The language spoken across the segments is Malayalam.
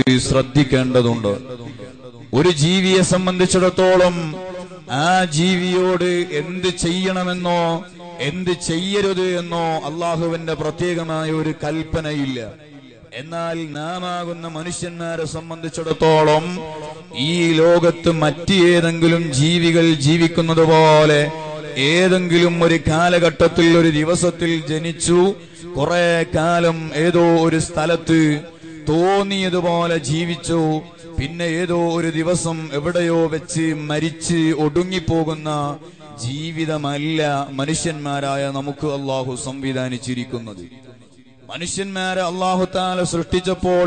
ശ്രദ്ധിക്കേണ്ടതുണ്ട് ഒരു ജീവിയെ സംബന്ധിച്ചിടത്തോളം ആ ജീവിയോട് എന്ത് ചെയ്യണമെന്നോ എന്ത് ചെയ്യരുത് എന്നോ അള്ളാഹുവിന്റെ പ്രത്യേകമായ ഒരു കൽപ്പനയില്ല എന്നാൽ നാം ആകുന്ന മനുഷ്യന്മാരെ സംബന്ധിച്ചിടത്തോളം ഈ ലോകത്ത് മറ്റ് ഏതെങ്കിലും ജീവികൾ ജീവിക്കുന്നത് പോലെ ഏതെങ്കിലും ഒരു കാലഘട്ടത്തിൽ ഒരു ദിവസത്തിൽ ജനിച്ചു കുറെ കാലം ഏതോ ഒരു സ്ഥലത്ത് തോന്നിയതുപോലെ ജീവിച്ചു പിന്നെ ഏതോ ഒരു ദിവസം എവിടെയോ വെച്ച് മരിച്ച് ഒടുങ്ങിപ്പോകുന്ന ജീവിതമല്ല മനുഷ്യന്മാരായ നമുക്ക് അള്ളാഹു സംവിധാനിച്ചിരിക്കുന്നത് മനുഷ്യന്മാരെ അള്ളാഹു താല സൃഷ്ടിച്ചപ്പോൾ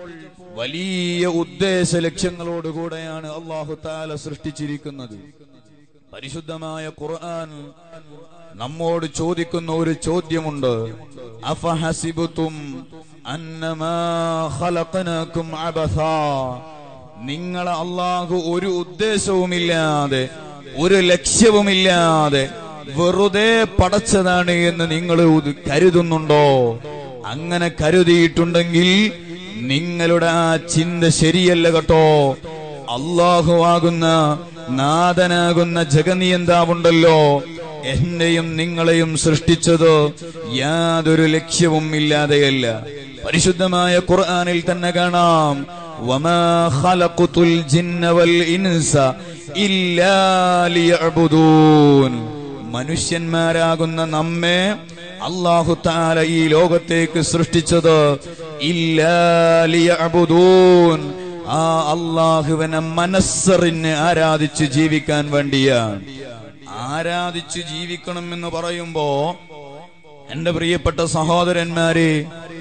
വലിയ ഉദ്ദേശ ലക്ഷ്യങ്ങളോടുകൂടെയാണ് അള്ളാഹു താല സൃഷ്ടിച്ചിരിക്കുന്നത് പരിശുദ്ധമായ ഖുർആൻ നമ്മോട് ചോദിക്കുന്ന ഒരു ചോദ്യമുണ്ട് അഫഹസിബുത്തും അന്നമാ ഖലഖനാകും അബഥാ നിങ്ങളെ അള്ളാഹു ഒരു ഉദ്ദേശവുമില്ലാതെ ഒരു ലക്ഷ്യവുമില്ലാതെ വെറുതെ പടച്ചതാണ് എന്ന് നിങ്ങൾ ഉത് കരുതുന്നുണ്ടോ അങ്ങനെ കരുതിയിട്ടുണ്ടെങ്കിൽ നിങ്ങളുടെ ആ ചിന്ത ശരിയല്ല കേട്ടോ അള്ളാഹു ആകുന്ന നാഥനാകുന്ന ജഗനിയന്താവുണ്ടല്ലോ എന്നെയും നിങ്ങളെയും സൃഷ്ടിച്ചത് യാതൊരു ലക്ഷ്യവും ഇല്ലാതെയല്ല പരിശുദ്ധമായ ഖുർആനിൽ തന്നെ കാണാം വമാ ഖലഖതുൽ ജിന്ന വൽ ഇൻസ ഇല്ലാ ലിയഅ്ബുദൂൻ മനുഷ്യന്മാരാകുന്ന നമ്മെ അള്ളാഹു താല ഈ ലോകത്തേക്ക് സൃഷ്ടിച്ചത് ഇല്ലാ ലിയഅ്ബുദൂൻ ആ അള്ളാഹുവിനെ മനസ്സറിന് ആരാധിച്ച് ജീവിക്കാൻ വേണ്ടിയാണ് ആരാധിച്ച് ജീവിക്കണം എന്ന് പറയുമ്പോ എന്റെ പ്രിയപ്പെട്ട സഹോദരന്മാരെ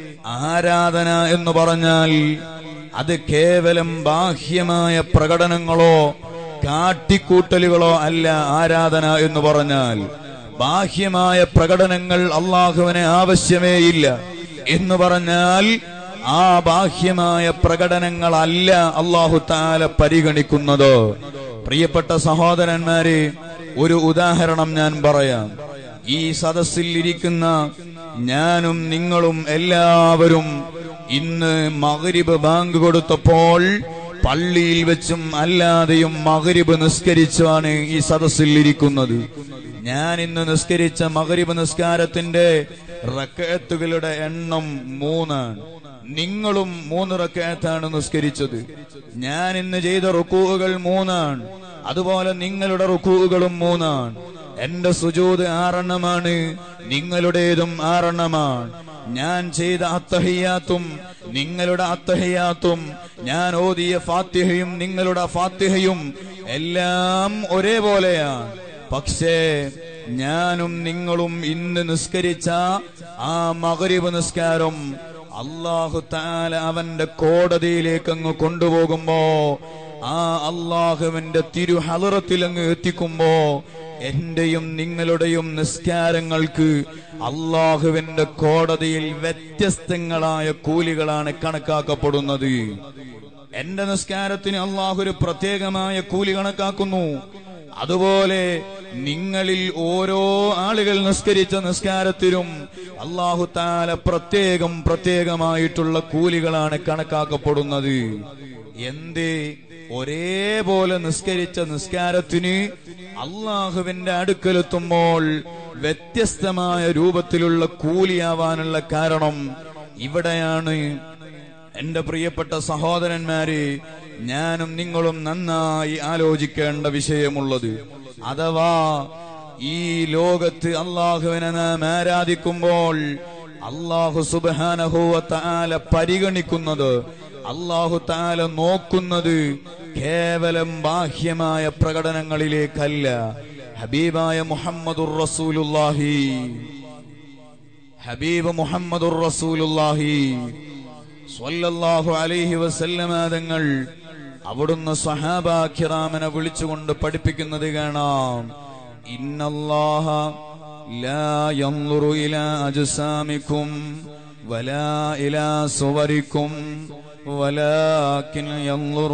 ആരാധന എന്ന് പറഞ്ഞാൽ അത് കേവലം ബാഹ്യമായ പ്രകടനങ്ങളോ കാട്ടിക്കൂട്ടലുകളോ അല്ല ആരാധന എന്ന് പറഞ്ഞാൽ ബാഹ്യമായ പ്രകടനങ്ങൾ അള്ളാഹുവിന് ആവശ്യമേ ഇല്ല എന്ന് പറഞ്ഞാൽ ആ ബാഹ്യമായ പ്രകടനങ്ങളല്ല അള്ളാഹു താല പരിഗണിക്കുന്നത് പ്രിയപ്പെട്ട സഹോദരന്മാരെ ഒരു ഉദാഹരണം ഞാൻ പറയാം ഈ സദസ്സിൽ ഇരിക്കുന്ന ഞാനും നിങ്ങളും എല്ലാവരും ഇന്ന് മകരിബ് ബാങ്ക് കൊടുത്തപ്പോൾ പള്ളിയിൽ വെച്ചും അല്ലാതെയും മകരിബ് നിസ്കരിച്ചാണ് ഈ സദസ്സിൽ ഇരിക്കുന്നത് ഞാൻ ഇന്ന് നിസ്കരിച്ച മകരിബ് നിസ്കാരത്തിന്റെ റക്കത്തുകളുടെ എണ്ണം മൂന്നാണ് നിങ്ങളും മൂന്ന് റക്കയത്താണ് നിസ്കരിച്ചത് ഞാൻ ഇന്ന് ചെയ്ത റുക്കൂകൾ മൂന്നാണ് അതുപോലെ നിങ്ങളുടെ റുക്കൂകളും മൂന്നാണ് എന്റെ സുജൂത് ആറെണ്ണമാണ് നിങ്ങളുടേതും ആറെണ്ണമാണ് ഞാൻ ചെയ്ത അത്തഹിയാത്തും നിങ്ങളുടെ അത്തഹിയാത്തും ഞാൻ ഓതിയ ഫാത്തിഹയും നിങ്ങളുടെ ഫാത്തിഹയും എല്ലാം ഒരേപോലെയാണ് പക്ഷേ ഞാനും നിങ്ങളും ഇന്ന് നിസ്കരിച്ച ആ മകരിബ് നിസ്കാരം അള്ളാഹു താല അവന്റെ കോടതിയിലേക്ക് അങ്ങ് കൊണ്ടുപോകുമ്പോ ആ അള്ളാഹുവിന്റെ തിരുഹലറത്തിൽ അങ്ങ് എത്തിക്കുമ്പോ എന്റെയും നിങ്ങളുടെയും നിസ്കാരങ്ങൾക്ക് അള്ളാഹുവിന്റെ കോടതിയിൽ വ്യത്യസ്തങ്ങളായ കൂലികളാണ് കണക്കാക്കപ്പെടുന്നത് എന്റെ നിസ്കാരത്തിന് അള്ളാഹു ഒരു പ്രത്യേകമായ കൂലി കണക്കാക്കുന്നു അതുപോലെ നിങ്ങളിൽ ഓരോ ആളുകൾ നിസ്കരിച്ച നിസ്കാരത്തിലും അള്ളാഹു താല പ്രത്യേകം പ്രത്യേകമായിട്ടുള്ള കൂലികളാണ് കണക്കാക്കപ്പെടുന്നത് എന്തേ ഒരേപോലെ നിസ്കരിച്ച നിസ്കാരത്തിന് അള്ളാഹുവിന്റെ അടുക്കലെത്തുമ്പോൾ വ്യത്യസ്തമായ രൂപത്തിലുള്ള കൂലിയാവാനുള്ള കാരണം ഇവിടെയാണ് എന്റെ പ്രിയപ്പെട്ട സഹോദരന്മാരെ ഞാനും നിങ്ങളും നന്നായി ആലോചിക്കേണ്ട വിഷയമുള്ളത് അഥവാ ഈ ലോകത്ത് അള്ളാഹുവിനെ നാം ആരാധിക്കുമ്പോൾ അള്ളാഹു സുബാനഹുവ താല പരിഗണിക്കുന്നത് അള്ളാഹു താല നോക്കുന്നത് കേവലം ബാഹ്യമായ പ്രകടനങ്ങളിലേക്കല്ല ഹബീബായ മുഹമ്മദുർ റസൂലുല്ലാഹി ഹബീബ് മുഹമ്മദുർ റസൂലുല്ലാഹി സ്വല്ലല്ലാഹു അലൈഹി വസല്ലമ തങ്ങൾ അവിടുന്ന് സഹാബാഖിറാമനെ വിളിച്ചുകൊണ്ട് പഠിപ്പിക്കുന്നത് കാണാം ഇന്നല്ലാഹ ലാ യൻളുറു ഇലാ അജ്സാമിക്കും വലാ ഇലാ സുവരിക്കും ولكن ينظر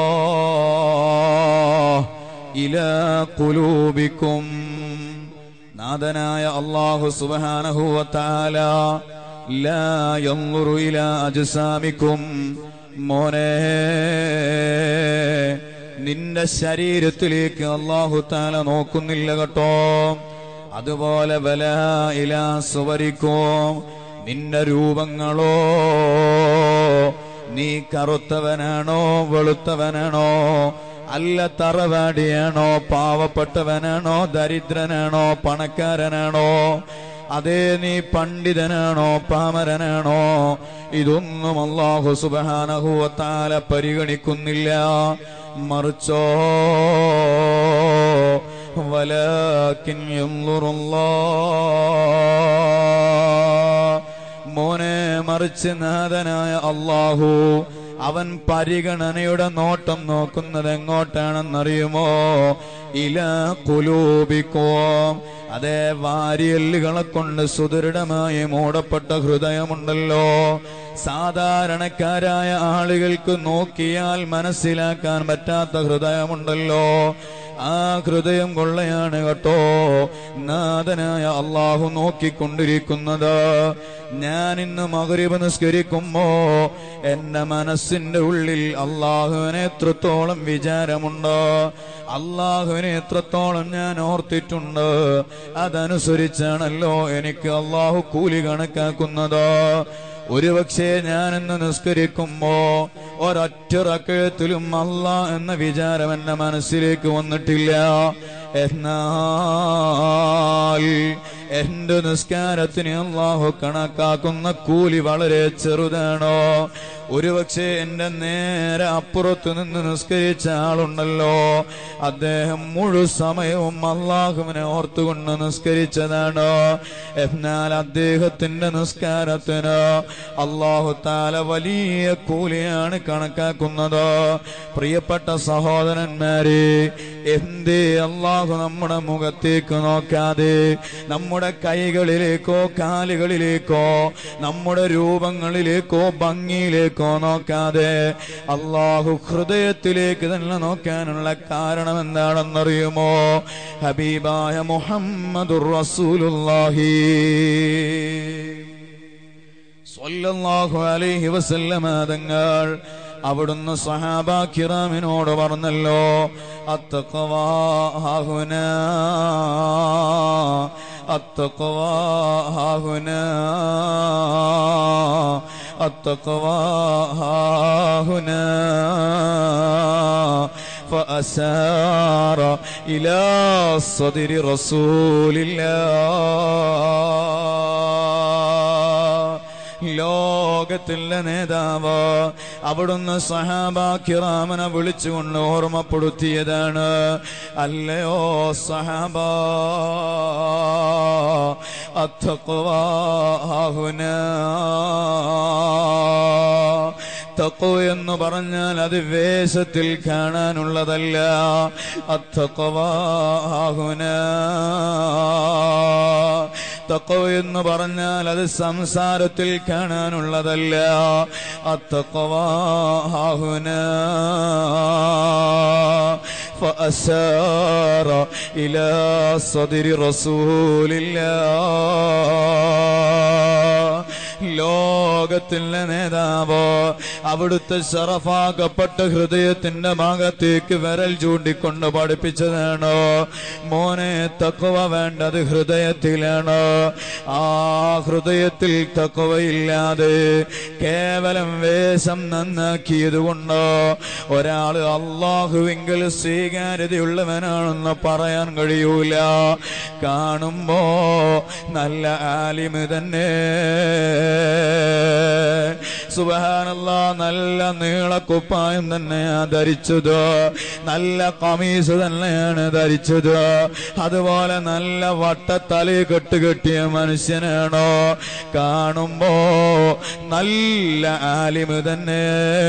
الله إلى قلوبكم നാഥനായ അള്ളാഹു സുബാനഹുവത്താല ലാ യൻളുറു ഇലാ അജ്സാമിക്കും മോനെ നിന്റെ ശരീരത്തിലേക്ക് അള്ളാഹു താല നോക്കുന്നില്ല കേട്ടോ അതുപോലെ വല ഇലാ സുവരിക്കും നിന്റെ രൂപങ്ങളോ നീ കറുത്തവനാണോ വെളുത്തവനാണോ അല്ല തറവാടിയാണോ പാവപ്പെട്ടവനാണോ ദരിദ്രനാണോ പണക്കാരനാണോ അതേ നീ പണ്ഡിതനാണോ പാമരനാണോ ഇതൊന്നും അള്ളാഹു സുബാനഹുവത്താല പരിഗണിക്കുന്നില്ല മറിച്ചോ വലാക്കിൻ മോനെ മറിച്ച് നാഥനായ അള്ളാഹു അവൻ പരിഗണനയുടെ നോട്ടം നോക്കുന്നത് എങ്ങോട്ടാണെന്നറിയുമോ ഇല കുലൂപിക്കോ അതേ വാരിയല്ലുകളെ കൊണ്ട് സുദൃഢമായി മൂടപ്പെട്ട ഹൃദയമുണ്ടല്ലോ സാധാരണക്കാരായ ആളുകൾക്ക് നോക്കിയാൽ മനസ്സിലാക്കാൻ പറ്റാത്ത ഹൃദയമുണ്ടല്ലോ ആ ഹൃദയം കൊള്ളയാണ് കേട്ടോ നാഥനായ അള്ളാഹു നോക്കിക്കൊണ്ടിരിക്കുന്നത് ഞാൻ ഇന്ന് മകരീബ് നിസ്കരിക്കുമ്പോ എന്റെ മനസ്സിന്റെ ഉള്ളിൽ അള്ളാഹുവിനെ എത്രത്തോളം വിചാരമുണ്ട് അള്ളാഹുവിനെ എത്രത്തോളം ഞാൻ ഓർത്തിട്ടുണ്ട് അതനുസരിച്ചാണല്ലോ എനിക്ക് അള്ളാഹു കൂലി കണക്കാക്കുന്നത് ഒരുപക്ഷെ ഞാൻ ഇന്ന് നിസ്കരിക്കുമ്പോ ഒരൊറ്റ റക്കഴത്തിലും അല്ല എന്ന വിചാരം എന്റെ മനസ്സിലേക്ക് വന്നിട്ടില്ല എന്നാൽ എന്റെ നിസ്കാരത്തിന് അള്ളാഹു കണക്കാക്കുന്ന കൂലി വളരെ ചെറുതാണോ ഒരുപക്ഷെ എന്റെ നേരെ അപ്പുറത്ത് നിന്ന് നിസ്കരിച്ച ആളുണ്ടല്ലോ അദ്ദേഹം മുഴു സമയവും അള്ളാഹുവിനെ ഓർത്തുകൊണ്ട് നിസ്കരിച്ചതാണ് എന്നാൽ അദ്ദേഹത്തിന്റെ നിസ്കാരത്തിന് അള്ളാഹു താല വലിയ കൂലിയാണ് കണക്കാക്കുന്നത് പ്രിയപ്പെട്ട സഹോദരന്മാരെ എന്തേ അള്ളാഹു നമ്മുടെ മുഖത്തേക്ക് നോക്കാതെ നമ്മുടെ കൈകളിലേക്കോ കാലുകളിലേക്കോ നമ്മുടെ രൂപങ്ങളിലേക്കോ ഭംഗിയിലേക്കോ നോക്കാതെ അള്ളാഹു ഹൃദയത്തിലേക്ക് തന്നെ നോക്കാനുള്ള കാരണം എന്താണെന്നറിയുമോ ഹബീബായ മുഹമ്മദുർ റസൂലുള്ളാഹി സ്വല്ലല്ലാഹു അലൈഹി വസല്ലമ തങ്ങൾ അവിടുന്ന് സഹാബ കിറാമിനോട് പറഞ്ഞല്ലോ അത്തഖവാഹുന അത്തഖവാഹുന അത്തഖവാഹുന فأسار إلى صدر رسول الله ലോകത്തിലെ നേതാവ് അവിടുന്ന് സഹാബാക്കിറാമനെ വിളിച്ചുകൊണ്ട് ഓർമ്മപ്പെടുത്തിയതാണ് അല്ലയോ സഹാബ അത്തക്കുവാഹുന തക്കോ എന്ന് പറഞ്ഞാൽ അത് വേഷത്തിൽ കാണാനുള്ളതല്ല അത്തക്കവാഹുന തക്കോ എന്ന് പറഞ്ഞാൽ അത് സംസാരത്തിൽ കാണാനുള്ളതല്ല അത്തക്കവാഹുന فأسار إلى صدر رسول الله ലോകത്തിലെ നേതാവ് അവിടുത്തെ ശറഫാക്കപ്പെട്ട ഹൃദയത്തിന്റെ ഭാഗത്തേക്ക് വിരൽ ചൂണ്ടിക്കൊണ്ട് പഠിപ്പിച്ചതാണ് മോനെ തക്കവ വേണ്ടത് ഹൃദയത്തിലാണ് ആ ഹൃദയത്തിൽ തക്കവയില്ലാതെ കേവലം വേഷം നന്നാക്കിയത് കൊണ്ട് ഒരാള് അള്ളാഹുവിങ്കിൽ സ്വീകാര്യതയുള്ളവനാണെന്ന് പറയാൻ കഴിയൂല കാണുമ്പോ നല്ല ആലിമ് തന്നെ സുബഹാനല്ല നല്ല നീളക്കുപ്പായം തന്നെയാ ധരിച്ചത് നല്ല കമീസ് തന്നെയാണ് ധരിച്ചത് അതുപോലെ നല്ല വട്ടത്തലി കെട്ട് കെട്ടിയ മനുഷ്യനാണോ കാണുമ്പോ നല്ല ആലിമ് തന്നെ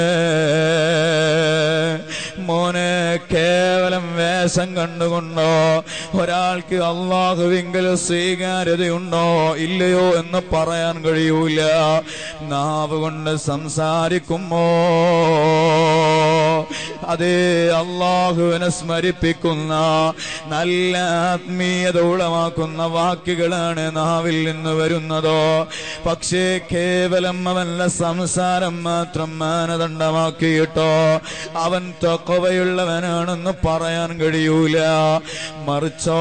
മോനെ കേവലം വേഷം കണ്ടുകൊണ്ടോ ഒരാൾക്ക് അള്ളാഹുവിങ്കിൽ സ്വീകാര്യതയുണ്ടോ ഇല്ലയോ എന്ന് പറയാൻ കഴിയൂല നാവ് കൊണ്ട് സംസാരിക്കുമ്പോ അതേ അള്ളാഹുവിനെ സ്മരിപ്പിക്കുന്ന നല്ല ആത്മീയത ഉളവാക്കുന്ന വാക്കുകളാണ് നാവിൽ നിന്ന് വരുന്നതോ പക്ഷേ കേവലം അവന്റെ സംസാരം മാത്രം മാനദണ്ഡമാക്കിയിട്ടോ അവൻ തൊക്കവയുള്ളവനാണെന്ന് പറയാൻ കഴിയൂല മറിച്ചോ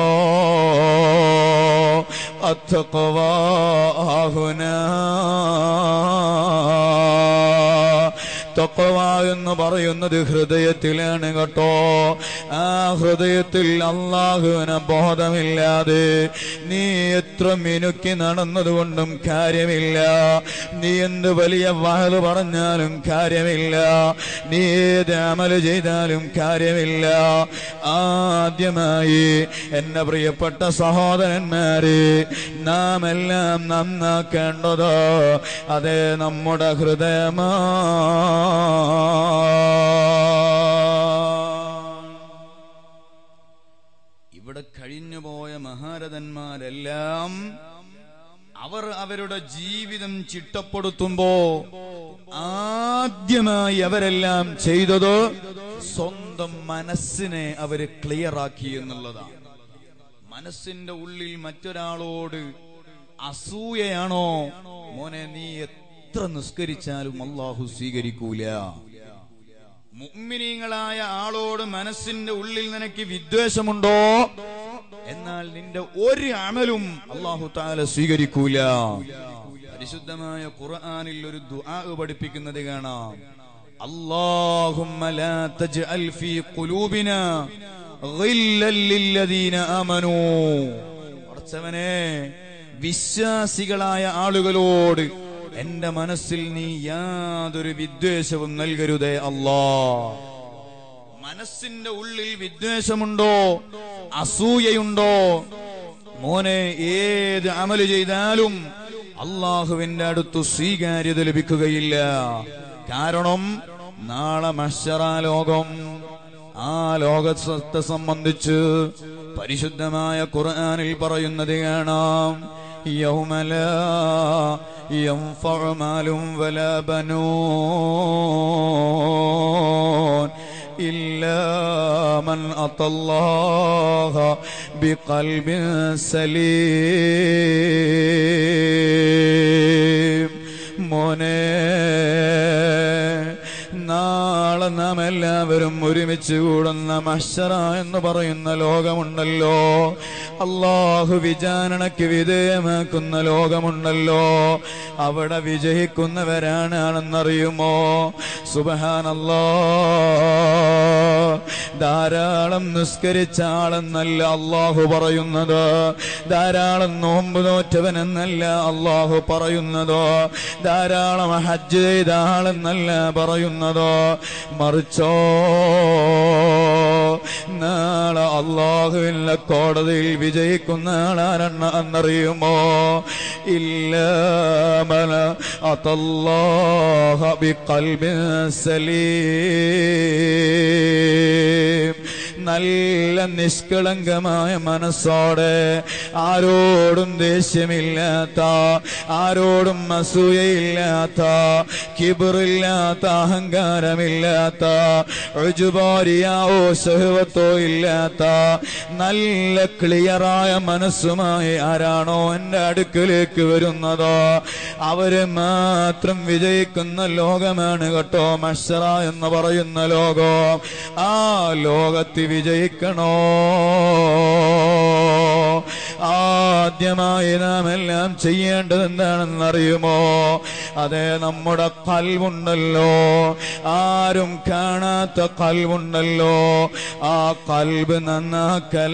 അത്തക്കവാഹുന തക്കവ എന്ന് പറയുന്നത് ഹൃദയത്തിലാണ് കേട്ടോ ആ ഹൃദയത്തിൽ അള്ളാഹുവിന് ബോധമില്ലാതെ നീ എത്ര മിനുക്കി നടന്നതുകൊണ്ടും കാര്യമില്ല നീ എന്ത് വലിയ വാത് പറഞ്ഞാലും കാര്യമില്ല നീ ഏത് അമല് ചെയ്താലും കാര്യമില്ല ആദ്യമായി എന്റെ പ്രിയപ്പെട്ട സഹോദരന്മാരെ നാം എല്ലാം നന്നാക്കേണ്ടത് അതേ നമ്മുടെ ഹൃദയമാ ഇവിടെ കഴിഞ്ഞുപോയ മഹാരഥന്മാരെല്ലാം അവർ അവരുടെ ജീവിതം ചിട്ടപ്പെടുത്തുമ്പോ ആദ്യമായി അവരെല്ലാം ചെയ്തത് സ്വന്തം മനസ്സിനെ അവര് ക്ലിയർ ആക്കി എന്നുള്ളതാണ് മനസ്സിന്റെ ഉള്ളിൽ മറ്റൊരാളോട് അസൂയയാണോ മോനെ നീ എത്ര നിസ്കരിച്ചാലും അള്ളാഹു സ്വീകരിക്കൂല മുഗ്മിനീങ്ങളായ ആളോട് മനസ്സിന്റെ ഉള്ളിൽ നിനക്ക് വിദ്വേഷമുണ്ടോ എന്നാൽ നിന്റെ ഒരു അമലും അള്ളാഹു താല സ്വീകരിക്കൂല പരിശുദ്ധമായ ഖുർആനിൽ ഒരു ദുആ പഠിപ്പിക്കുന്നത് കാണാം اللهم لا تجعل في قلوبنا غلا للذين آمنوا പടച്ചവനെ വിശ്വാസികളായ ആളുകളോട് എന്റെ മനസ്സിൽ നീ യാതൊരു വിദ്വേഷവും നൽകരുതേ അല്ലാ മനസ്സിന്റെ ഉള്ളിൽ വിദ്വേഷമുണ്ടോ അസൂയയുണ്ടോ മോനെ ഏത് അമല് ചെയ്താലും അള്ളാഹുവിന്റെ അടുത്ത് സ്വീകാര്യത ലഭിക്കുകയില്ല കാരണം നാളെ മഷറ ലോകം ആ ലോകത്തെ സംബന്ധിച്ച് പരിശുദ്ധമായ ഖുർആനിൽ പറയുന്നത് കാണാം يوم لا ينفع مال ولا بنون إلا من أتى الله بقلب سليم മോനെ നാളെ നാം എല്ലാവരും ഒരുമിച്ച് കൂടുന്ന മഷറ എന്ന് പറയുന്ന ലോകമുണ്ടല്ലോ അള്ളാഹു വിചാരണയ്ക്ക് വിധേയമാക്കുന്ന ലോകമുണ്ടല്ലോ അവിടെ വിജയിക്കുന്നവരാണ് ആണെന്നറിയുമോ സുബഹാനല്ലോ ധാരാളം നിസ്കരിച്ച ആളെന്നല്ല അള്ളാഹു പറയുന്നത് ധാരാളം നോമ്പ് നോറ്റവനെന്നല്ല അള്ളാഹു പറയുന്നതോ ധാരാളം ഹജ്ജ് ചെയ്ത ആളെന്നല്ല പറയുന്നതോ മറിച്ചോ നാളെ അള്ളാഹുവിന്റെ കോടതിയിൽ വിജയിക്കുന്ന ആളാരെണ്ണ എന്നറിയുമോ ഇല്ല മല അതല്ലാഹ ബിഖൽബിൻ സലീം നല്ല നിഷ്കളങ്കമായ മനസ്സോടെ ആരോടും ദേഷ്യമില്ലാത്ത ആരോടും അസൂയയില്ലാത്ത കിബറില്ലാത്ത അഹങ്കാരമില്ലാത്ത ഒഴുപാരിയാവോ സഹവത്തോ ഇല്ലാത്ത നല്ല ക്ലിയറായ മനസ്സുമായി ആരാണോ എന്റെ അടുക്കലേക്ക് വരുന്നതോ അവര് മാത്രം വിജയിക്കുന്ന ലോകമാണ് കേട്ടോ മഷറ എന്ന് പറയുന്ന ലോകം ആ ലോകത്തിൽ വിജയിക്കണോ ആദ്യമായി നാം എല്ലാം ചെയ്യേണ്ടത് എന്താണെന്നറിയുമോ അതെ നമ്മുടെ കൽവുണ്ടല്ലോ ആരും കാണാത്ത കൽവുണ്ടല്ലോ ആ കൽബ് നന്നാക്കല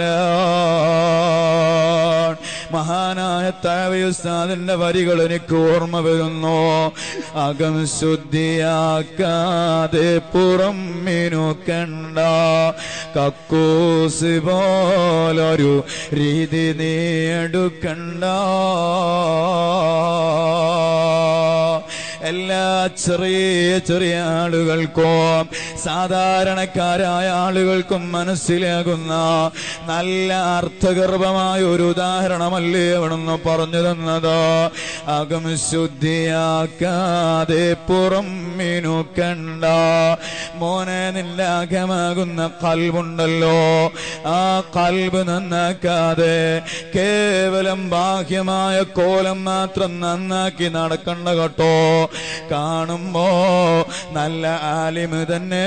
മഹാനായ താവയുസ്താദിന്റെ വരികൾ എനിക്ക് ഓർമ്മ വരുന്നു അകം ശുദ്ധിയാക്കാതെ പുറം മിനുക്കണ്ട കക്കൂസ് പോലൊരു രീതി നീ എടുക്കണ്ട എല്ലാ ചെറിയ ചെറിയ ആളുകൾക്കും സാധാരണക്കാരായ ആളുകൾക്കും മനസ്സിലാകുന്ന നല്ല അർത്ഥഗർഭമായ ഒരു ഉദാഹരണമല്ലേ അവിടുന്ന് പറഞ്ഞു തന്നത് അകം ശുദ്ധിയാക്കാതെ പുറം മിനുക്കണ്ട മോനെ നിന്റെ അകമാകുന്ന കൽവുണ്ടല്ലോ ആ കൽവ് നന്നാക്കാതെ കേവലം ബാഹ്യമായ കോലം മാത്രം നന്നാക്കി നടക്കണ്ട കേട്ടോ കാണുമ്പോ നല്ല ആലിമ് തന്നെ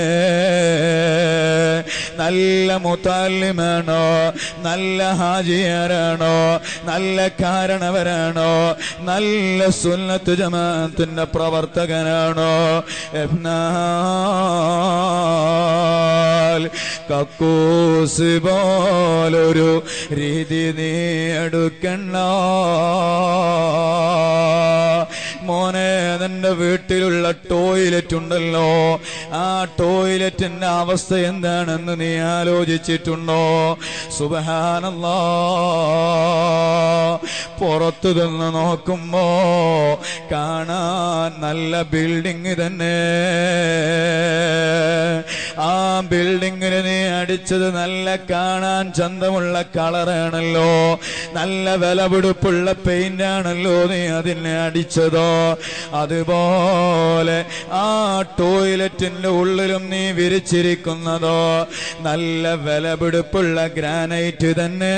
നല്ല മുത്താലിമാണോ നല്ല ഹാജിയാരാണോ നല്ല കാരണവരാണോ നല്ല സുന്നത്ത് ജമാഅത്തിന്റെ പ്രവർത്തകനാണോ എന്നാൽ കക്കൂസ് പോലൊരു രീതി നീ എടുക്കണ്ട മോനെ നിന്റെ വീട്ടിലുള്ള ടോയ്ലറ്റ് ഉണ്ടല്ലോ ആ ടോയ്ലറ്റിന്റെ അവസ്ഥ എന്താണെന്ന് നീ ആലോചിച്ചിട്ടുണ്ടോ സുബഹാനല്ലാ പുറത്തു നിന്ന് നോക്കുമ്പോ കാണാൻ നല്ല ബിൽഡിംഗ് തന്നെ ആ ബിൽഡിങ്ങിന് നീ അടിച്ചത് നല്ല കാണാൻ ചന്തമുള്ള കളറാണല്ലോ നല്ല വിലപിടിപ്പുള്ള പെയിന്റ് ആണല്ലോ നീ അതിനെ അടിച്ചതോ അതുപോലെ ആ ടോയ്ലറ്റിന്റെ ഉള്ളിലും നീ വിരിച്ചിരിക്കുന്നതോ നല്ല വിലപിടിപ്പുള്ള ഗ്രാനൈറ്റ് തന്നെ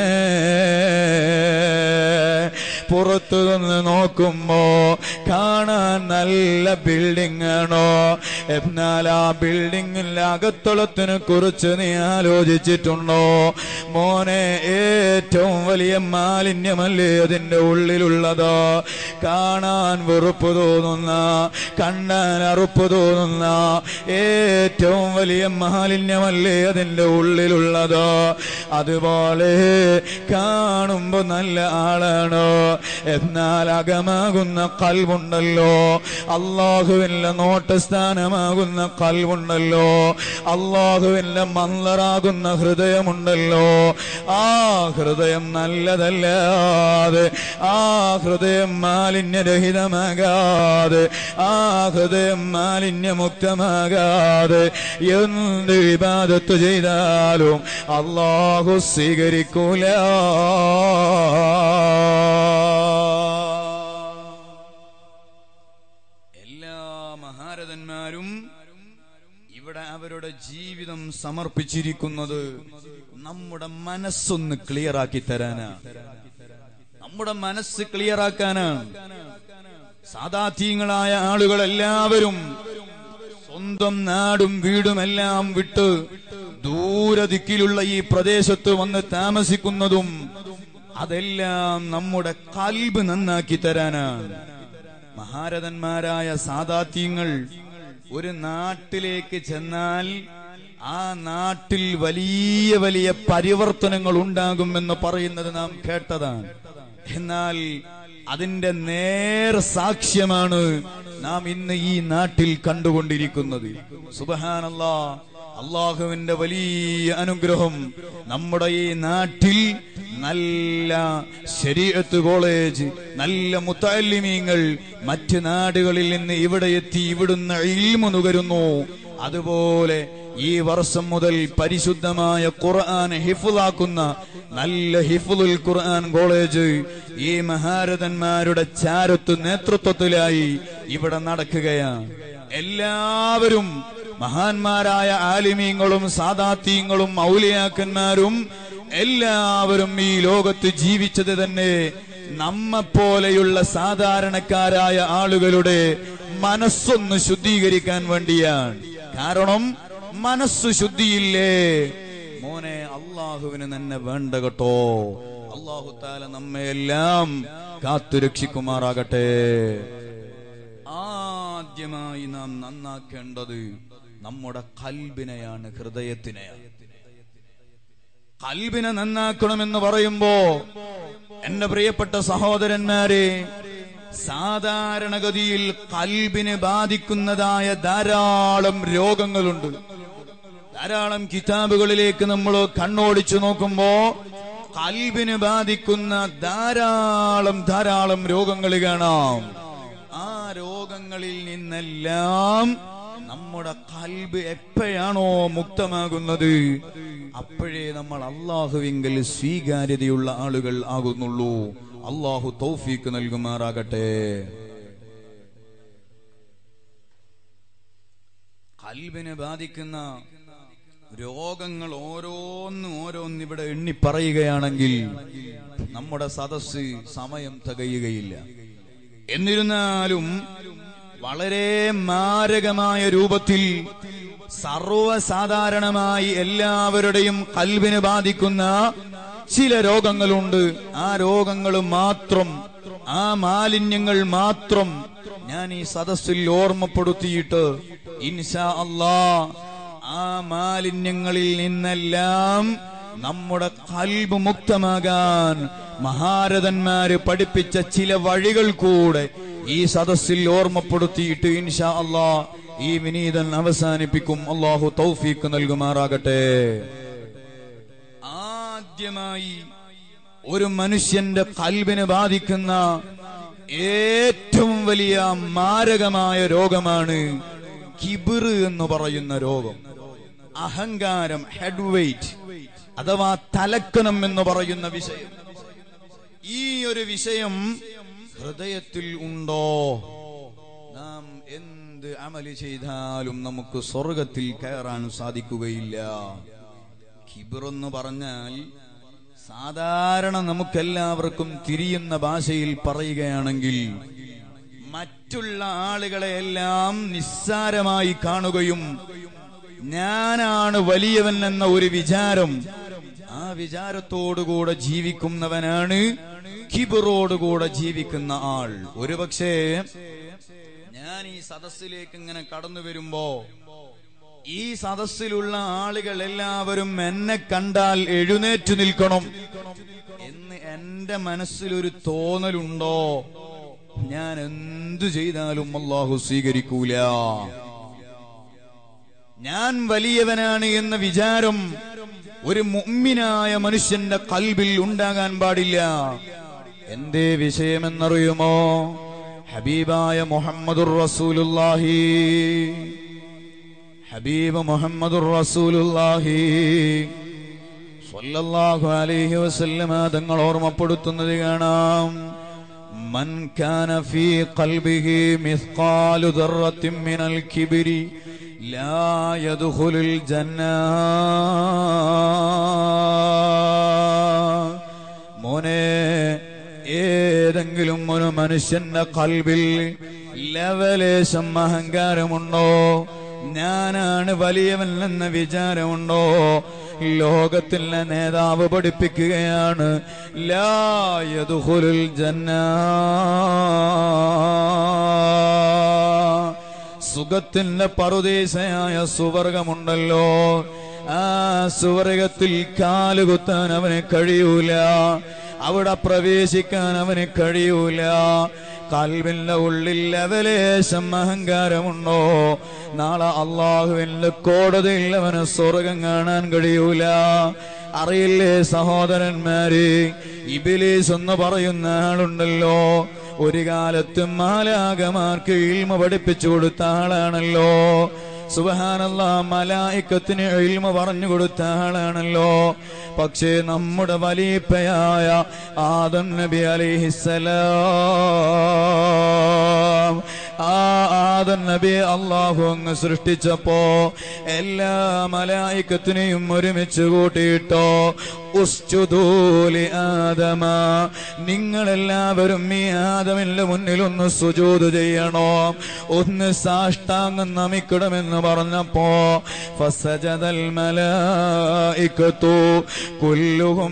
പുറത്തു നിന്ന് നോക്കുമ്പോ കാണാൻ നല്ല ബിൽഡിംഗ് ആണോ എന്നാൽ ആ ബിൽഡിംഗിന്റെ അകത്തളത്തിനെ കുറിച്ച് നീ ആലോചിച്ചിട്ടുണ്ടോ മോനെ ഏറ്റവും വലിയ മാലിന്യമല്ലേ അതിന്റെ ഉള്ളിലുള്ളത് കാണാൻ വെറുപ്പ് തോന്നുന്ന കണ്ടാൻ അറുപ്പ് തോന്നുന്ന ഏറ്റവും വലിയ മാലിന്യമല്ലേ അതിന്റെ ഉള്ളിലുള്ളത് അതുപോലെ കാണുമ്പോ നല്ല ആളാണോ എന്നാൽ അകമാകുന്ന കൽവുണ്ടല്ലോ അള്ളാഹുവിന്റെ നോട്ടസ്ഥാനമാകുന്ന കൽവുണ്ടല്ലോ അള്ളാഹുവിന്റെ മന്ദറാകുന്ന ഹൃദയമുണ്ടല്ലോ ആ ഹൃദയം നല്ലതല്ലാതെ ആ ഹൃദയം മാലിന്യരഹിതമാകാതെ ആ ഹൃദയം മാലിന്യമുക്തമാകാതെ എന്ത് വിവാദത്ത് ചെയ്താലും അള്ളാഹു സ്വീകരിക്കൂല എല്ലാ മഹാരഥന്മാരും ഇവിടെ അവരുടെ ജീവിതം സമർപ്പിച്ചിരിക്കുന്നത് നമ്മുടെ മനസ്സൊന്ന് ക്ലിയർ ആക്കി തരാനാ നമ്മുടെ മനസ്സ് ക്ലിയർ ആക്കാനാണ് സാധാത്യങ്ങളായ ആളുകൾ എല്ലാവരും സ്വന്തം നാടും വീടും എല്ലാം വിട്ട് ദൂരദിക്കിലുള്ള ഈ പ്രദേശത്ത് വന്ന് താമസിക്കുന്നതും അതെല്ലാം നമ്മുടെ കൽബ് നന്നാക്കി തരാനാണ് മഹാരഥന്മാരായ സാധാത്യങ്ങൾ ഒരു നാട്ടിലേക്ക് ചെന്നാൽ ആ നാട്ടിൽ വലിയ വലിയ പരിവർത്തനങ്ങൾ ഉണ്ടാകുമെന്ന് പറയുന്നത് നാം കേട്ടതാണ് എന്നാൽ അതിന്റെ നേർ സാക്ഷ്യമാണ് നാം ഇന്ന് ഈ നാട്ടിൽ കണ്ടുകൊണ്ടിരിക്കുന്നത് സുബഹാനല്ലാ അള്ളാഹുവിന്റെ വലിയ അനുഗ്രഹം നമ്മുടെ ഈ നാട്ടിൽ നല്ല ശരീരത്ത് കോളേജ് നല്ല മുത്താലിമീങ്ങൾ മറ്റ് നാടുകളിൽ നിന്ന് ഇവിടെ എത്തി ഇവിടുന്ന് ഇൽമു നുകരുന്നു അതുപോലെ ഈ വർഷം മുതൽ പരിശുദ്ധമായ ഖുർആൻ ഹിഫുലാക്കുന്ന നല്ല ഹിഫുൽ ഖുർആൻ കോളേജ് ഈ മഹാരഥന്മാരുടെ ചാരത്ത് നേതൃത്വത്തിലായി ഇവിടെ നടക്കുകയാണ് എല്ലാവരും മഹാന്മാരായ ആലിമീങ്ങളും സാദാത്യങ്ങളും ഔലിയാക്കന്മാരും എല്ലാവരും ഈ ലോകത്ത് ജീവിച്ചത് തന്നെ നമ്മെപ്പോലെയുള്ള സാധാരണക്കാരായ ആളുകളുടെ മനസ്സൊന്ന് ശുദ്ധീകരിക്കാൻ വേണ്ടിയാണ് കാരണം മനസ്സ് ശുദ്ധിയില്ലേ മോനെ അള്ളാഹുവിന് തന്നെ വേണ്ട കേട്ടോ അള്ളാഹു താല നമ്മയെല്ലാം കാത്തുരക്ഷിക്കുമാറാകട്ടെ ആദ്യമായി നാം നന്നാക്കേണ്ടത് നമ്മുടെ കൽബിനെയാണ് ഹൃദയത്തിനെയാണ് കൽബിനെ നന്നാക്കണമെന്ന് പറയുമ്പോ എന്റെ പ്രിയപ്പെട്ട സഹോദരന്മാരെ സാധാരണഗതിയിൽ കൽബിനെ ബാധിക്കുന്നതായ ധാരാളം രോഗങ്ങളുണ്ട് ധാരാളം കിതാബുകളിലേക്ക് നമ്മൾ കണ്ണോടിച്ചു നോക്കുമ്പോ കൽബിന് ബാധിക്കുന്ന ധാരാളം ധാരാളം രോഗങ്ങൾ കാണാം ആ രോഗങ്ങളിൽ നിന്നെല്ലാം നമ്മുടെ കൽബ് എപ്പോഴാണോ മുക്തമാകുന്നത് അപ്പോഴേ നമ്മൾ അള്ളാഹുവിങ്കൽ സ്വീകാര്യതയുള്ള ആളുകൾ ആകുന്നുള്ളൂ അള്ളാഹു തൗഫീക്ക് നൽകുമാറാകട്ടെ കൽബിനെ ബാധിക്കുന്ന രോഗങ്ങൾ ഓരോന്ന് ഓരോന്ന് ഇവിടെ എണ്ണി പറയുകയാണെങ്കിൽ നമ്മുടെ സദസ് സമയം തികയുകയില്ല എന്നിരുന്നാലും വളരെ മാരകമായ രൂപത്തിൽ സർവസാധാരണമായി എല്ലാവരുടെയും കൽവിന് ബാധിക്കുന്ന ചില രോഗങ്ങളുണ്ട് ആ രോഗങ്ങൾ മാത്രം ആ മാലിന്യങ്ങൾ മാത്രം ഞാൻ ഈ സദസ്സിൽ ഓർമ്മപ്പെടുത്തിയിട്ട് ഇൻഷാ അല്ലാ ആ മാലിന്യങ്ങളിൽ നിന്നെല്ലാം നമ്മുടെ കൽബ് മുക്തമാകാൻ മഹാരഥന്മാര് പഠിപ്പിച്ച ചില വഴികൾ കൂടെ ഈ സദസ്സിൽ ഓർമ്മപ്പെടുത്തിയിട്ട് ഇൻഷാ അല്ലാ ഈ വിനീതൻ അവസാനിപ്പിക്കും അള്ളാഹു തൗഫീക്ക് നൽകുമാറാകട്ടെ ആദ്യമായി ഒരു മനുഷ്യന്റെ കൽബിനെ ബാധിക്കുന്ന ഏറ്റവും വലിയ മാരകമായ രോഗമാണ് കിബിർ എന്ന് പറയുന്ന രോഗം അഹങ്കാരം ഹെഡ് വെയിറ്റ് അഥവാ തലക്കനം എന്ന് പറയുന്ന വിഷയം ഈ ഒരു വിഷയം ഹൃദയത്തിൽ ഉണ്ടോ നാം എന്ത് അമല് ചെയ്താലും നമുക്ക് സ്വർഗത്തിൽ കയറാൻ സാധിക്കുകയില്ല കിബിറെന്ന് പറഞ്ഞാൽ സാധാരണ നമുക്കെല്ലാവർക്കും തിരിയുന്ന ഭാഷയിൽ പറയുകയാണെങ്കിൽ മറ്റുള്ള ആളുകളെ എല്ലാം നിസ്സാരമായി കാണുകയും ഞാനാണ് വലിയവൻ എന്ന ഒരു വിചാരം ആ വിചാരത്തോടുകൂടെ ജീവിക്കുന്നവനാണ് കിബിറോടുകൂടെ ജീവിക്കുന്ന ആൾ ഒരുപക്ഷേ ഞാൻ ഈ സദസ്സിലേക്ക് ഇങ്ങനെ കടന്നു വരുമ്പോ ഈ സദസ്സിലുള്ള ആളുകൾ എല്ലാവരും എന്നെ കണ്ടാൽ എഴുന്നേറ്റ് നിൽക്കണം എന്ന് എന്റെ മനസ്സിലൊരു തോന്നലുണ്ടോ ഞാൻ എന്തു ചെയ്താലും അള്ളാഹു സ്വീകരിക്കൂല ഞാൻ വലിയവനാണ് എന്ന വിചാരം ഒരു മുമ്മിനായ മനുഷ്യന്റെ കൽബിൽ ഉണ്ടാകാൻ പാടില്ല എന്തേ വിഷയമെന്നറിയുമോ ഹബീബായ മുഹമ്മദുർ റസൂലുള്ളാഹി ഹബീബ് മുഹമ്മദുർ റസൂലുള്ളാഹി സ്വല്ലല്ലാഹു അലൈഹി വസല്ലമ തങ്ങൾ ഓർമ്മപ്പെടുത്തുന്നത് കാണാം മൻ കാന ഫീ ഖൽബിഹി മിസ്ഖാലു ദർറത്തിൻ മിനൽ കിബ്രി ലാ യദ്ഖുലുൽ ജന്ന മോനെ ഏതെങ്കിലും ഒരു മനുഷ്യന്റെ കൽബിൽ ലവലേശം അഹങ്കാരമുണ്ടോ ഞാനാണ് വലിയവൻ എന്ന വിചാരമുണ്ടോ ലോകത്തിലെ നേതാവ് പഠിപ്പിക്കുകയാണ് ലായതുഹുലുൽ ജന്ന സുഖത്തിന്റെ പറുദേശയായ സുവർഗമുണ്ടല്ലോ ആ സുവർഗത്തിൽ കാലുകുത്താൻ അവന് കഴിയൂല അവിടെ പ്രവേശിക്കാൻ അവന് കഴിയൂല കൽവിന്റെ ഉള്ളിൽ ലവലേശം അഹങ്കാരമുണ്ടോ നാളെ അള്ളാഹുവിന്റെ കോടതിയിൽ അവന് സ്വർഗം കാണാൻ കഴിയൂല അറിയില്ലേ സഹോദരന്മാരെ ഇബിലീസ് എന്ന് പറയുന്ന ആളുണ്ടല്ലോ ഒരു കാലത്ത് മാലാകമാർക്ക് ഇൽമ പഠിപ്പിച്ചു കൊടുത്ത ആളാണല്ലോ സുബഹാനല്ല മലായിക്കത്തിന് എൽമ പറഞ്ഞു കൊടുത്ത ആളാണല്ലോ പക്ഷേ നമ്മുടെ വലിയപ്പയായ ആദം നബി അലിഹിസലാം ആ ആദം നബി അള്ളാഹു അങ്ങ് സൃഷ്ടിച്ചപ്പോ എല്ലാ മലായിക്കത്തിനെയും ഒരുമിച്ച് കൂട്ടിയിട്ടോ ഉസ്തുദൂലി ആദമ നിങ്ങളെല്ലാവരും ഈ ആദമിന്റെ മുന്നിൽ ഒന്ന് സുജൂത് ചെയ്യണോ ഒന്ന് സാഷ്ടാംഗം നമിക്കണമെന്ന് പറഞ്ഞപ്പോ ഫസജദൽ മലായിക്കത്തു കുല്ലുഹും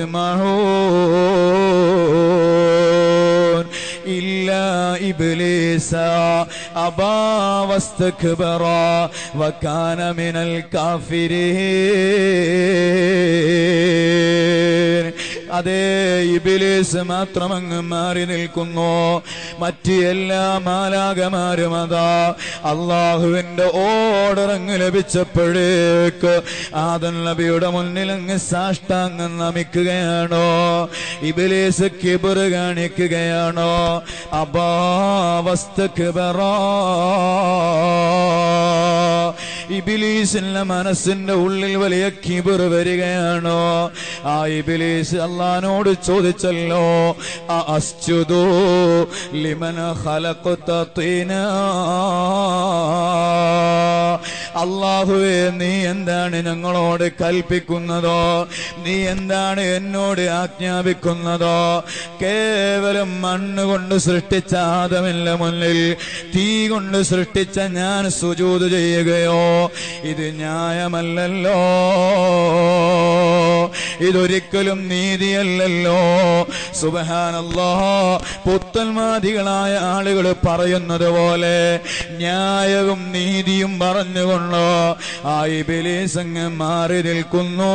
മജ്മഊൻ إلا إبليس أبى واستكبر وكان من الكافرين അതേ ഇബിലീസ് മാത്രമങ്ങ് മാറി നിൽക്കുന്നു മറ്റ് എല്ലാ മാലാകമാരും അതാ അള്ളാഹുവിന്റെ ഓർഡർ അങ്ങ് ലഭിച്ചപ്പോഴേക്ക് ആദൻ നബിയുടെ മുന്നിൽ അങ്ങ് സാഷ്ടാംഗം നമിക്കുകയാണോ ഇബിലീസ് കിബർ കാണിക്കുകയാണോ അബാവസ്ഥ ഇബിലീസിന്റെ മനസ്സിന്റെ ഉള്ളിൽ വലിയ കിബർ വരികയാണോ ആ ഇബിലീസ് അള്ളഹാനോട് ചോദിച്ചല്ലോ ആ അസ്ചുദോ ലിമന ഖലഖത തീന അള്ളാഹുവേ നീ എന്താണ് ഞങ്ങളോട് കൽപ്പിക്കുന്നതോ നീ എന്താണ് എന്നോട് ആജ്ഞാപിക്കുന്നതോ കേവലം മണ്ണ് കൊണ്ട് സൃഷ്ടിച്ച ആദമില്ല മുന്നിൽ തീ കൊണ്ട് സൃഷ്ടിച്ച ഞാൻ സുജൂത് ചെയ്യുകയോ ഇത് ന്യായമല്ലല്ലോ ഇതൊരിക്കലും നീതിയല്ലല്ലോ സുബഹാനല്ലോ പുത്തന്മാദികളായ ആളുകൾ പറയുന്നത് പോലെ ന്യായവും നീതിയും പറഞ്ഞുകൊണ്ട് ആ ഇബിലീസങ്ങ് മാറി നിൽക്കുന്നു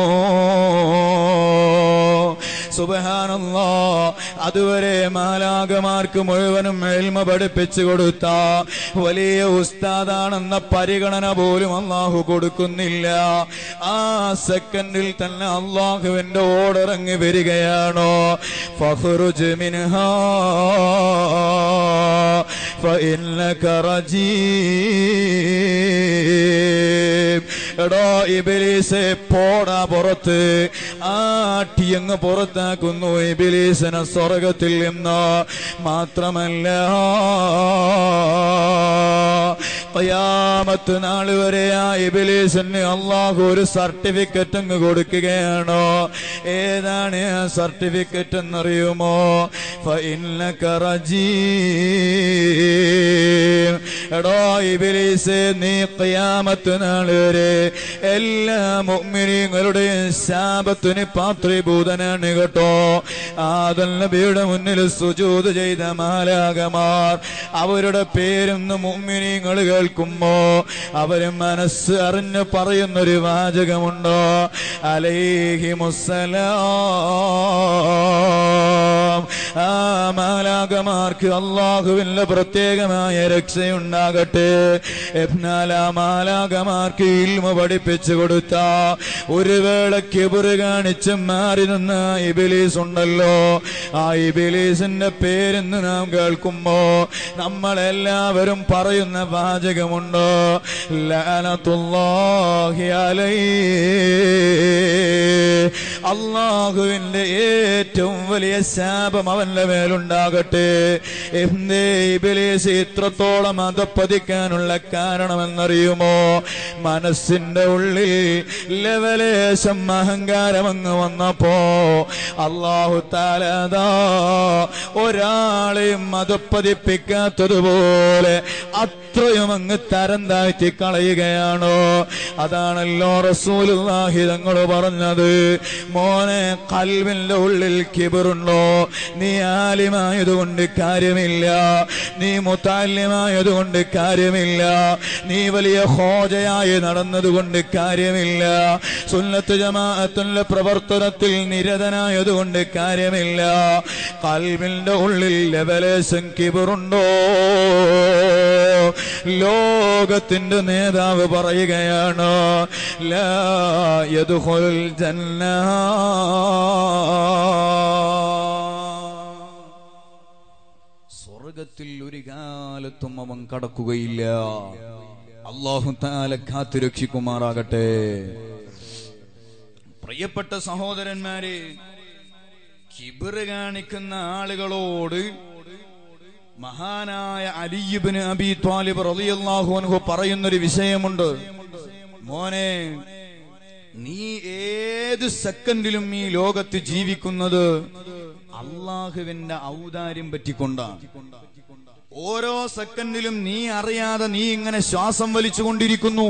സുബഹാനല്ലോ അതുവരെ മാലാകമാർക്ക് മുഴുവനും എൽമ പഠിപ്പിച്ചു കൊടുത്ത വലിയ ഉസ്താദാണെന്ന പരിഗണന പോലും അള്ളാഹു കൊടുക്കുന്നില്ല ആ സെക്കൻഡിൽ തന്നെ അള്ളാഹുവിന്റെ ഓർഡർ അങ്ങ് വരികയാണോ ഫഹ്റുജ് മിൻഹാ فإنك رجيم എടോ ഇബിലീസെ പോടാ പുറത്ത് ആട്ടിയങ്ങ് പുറത്താക്കുന്നു ഇബിലീസിനെ സ്വർഗത്തിൽ നിന്ന് മാത്രമല്ല കയാമത്ത് നാൾ വരെ ആ ഇബിലീസിന് അള്ളാഹു ഒരു സർട്ടിഫിക്കറ്റ് അങ്ങ് കൊടുക്കുകയാണോ ഏതാണ് ആ സർട്ടിഫിക്കറ്റ് എന്നറിയുമോ ഫഇന്നക റജീം എടോ ഇബിലീസ് നീ ഖിയാമത്ത് നാൾ വരെ എല്ലാ മുഅ്മിനീങ്ങളുടെയും ശാപത്തിന് പാത്രീഭൂതനാണ് കേട്ടോ ആദൽ നബിയുടെ മുന്നിൽ സുജൂദ് ചെയ്ത മാലാകമാർ അവരുടെ പേരൊന്ന് മുഅ്മിനീങ്ങൾ കേൾക്കുമ്പോ അവര് മനസ്സ് അറിഞ്ഞ് പറയുന്നൊരു വാചകമുണ്ടോ അലൈഹി മുസ്സലാം ആ മാലാകമാർക്ക് അള്ളാഹുവിന്റെ പ്രത്യേകമായ രക്ഷയുണ്ടാകട്ടെ എന്നാൽ ആ മാലാകമാർക്ക് ഇൽമ പഠിപ്പിച്ചു കൊടുത്ത ഒരു വേള കിബറ് കാണിച്ച് മാറി നിന്ന ഇബിലീസ് ഉണ്ടല്ലോ ആ ഇബിലീസിന്റെ പേരെന്ന് നാം കേൾക്കുമ്പോ നമ്മളെല്ലാവരും പറയുന്ന വാചകമുണ്ടോ ലഅനത്തുല്ലാഹി അലൈഹി അള്ളാഹുവിന്റെ ഏറ്റവും വലിയ ശാപം അവന്റെ മേലുണ്ടാകട്ടെ എന്തേ ഇബിലീസ് ഇത്രത്തോളം അതപ്പതിക്കാനുള്ള കാരണമെന്നറിയുമോ മനസ്സിന്റെ ഉള്ളിൽ ലവലേശം അഹങ്കാരമങ്ങ് വന്നപ്പോ അള്ളാഹു താലതാ ഒരാളെയും അതപ്പതിപ്പിക്കാത്തതുപോലെ അത്രയും അങ്ങ് തരം താഴ്ത്തി കളയുകയാണോ അതാണല്ലോ റസൂലുള്ളാഹി തങ്ങൾ പറഞ്ഞത് മോനെ കൽവിന്റെ ഉള്ളിൽ കിബറുണ്ടോ നീ ആലിമായതുകൊണ്ട് കാര്യമില്ല നീ മുത്താല്യമായതുകൊണ്ട് കാര്യമില്ല നീ വലിയ ഹോജയായി നടന്നതുകൊണ്ട് കാര്യമില്ല സുന്നത്ത് ജമാഅത്തിന്റെ പ്രവർത്തനത്തിൽ നിരതനായതുകൊണ്ട് കാര്യമില്ല കൽവിന്റെ ഉള്ളിൽ ലെവലേശം കിബറുണ്ടോ ലോകത്തിന്റെ നേതാവ് പറയുകയാണ് ലാ യദ്ഖുലുൽ ജന്ന സ്വർഗത്തിൽ ഒരു കാലത്തും അവൻ കടക്കുകയില്ല അള്ളാഹു താല കാത്തു രക്ഷിക്കുമാറാകട്ടെ പ്രിയപ്പെട്ട സഹോദരന്മാരെ കിബിറ് കാണിക്കുന്ന ആളുകളോട് മഹാനായ അലിയുബിന് അബി ത്വാലിബ് റളിയല്ലാഹു അൻഹു പറയുന്നൊരു വിഷയമുണ്ട് മോനെ നീ ഏത് സെക്കൻഡിലും ഈ ലോകത്ത് ജീവിക്കുന്നത് അള്ളാഹുവിന്റെ ഔദാര്യം പറ്റിക്കൊണ്ടാണ് ഓരോ സെക്കൻഡിലും നീ അറിയാതെ നീ ഇങ്ങനെ ശ്വാസം വലിച്ചുകൊണ്ടിരിക്കുന്നു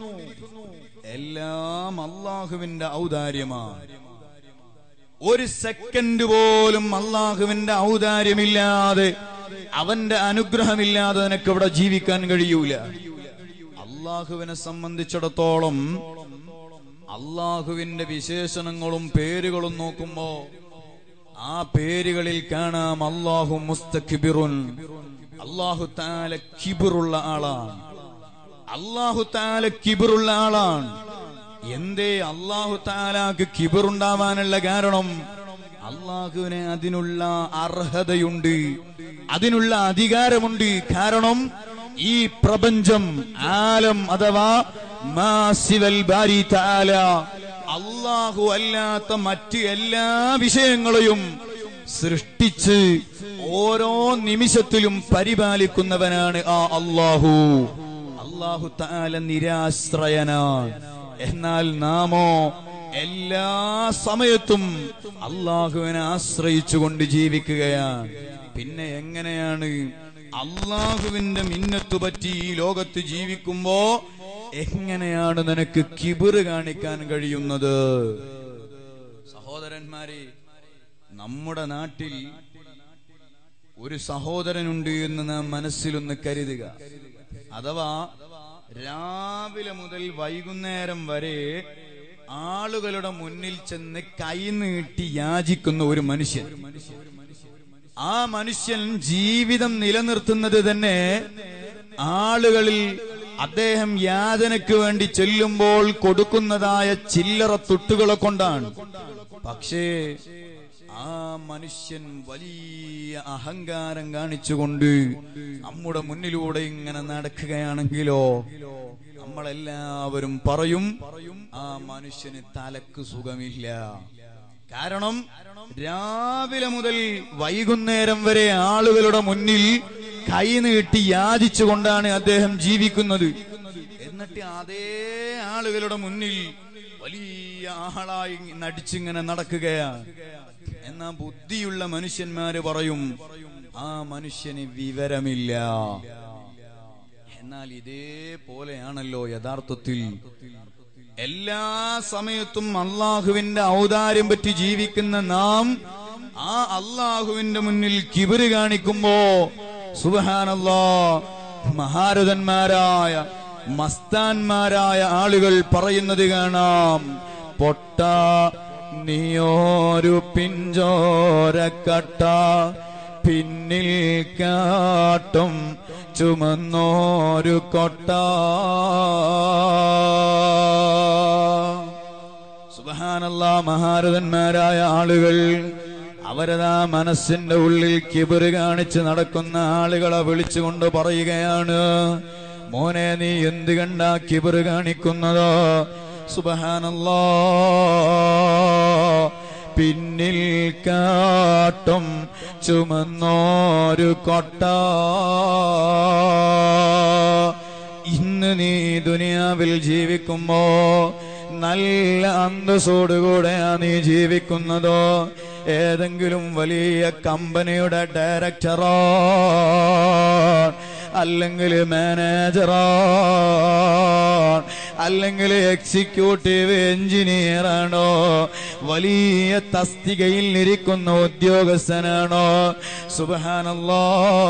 എല്ലാം അള്ളാഹുവിന്റെ ഔദാര്യമാണ് ഒരു സെക്കൻഡ് പോലും അള്ളാഹുവിന്റെ ഔദാര്യമില്ലാതെ അവന്റെ അനുഗ്രഹമില്ലാതെ നിനക്ക് ഇവിടെ ജീവിക്കാൻ കഴിയൂല അള്ളാഹുവിനെ സംബന്ധിച്ചിടത്തോളം അള്ളാഹുവിന്റെ വിശേഷണങ്ങളും പേരുകളും നോക്കുമ്പോ ആ പേരുകളിൽ കാണാം അള്ളാഹു മുസ്തഖിബിറുൻ അള്ളാഹു താല കിബിറുള്ള ആളാണ് അള്ളാഹു താല കിബിറുള്ള ആളാണ് എന്തേ അള്ളാഹു താലാക്ക് കിബിറുണ്ടാവാനുള്ള കാരണം അള്ളാഹുവിന് അതിനുള്ള അർഹതയുണ്ട് അതിനുള്ള അധികാരമുണ്ട് കാരണം ഈ പ്രപഞ്ചം ആലം അഥവാ മാസിവൽ ബാരി താല അള്ളാഹു അല്ലാത്ത മറ്റ് എല്ലാ വിഷയങ്ങളെയും സൃഷ്ടിച്ച് ഓരോ നിമിഷത്തിലും പരിപാലിക്കുന്നവനാണ് ആ അള്ളാഹു അള്ളാഹു താല നിരാശ്രയനാണ് എന്നാൽ നാമോ എല്ലാ സമയത്തും അള്ളാഹുവിനെ ആശ്രയിച്ചുകൊണ്ട് ജീവിക്കുകയാണ് പിന്നെ എങ്ങനെയാണ് അള്ളാഹുവിന്റെ മിന്നത്തു പറ്റി ഈ ലോകത്ത് ജീവിക്കുമ്പോ എങ്ങനെയാണ് നിനക്ക് കിബിറ് കാണിക്കാൻ കഴിയുന്നത് സഹോദരന്മാരെ നമ്മുടെ നാട്ടിൽ ഒരു സഹോദരനുണ്ട് എന്ന് നാം മനസ്സിലൊന്ന് കരുതുക അഥവാ രാവിലെ മുതൽ വൈകുന്നേരം വരെ ആളുകളുടെ മുന്നിൽ ചെന്ന് കൈനീട്ടി യാചിക്കുന്ന ഒരു മനുഷ്യൻ ആ മനുഷ്യൻ ജീവിതം നിലനിർത്തുന്നത് തന്നെ ആളുകളിൽ അദ്ദേഹം യാതനയ്ക്ക് വേണ്ടി ചെല്ലുമ്പോൾ കൊടുക്കുന്നതായ ചില്ലറ തുട്ടുകളെ കൊണ്ടാണ് പക്ഷേ ആ മനുഷ്യൻ വലിയ അഹങ്കാരം കാണിച്ചുകൊണ്ട് നമ്മുടെ മുന്നിലൂടെ ഇങ്ങനെ നടക്കുകയാണെങ്കിലോ നമ്മളെല്ലാവരും പറയും ആ മനുഷ്യന് തലക്ക് സുഖമില്ല കാരണം രാവിലെ മുതൽ വൈകുന്നേരം വരെ ആളുകളുടെ മുന്നിൽ കൈനീട്ടി യാചിച്ചുകൊണ്ടാണ് അദ്ദേഹം ജീവിക്കുന്നത് എന്നിട്ട് അതേ ആളുകളുടെ മുന്നിൽ വലിയ ആളായി നടിച്ചിങ്ങനെ നടക്കുകയാണ് എന്നാ ബുദ്ധിയുള്ള മനുഷ്യന്മാര് പറയും ആ മനുഷ്യന് വിവരമില്ല എന്നാൽ ഇതേപോലെയാണല്ലോ യഥാർത്ഥത്തിൽ എല്ലാ സമയത്തും അള്ളാഹുവിന്റെ ഔദാര്യം പറ്റി ജീവിക്കുന്ന നാം ആ അള്ളാഹുവിന്റെ മുന്നിൽ കിബിറ് കാണിക്കുമ്പോ സുബഹാനല്ലാ മഹാരഥന്മാരായ മസ്താന്മാരായ ആളുകൾ പറയുന്നത് കാണാം പൊട്ട നീയോരു പിഞ്ചോരക്കട്ട പിന്നിൽ കാട്ടും ചുമന്നോരു കൊട്ട സുബഹാനല്ല മഹാരഥന്മാരായ ആളുകൾ അവരതാ മനസ്സിന്റെ ഉള്ളിൽ കിബിറ് കാണിച്ച് നടക്കുന്ന ആളുകളെ വിളിച്ചുകൊണ്ട് പറയുകയാണ് മോനെ നീ എന്ത് കണ്ടാ കിബിറ് കാണിക്കുന്നതോ സുബഹാനല്ലാ പിന്നിൽ കാട്ടും ചുമന്നോരു കൊട്ട ഇന്ന് നീ ദുനിയാവിൽ ജീവിക്കുമ്പോ നല്ല അന്തസ്സോടുകൂടെയാ നീ ജീവിക്കുന്നതോ ഏതെങ്കിലും വലിയ കമ്പനിയുടെ ഡയറക്ടറോ അല്ലെങ്കിൽ മാനേജറോ അല്ലെങ്കിൽ എക്സിക്യൂട്ടീവ് എഞ്ചിനീയർ ആണോ വലിയ തസ്തികയിൽ ഇരിക്കുന്ന ഉദ്യോഗസ്ഥനാണോ സുബഹാനല്ലോ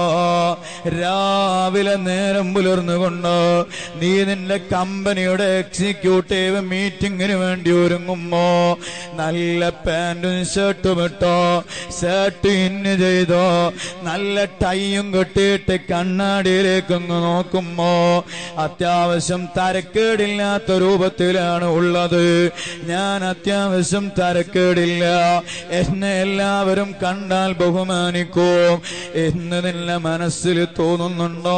രാവിലെ നേരം പുലർന്നുകൊണ്ട് നീ നിന്റെ കമ്പനിയുടെ എക്സിക്യൂട്ടീവ് മീറ്റിംഗിന് വേണ്ടി ഒരുങ്ങുമ്പോ നല്ല പാന്റും ഷർട്ടും ഇട്ടോ ഷർട്ട് ഇന്ന് ചെയ്തോ നല്ല ടൈയും കെട്ടിയിട്ട് കണ്ണാടിയിലേക്കൊന്ന് നോക്കുമ്പോ അത്യാവശ്യം തരക്കേടില്ലാത്ത രൂപത്തിലാണ് ഉള്ളത് ഞാൻ അത്യാവശ്യം തരക്കേടില്ല എന്നെ എല്ലാവരും കണ്ടാൽ ബഹുമാനിക്കും എന്ന് നിന്റെ മനസ്സിൽ തോന്നുന്നുണ്ടോ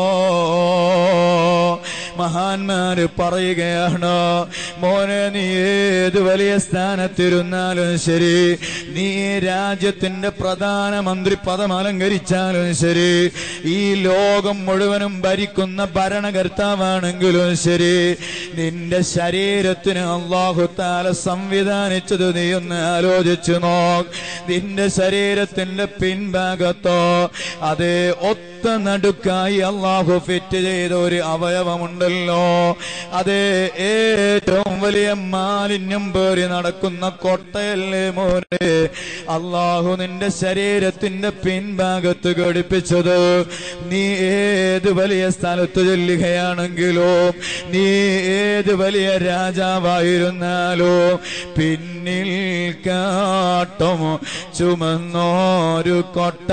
മഹാന്മാര് പറയുകയാണ് മോനെ നീ ഏത് വലിയ സ്ഥാനത്തിരുന്നാലും ശരി നീ രാജ്യത്തിന്റെ പ്രധാനമന്ത്രി പദം അലങ്കരിച്ചാലും ശരി ഈ ലോകം മുഴുവനും ഭരിക്കുന്ന ഭരണകർത്താവാണെങ്കിലും ശരി നിന്റെ ശരീരത്തിന് അള്ളാഹുത്താല സംവിധാനിച്ചത് നീ ഒന്ന് ആലോചിച്ചു നോക്ക് നിന്റെ ശരീരത്തിന്റെ പിൻഭാഗത്തോ അതേ ഒത്ത മുഖത്തെ നടുക്കായി അള്ളാഹു ഫിറ്റ് ചെയ്ത ഒരു അവയവമുണ്ടല്ലോ അതേ ഏറ്റവും വലിയ മാലിന്യം പേറി നടക്കുന്ന കൊട്ടയല്ലേ മോനെ അള്ളാഹു നിന്റെ ശരീരത്തിന്റെ പിൻഭാഗത്ത് ഘടിപ്പിച്ചത് നീ ഏത് വലിയ സ്ഥലത്ത് ചൊല്ലുകയാണെങ്കിലോ നീ ഏത് വലിയ രാജാവായിരുന്നാലോ പിന്നിൽ കാട്ടും ചുമന്നോരു കൊട്ട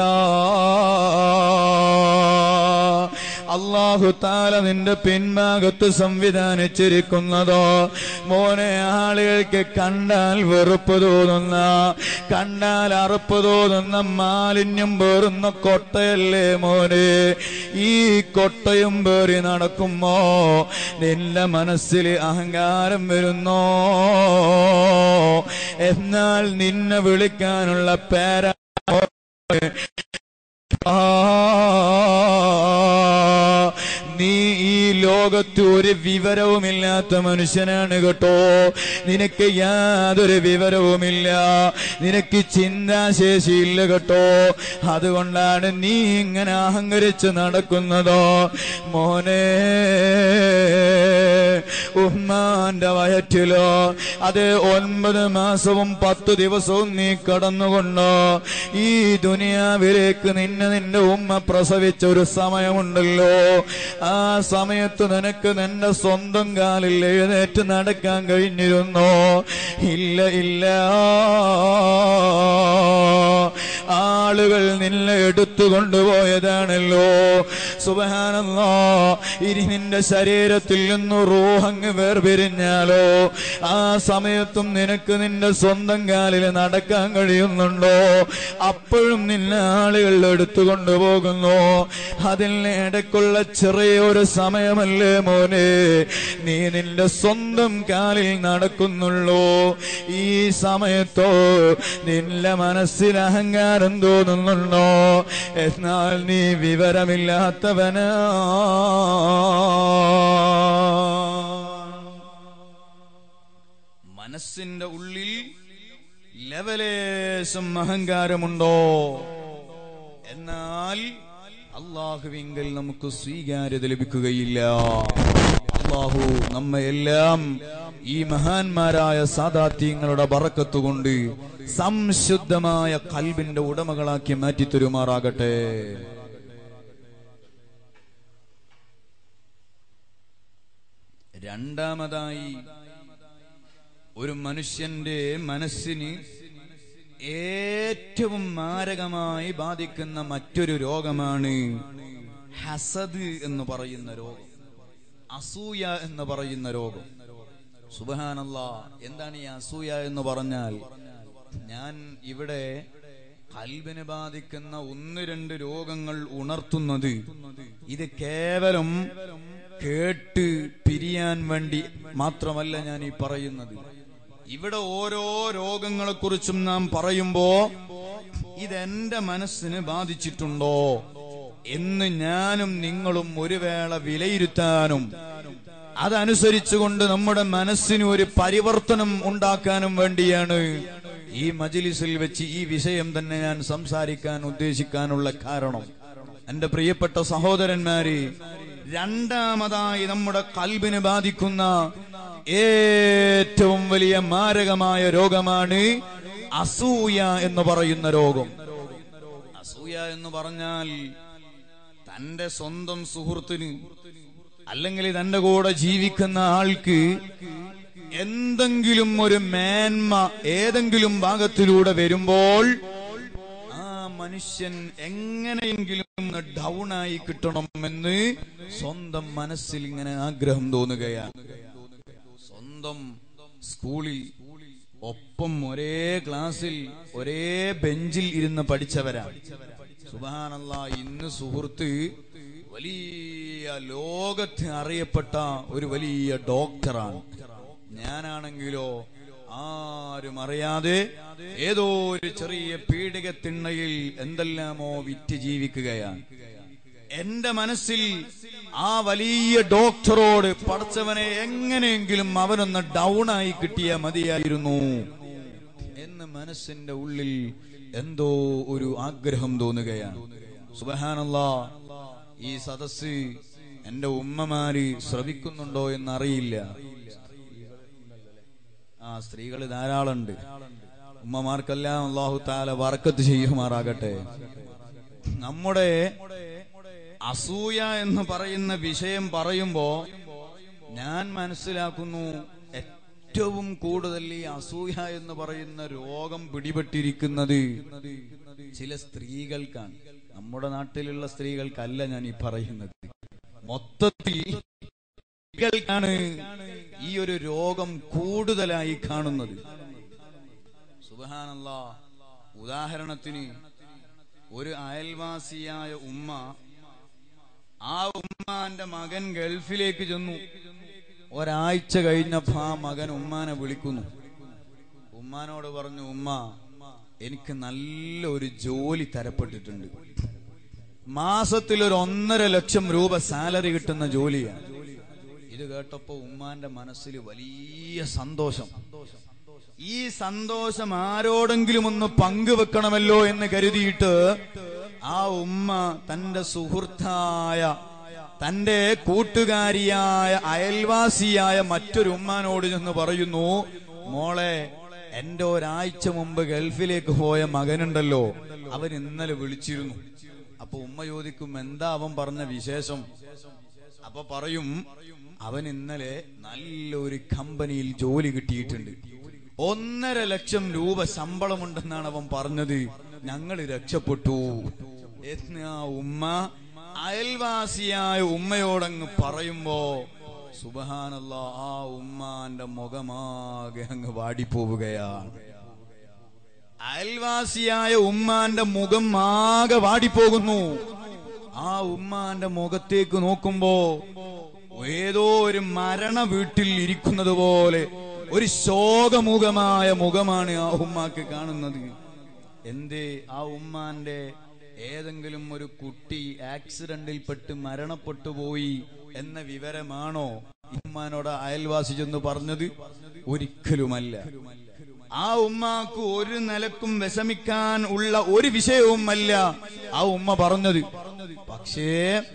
അള്ളാഹു താല നിന്റെ പിൻഭാഗത്ത് സംവിധാനിച്ചിരിക്കുന്നതോ മോനെ ആളുകൾക്ക് കണ്ടാൽ വെറുപ്പ് തോന്നുന്ന കണ്ടാൽ അറുപ്പ് തോന്നുന്ന മാലിന്യം പേറുന്ന കൊട്ടയല്ലേ മോനെ ഈ കൊട്ടയും പേറി നടക്കുമ്പോ നിന്റെ മനസ്സിൽ അഹങ്കാരം വരുന്നോ എന്നാൽ നിന്നെ വിളിക്കാനുള്ള പേര ആ, നീ ഈ ലോകത്ത് ഒരു വിവരവുമില്ലാത്ത മനുഷ്യനാണ് കേട്ടോ നിനക്ക് യാതൊരു വിവരവുമില്ല നിനക്ക് ചിന്താശേഷിയില്ല കേട്ടോ അതുകൊണ്ടാണ് നീ ഇങ്ങനെ അഹങ്കരിച്ച് നടക്കുന്നതോ മോനെ ഉമ്മാന്റെ വയറ്റിലോ അത് ഒൻപത് മാസവും പത്ത് ദിവസവും നീ കടന്നുകൊണ്ടോ ഈ ദുനിയാവിലേക്ക് നിന്നെ നിന്റെ ഉമ്മ പ്രസവിച്ച ഒരു സമയമുണ്ടല്ലോ ആ സമയത്ത് നിനക്ക് നിന്റെ സ്വന്തം കാലിൽ എഴുന്നേറ്റ് നടക്കാൻ കഴിഞ്ഞിരുന്നോ ഇല്ല ഇല്ല ആളുകൾ നിന്നെ എടുത്തു കൊണ്ടുപോയതാണല്ലോ സുബഹാനല്ലോ ഇനി നിന്റെ ശരീരത്തിൽ നിന്ന് റൂഹങ്ങ് വേർപിരിഞ്ഞാലോ ആ സമയത്തും നിനക്ക് നിന്റെ സ്വന്തം കാലിൽ നടക്കാൻ കഴിയുന്നുണ്ടോ അപ്പോഴും നിന്നെ ആളുകൾ എടുത്തു കൊണ്ടുപോകുന്നു അതിന് ഇടയ്ക്കുള്ള ചെറിയൊരു സമയമല്ലേ മോനെ നീ നിന്റെ സ്വന്തം കാലിൽ നടക്കുന്നുള്ളൂ ഈ സമയത്തോ നിന്റെ മനസ്സിൽ അഹങ്കാരം തോന്നുന്നുണ്ടോ എന്നാൽ നീ വിവരമില്ലാത്തവനാ മനസ്സിന്റെ ഉള്ളിൽ ലെവലേശം അഹങ്കാരമുണ്ടോ എന്നാൽ അള്ളാഹുവിങ്കൽ നമുക്ക് സ്വീകാര്യത ലഭിക്കുകയില്ല അള്ളാഹു നമ്മയെല്ലാം ഈ മഹാന്മാരായ സാദാത്യങ്ങളുടെ ബറക്കത്തുകൊണ്ട് സംശുദ്ധമായ കൽബിന്റെ ഉടമകളാക്കി മാറ്റി തരുമാറാകട്ടെ രണ്ടാമതായി ഒരു മനുഷ്യന്റെ മനസ്സിന് ഏറ്റവും മാരകമായി ബാധിക്കുന്ന മറ്റൊരു രോഗമാണ് ഹസദ് എന്ന് പറയുന്ന രോഗം അസൂയ എന്ന് പറയുന്ന രോഗം സുബഹാനല്ല എന്താണ് ഈ അസൂയ എന്ന് പറഞ്ഞാൽ ഞാൻ ഇവിടെ കൽബിന് ബാധിക്കുന്ന ഒന്ന് രണ്ട് രോഗങ്ങൾ ഉണർത്തുന്നത് ഇത് കേവലം കേട്ട് പിരിയാൻ വേണ്ടി മാത്രമല്ല ഞാൻ ഈ പറയുന്നത് ഇവിടെ ഓരോ രോഗങ്ങളെ കുറിച്ചും നാം പറയുമ്പോ ഇതെന്റെ മനസ്സിന് ബാധിച്ചിട്ടുണ്ടോ എന്ന് ഞാനും നിങ്ങളും ഒരു വേള വിലയിരുത്താനും അതനുസരിച്ചുകൊണ്ട് നമ്മുടെ മനസ്സിന് ഒരു പരിവർത്തനം ഉണ്ടാക്കാനും വേണ്ടിയാണ് ഈ മജിലിസിൽ വെച്ച് ഈ വിഷയം തന്നെ ഞാൻ സംസാരിക്കാൻ ഉദ്ദേശിക്കാനുള്ള കാരണം എന്റെ പ്രിയപ്പെട്ട സഹോദരന്മാര് രണ്ടാമതായി നമ്മുടെ കൽബിന് ബാധിക്കുന്ന ഏറ്റവും വലിയ മാരകമായ രോഗമാണ് അസൂയ എന്ന് പറയുന്ന രോഗം അസൂയ എന്ന് പറഞ്ഞാൽ തന്റെ സ്വന്തം സുഹൃത്തിന് അല്ലെങ്കിൽ തന്റെ കൂടെ ജീവിക്കുന്ന ആൾക്ക് എന്തെങ്കിലും ഒരു മേന്മ ഏതെങ്കിലും ഭാഗത്തിലൂടെ വരുമ്പോൾ ആ മനുഷ്യൻ എങ്ങനെയെങ്കിലും ഒന്ന് ഡൗൺ ആയി കിട്ടണമെന്ന് സ്വന്തം മനസ്സിൽ ഇങ്ങനെ ആഗ്രഹം തോന്നുകയാണ് സ്വന്തം സ്കൂളിൽ ഒപ്പം ഒരേ ക്ലാസ്സിൽ ഒരേ ബെഞ്ചിൽ ഇരുന്ന് പഠിച്ചവരാണ് സുബാനല്ല ഇന്ന് സുഹൃത്ത് വലിയ ലോകത്ത് അറിയപ്പെട്ട ഒരു വലിയ ഡോക്ടറാണ് ഞാനാണെങ്കിലോ ആരും അറിയാതെ ഏതോ ഒരു ചെറിയ പീഡികത്തിണ്ണയിൽ എന്തെല്ലാമോ വിറ്റ് ജീവിക്കുകയാണ് എന്റെ മനസ്സിൽ ആ വലിയ ഡോക്ടറോട് പടച്ചവനെ എങ്ങനെയെങ്കിലും അവനൊന്ന് ഡൗൺ ആയി കിട്ടിയ മതിയായിരുന്നു എന്ന് മനസ്സിന്റെ ഉള്ളിൽ എന്തോ ഒരു ആഗ്രഹം തോന്നുകയാണ് സുബഹാനല്ല ഈ സദസ് എന്റെ ഉമ്മമാര് ശ്രവിക്കുന്നുണ്ടോ എന്നറിയില്ല ആ സ്ത്രീകൾ ധാരാളമുണ്ട് ഉമ്മമാർക്കെല്ലാം അള്ളാഹു താല വർക്കത്ത് ചെയ്യുമാറാകട്ടെ നമ്മുടെ അസൂയ എന്ന് പറയുന്ന വിഷയം പറയുമ്പോ ഞാൻ മനസ്സിലാക്കുന്നു ഏറ്റവും കൂടുതൽ ഈ അസൂയ എന്ന് പറയുന്ന രോഗം പിടിപെട്ടിരിക്കുന്നത് ചില സ്ത്രീകൾക്കാണ് നമ്മുടെ നാട്ടിലുള്ള സ്ത്രീകൾക്കല്ല ഞാൻ ഈ പറയുന്നത് മൊത്തത്തിൽ സ്ത്രീകൾക്കാണ് ഈ ഒരു രോഗം കൂടുതലായി കാണുന്നത് സുബഹാനല്ല ഉദാഹരണത്തിന് ഒരു അയൽവാസിയായ ഉമ്മ ആ ഉമ്മാന്റെ മകൻ ഗൾഫിലേക്ക് ചെന്നു ഒരാഴ്ച കഴിഞ്ഞപ്പോ ആ മകൻ ഉമ്മാനെ വിളിക്കുന്നു ഉമ്മാനോട് പറഞ്ഞു ഉമ്മ എനിക്ക് നല്ല ഒരു ജോലി തരപ്പെട്ടിട്ടുണ്ട് മാസത്തിൽ ഒരു ഒന്നര ലക്ഷം രൂപ സാലറി കിട്ടുന്ന ജോലിയാണ് ഇത് കേട്ടപ്പോ ഉമ്മാന്റെ മനസ്സിൽ വലിയ സന്തോഷം ഈ സന്തോഷം ആരോടെങ്കിലും ഒന്ന് പങ്കുവെക്കണമല്ലോ എന്ന് കരുതിയിട്ട് ആ ഉമ്മ തന്റെ സുഹൃത്തായ തന്റെ കൂട്ടുകാരിയായ അയൽവാസിയായ മറ്റൊരു ഉമ്മാനോട് ചെന്ന് പറയുന്നു മോളെ എന്റെ ഒരാഴ്ച മുമ്പ് ഗൾഫിലേക്ക് പോയ മകനുണ്ടല്ലോ അവൻ ഇന്നലെ വിളിച്ചിരുന്നു അപ്പൊ ഉമ്മ ചോദിക്കും എന്താ അവൻ പറഞ്ഞ വിശേഷം അപ്പൊ പറയും അവൻ ഇന്നലെ നല്ലൊരു കമ്പനിയിൽ ജോലി കിട്ടിയിട്ടുണ്ട് ഒന്നര ലക്ഷം രൂപ ശമ്പളമുണ്ടെന്നാണ് അവൻ പറഞ്ഞത് ഞങ്ങൾ രക്ഷപ്പെട്ടു എന്ന് ആ ഉമ്മ അയൽവാസിയായ ഉമ്മയോടങ്ങ് പറയുമ്പോ സുബഹാനല്ല ആ ഉമ്മാന്റെ മുഖമാകെ അങ്ങ് വാടിപ്പോവുകയാണ് അയൽവാസിയായ ഉമ്മാന്റെ മുഖം ആകെ വാടിപ്പോകുന്നു ആ ഉമ്മാന്റെ മുഖത്തേക്ക് നോക്കുമ്പോ ഏതോ ഒരു മരണ വീട്ടിൽ ഇരിക്കുന്നത് പോലെ ഒരു ശോകമുഖമായ മുഖമാണ് ആ ഉമ്മാക്ക് കാണുന്നത് എന്തേ ആ ഉമ്മാന്റെ ഏതെങ്കിലും ഒരു കുട്ടി ആക്സിഡന്റിൽ പെട്ട് മരണപ്പെട്ടു പോയി എന്ന വിവരമാണോ ഉമ്മാനോട് അയൽവാസി ചെന്ന് പറഞ്ഞത് ഒരിക്കലുമല്ല ആ ഉമ്മാക്ക് ഒരു നിലക്കും വിഷമിക്കാൻ ഉള്ള ഒരു വിഷയവുമല്ല ആ ഉമ്മ പറഞ്ഞത് പക്ഷേ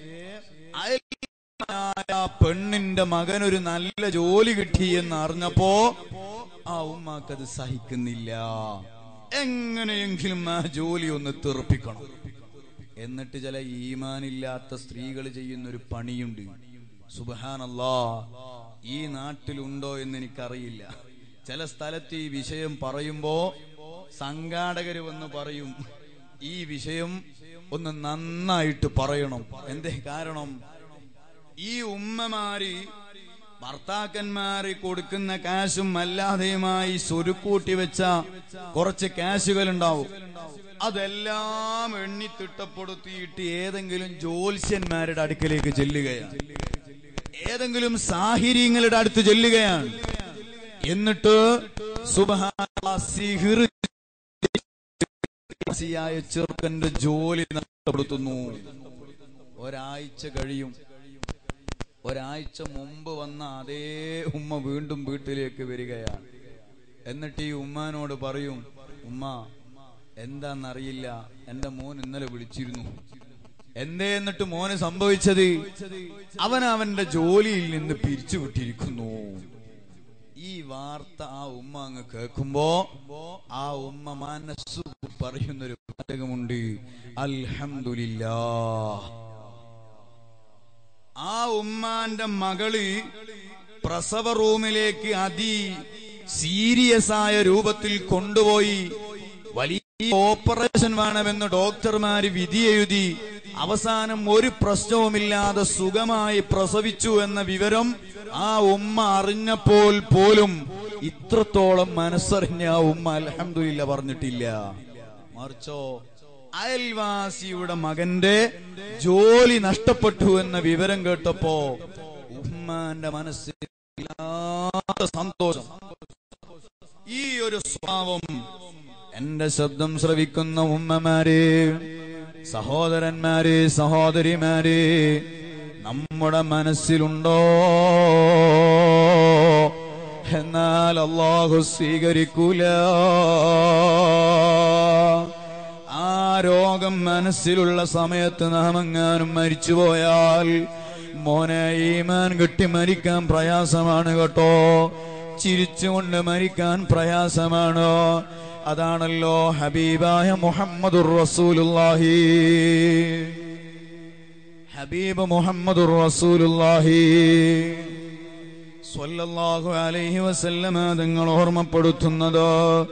അയൽവാസിയായ ആ പെണ്ണിന്റെ മകനൊരു നല്ല ജോലി കിട്ടി എന്ന് അറിഞ്ഞപ്പോ ആ ഉമ്മാക്കത് സഹിക്കുന്നില്ല എങ്ങനെയെങ്കിലും ആ ജോലി ഒന്ന് തെറുപ്പിക്കണം എന്നിട്ട് ചില ഈമാനില്ലാത്ത സ്ത്രീകൾ ചെയ്യുന്ന ഒരു പണിയുണ്ട് സുബഹാനല്ലാ ഈ നാട്ടിലുണ്ടോ എന്ന് എനിക്കറിയില്ല ചില സ്ഥലത്ത് ഈ വിഷയം പറയുമ്പോ സംഘാടകര് വന്ന് പറയും ഈ വിഷയം ഒന്ന് നന്നായിട്ട് പറയണം എന്തേ കാരണം ഈ ഉമ്മമാര് ഭർത്താക്കന്മാര് കൊടുക്കുന്ന കാശും അല്ലാതെയുമായി സ്വരുക്കൂട്ടി വെച്ച കുറച്ച് കാശുകൾ ഉണ്ടാവും അതെല്ലാം എണ്ണി തിട്ടപ്പെടുത്തിയിട്ട് ഏതെങ്കിലും ജ്യോത്സ്യന്മാരുടെ അടുക്കലേക്ക് ചെല്ലുകയാണ് ഏതെങ്കിലും സാഹിര്യങ്ങളുടെ അടുത്ത് ചെല്ലുകയാണ് എന്നിട്ട് സുബഹാന സിഹിർ ായ ചെറുക്കന്റെ ജോലി നഷ്ടപ്പെടുത്തുന്നു ഒരാഴ്ച കഴിയും ഒരാഴ്ച മുമ്പ് വന്ന അതേ ഉമ്മ വീണ്ടും വീട്ടിലേക്ക് വരികയാണ് എന്നിട്ട് ഈ ഉമ്മാനോട് പറയും ഉമ്മ എന്താന്നറിയില്ല എന്റെ മോൻ ഇന്നലെ വിളിച്ചിരുന്നു എന്തേ എന്നിട്ട് മോന് സംഭവിച്ചത് അവൻ അവന്റെ ജോലിയിൽ നിന്ന് പിരിച്ചുവിട്ടിരിക്കുന്നു ഈ വാർത്ത ആ ഉമ്മ അങ്ങ് കേൾക്കുമ്പോ ആ ഉമ്മ മനസ്സു പറയുന്നൊരു വാചകമുണ്ട് അൽഹംദുലില്ലാ ആ ഉമ്മാന്റെ മകള് പ്രസവ റൂമിലേക്ക് അതി സീരിയസ് ആയ രൂപത്തിൽ കൊണ്ടുപോയി വലിയ ഓപ്പറേഷൻ വേണമെന്ന് ഡോക്ടർമാര് വിധി എഴുതി അവസാനം ഒരു പ്രശ്നവുമില്ലാതെ സുഖമായി പ്രസവിച്ചു എന്ന വിവരം ആ ഉമ്മ അറിഞ്ഞപ്പോൾ പോലും ഇത്രത്തോളം മനസ്സറിഞ്ഞ ആ ഉമ്മ അലഹമില്ല പറഞ്ഞിട്ടില്ല മറിച്ചോ അയൽവാസിയുടെ മകന്റെ ജോലി നഷ്ടപ്പെട്ടു എന്ന വിവരം കേട്ടപ്പോ ഉമ്മാന്റെ മനസ്സിൽ വല്ലാത്ത സന്തോഷം ഈ ഒരു സ്വഭാവം എന്റെ ശബ്ദം ശ്രവിക്കുന്ന ഉമ്മമാരെ സഹോദരന്മാരെ സഹോദരിമാരെ നമ്മുടെ മനസ്സിലുണ്ടോ എന്നാൽ അള്ളാഹു സ്വീകരിക്കൂല ആ രോഗം മനസ്സിലുള്ള സമയത്ത് നാം എങ്ങാനും മരിച്ചുപോയാൽ മോനെ ഈമാൻ കിട്ടി മരിക്കാൻ പ്രയാസമാണ് കേട്ടോ ചിരിച്ചുകൊണ്ട് മരിക്കാൻ പ്രയാസമാണ് അതാണല്ലോ ഹബീബായ മുഹമ്മദുർ റസൂലുള്ളാഹി ഹബീബ് മുഹമ്മദുർ റസൂലുള്ളാഹി സ്വല്ലല്ലാഹു അലൈഹി വസല്ലമ നിങ്ങൾ ഓർമ്മപ്പെടുത്തുന്നത്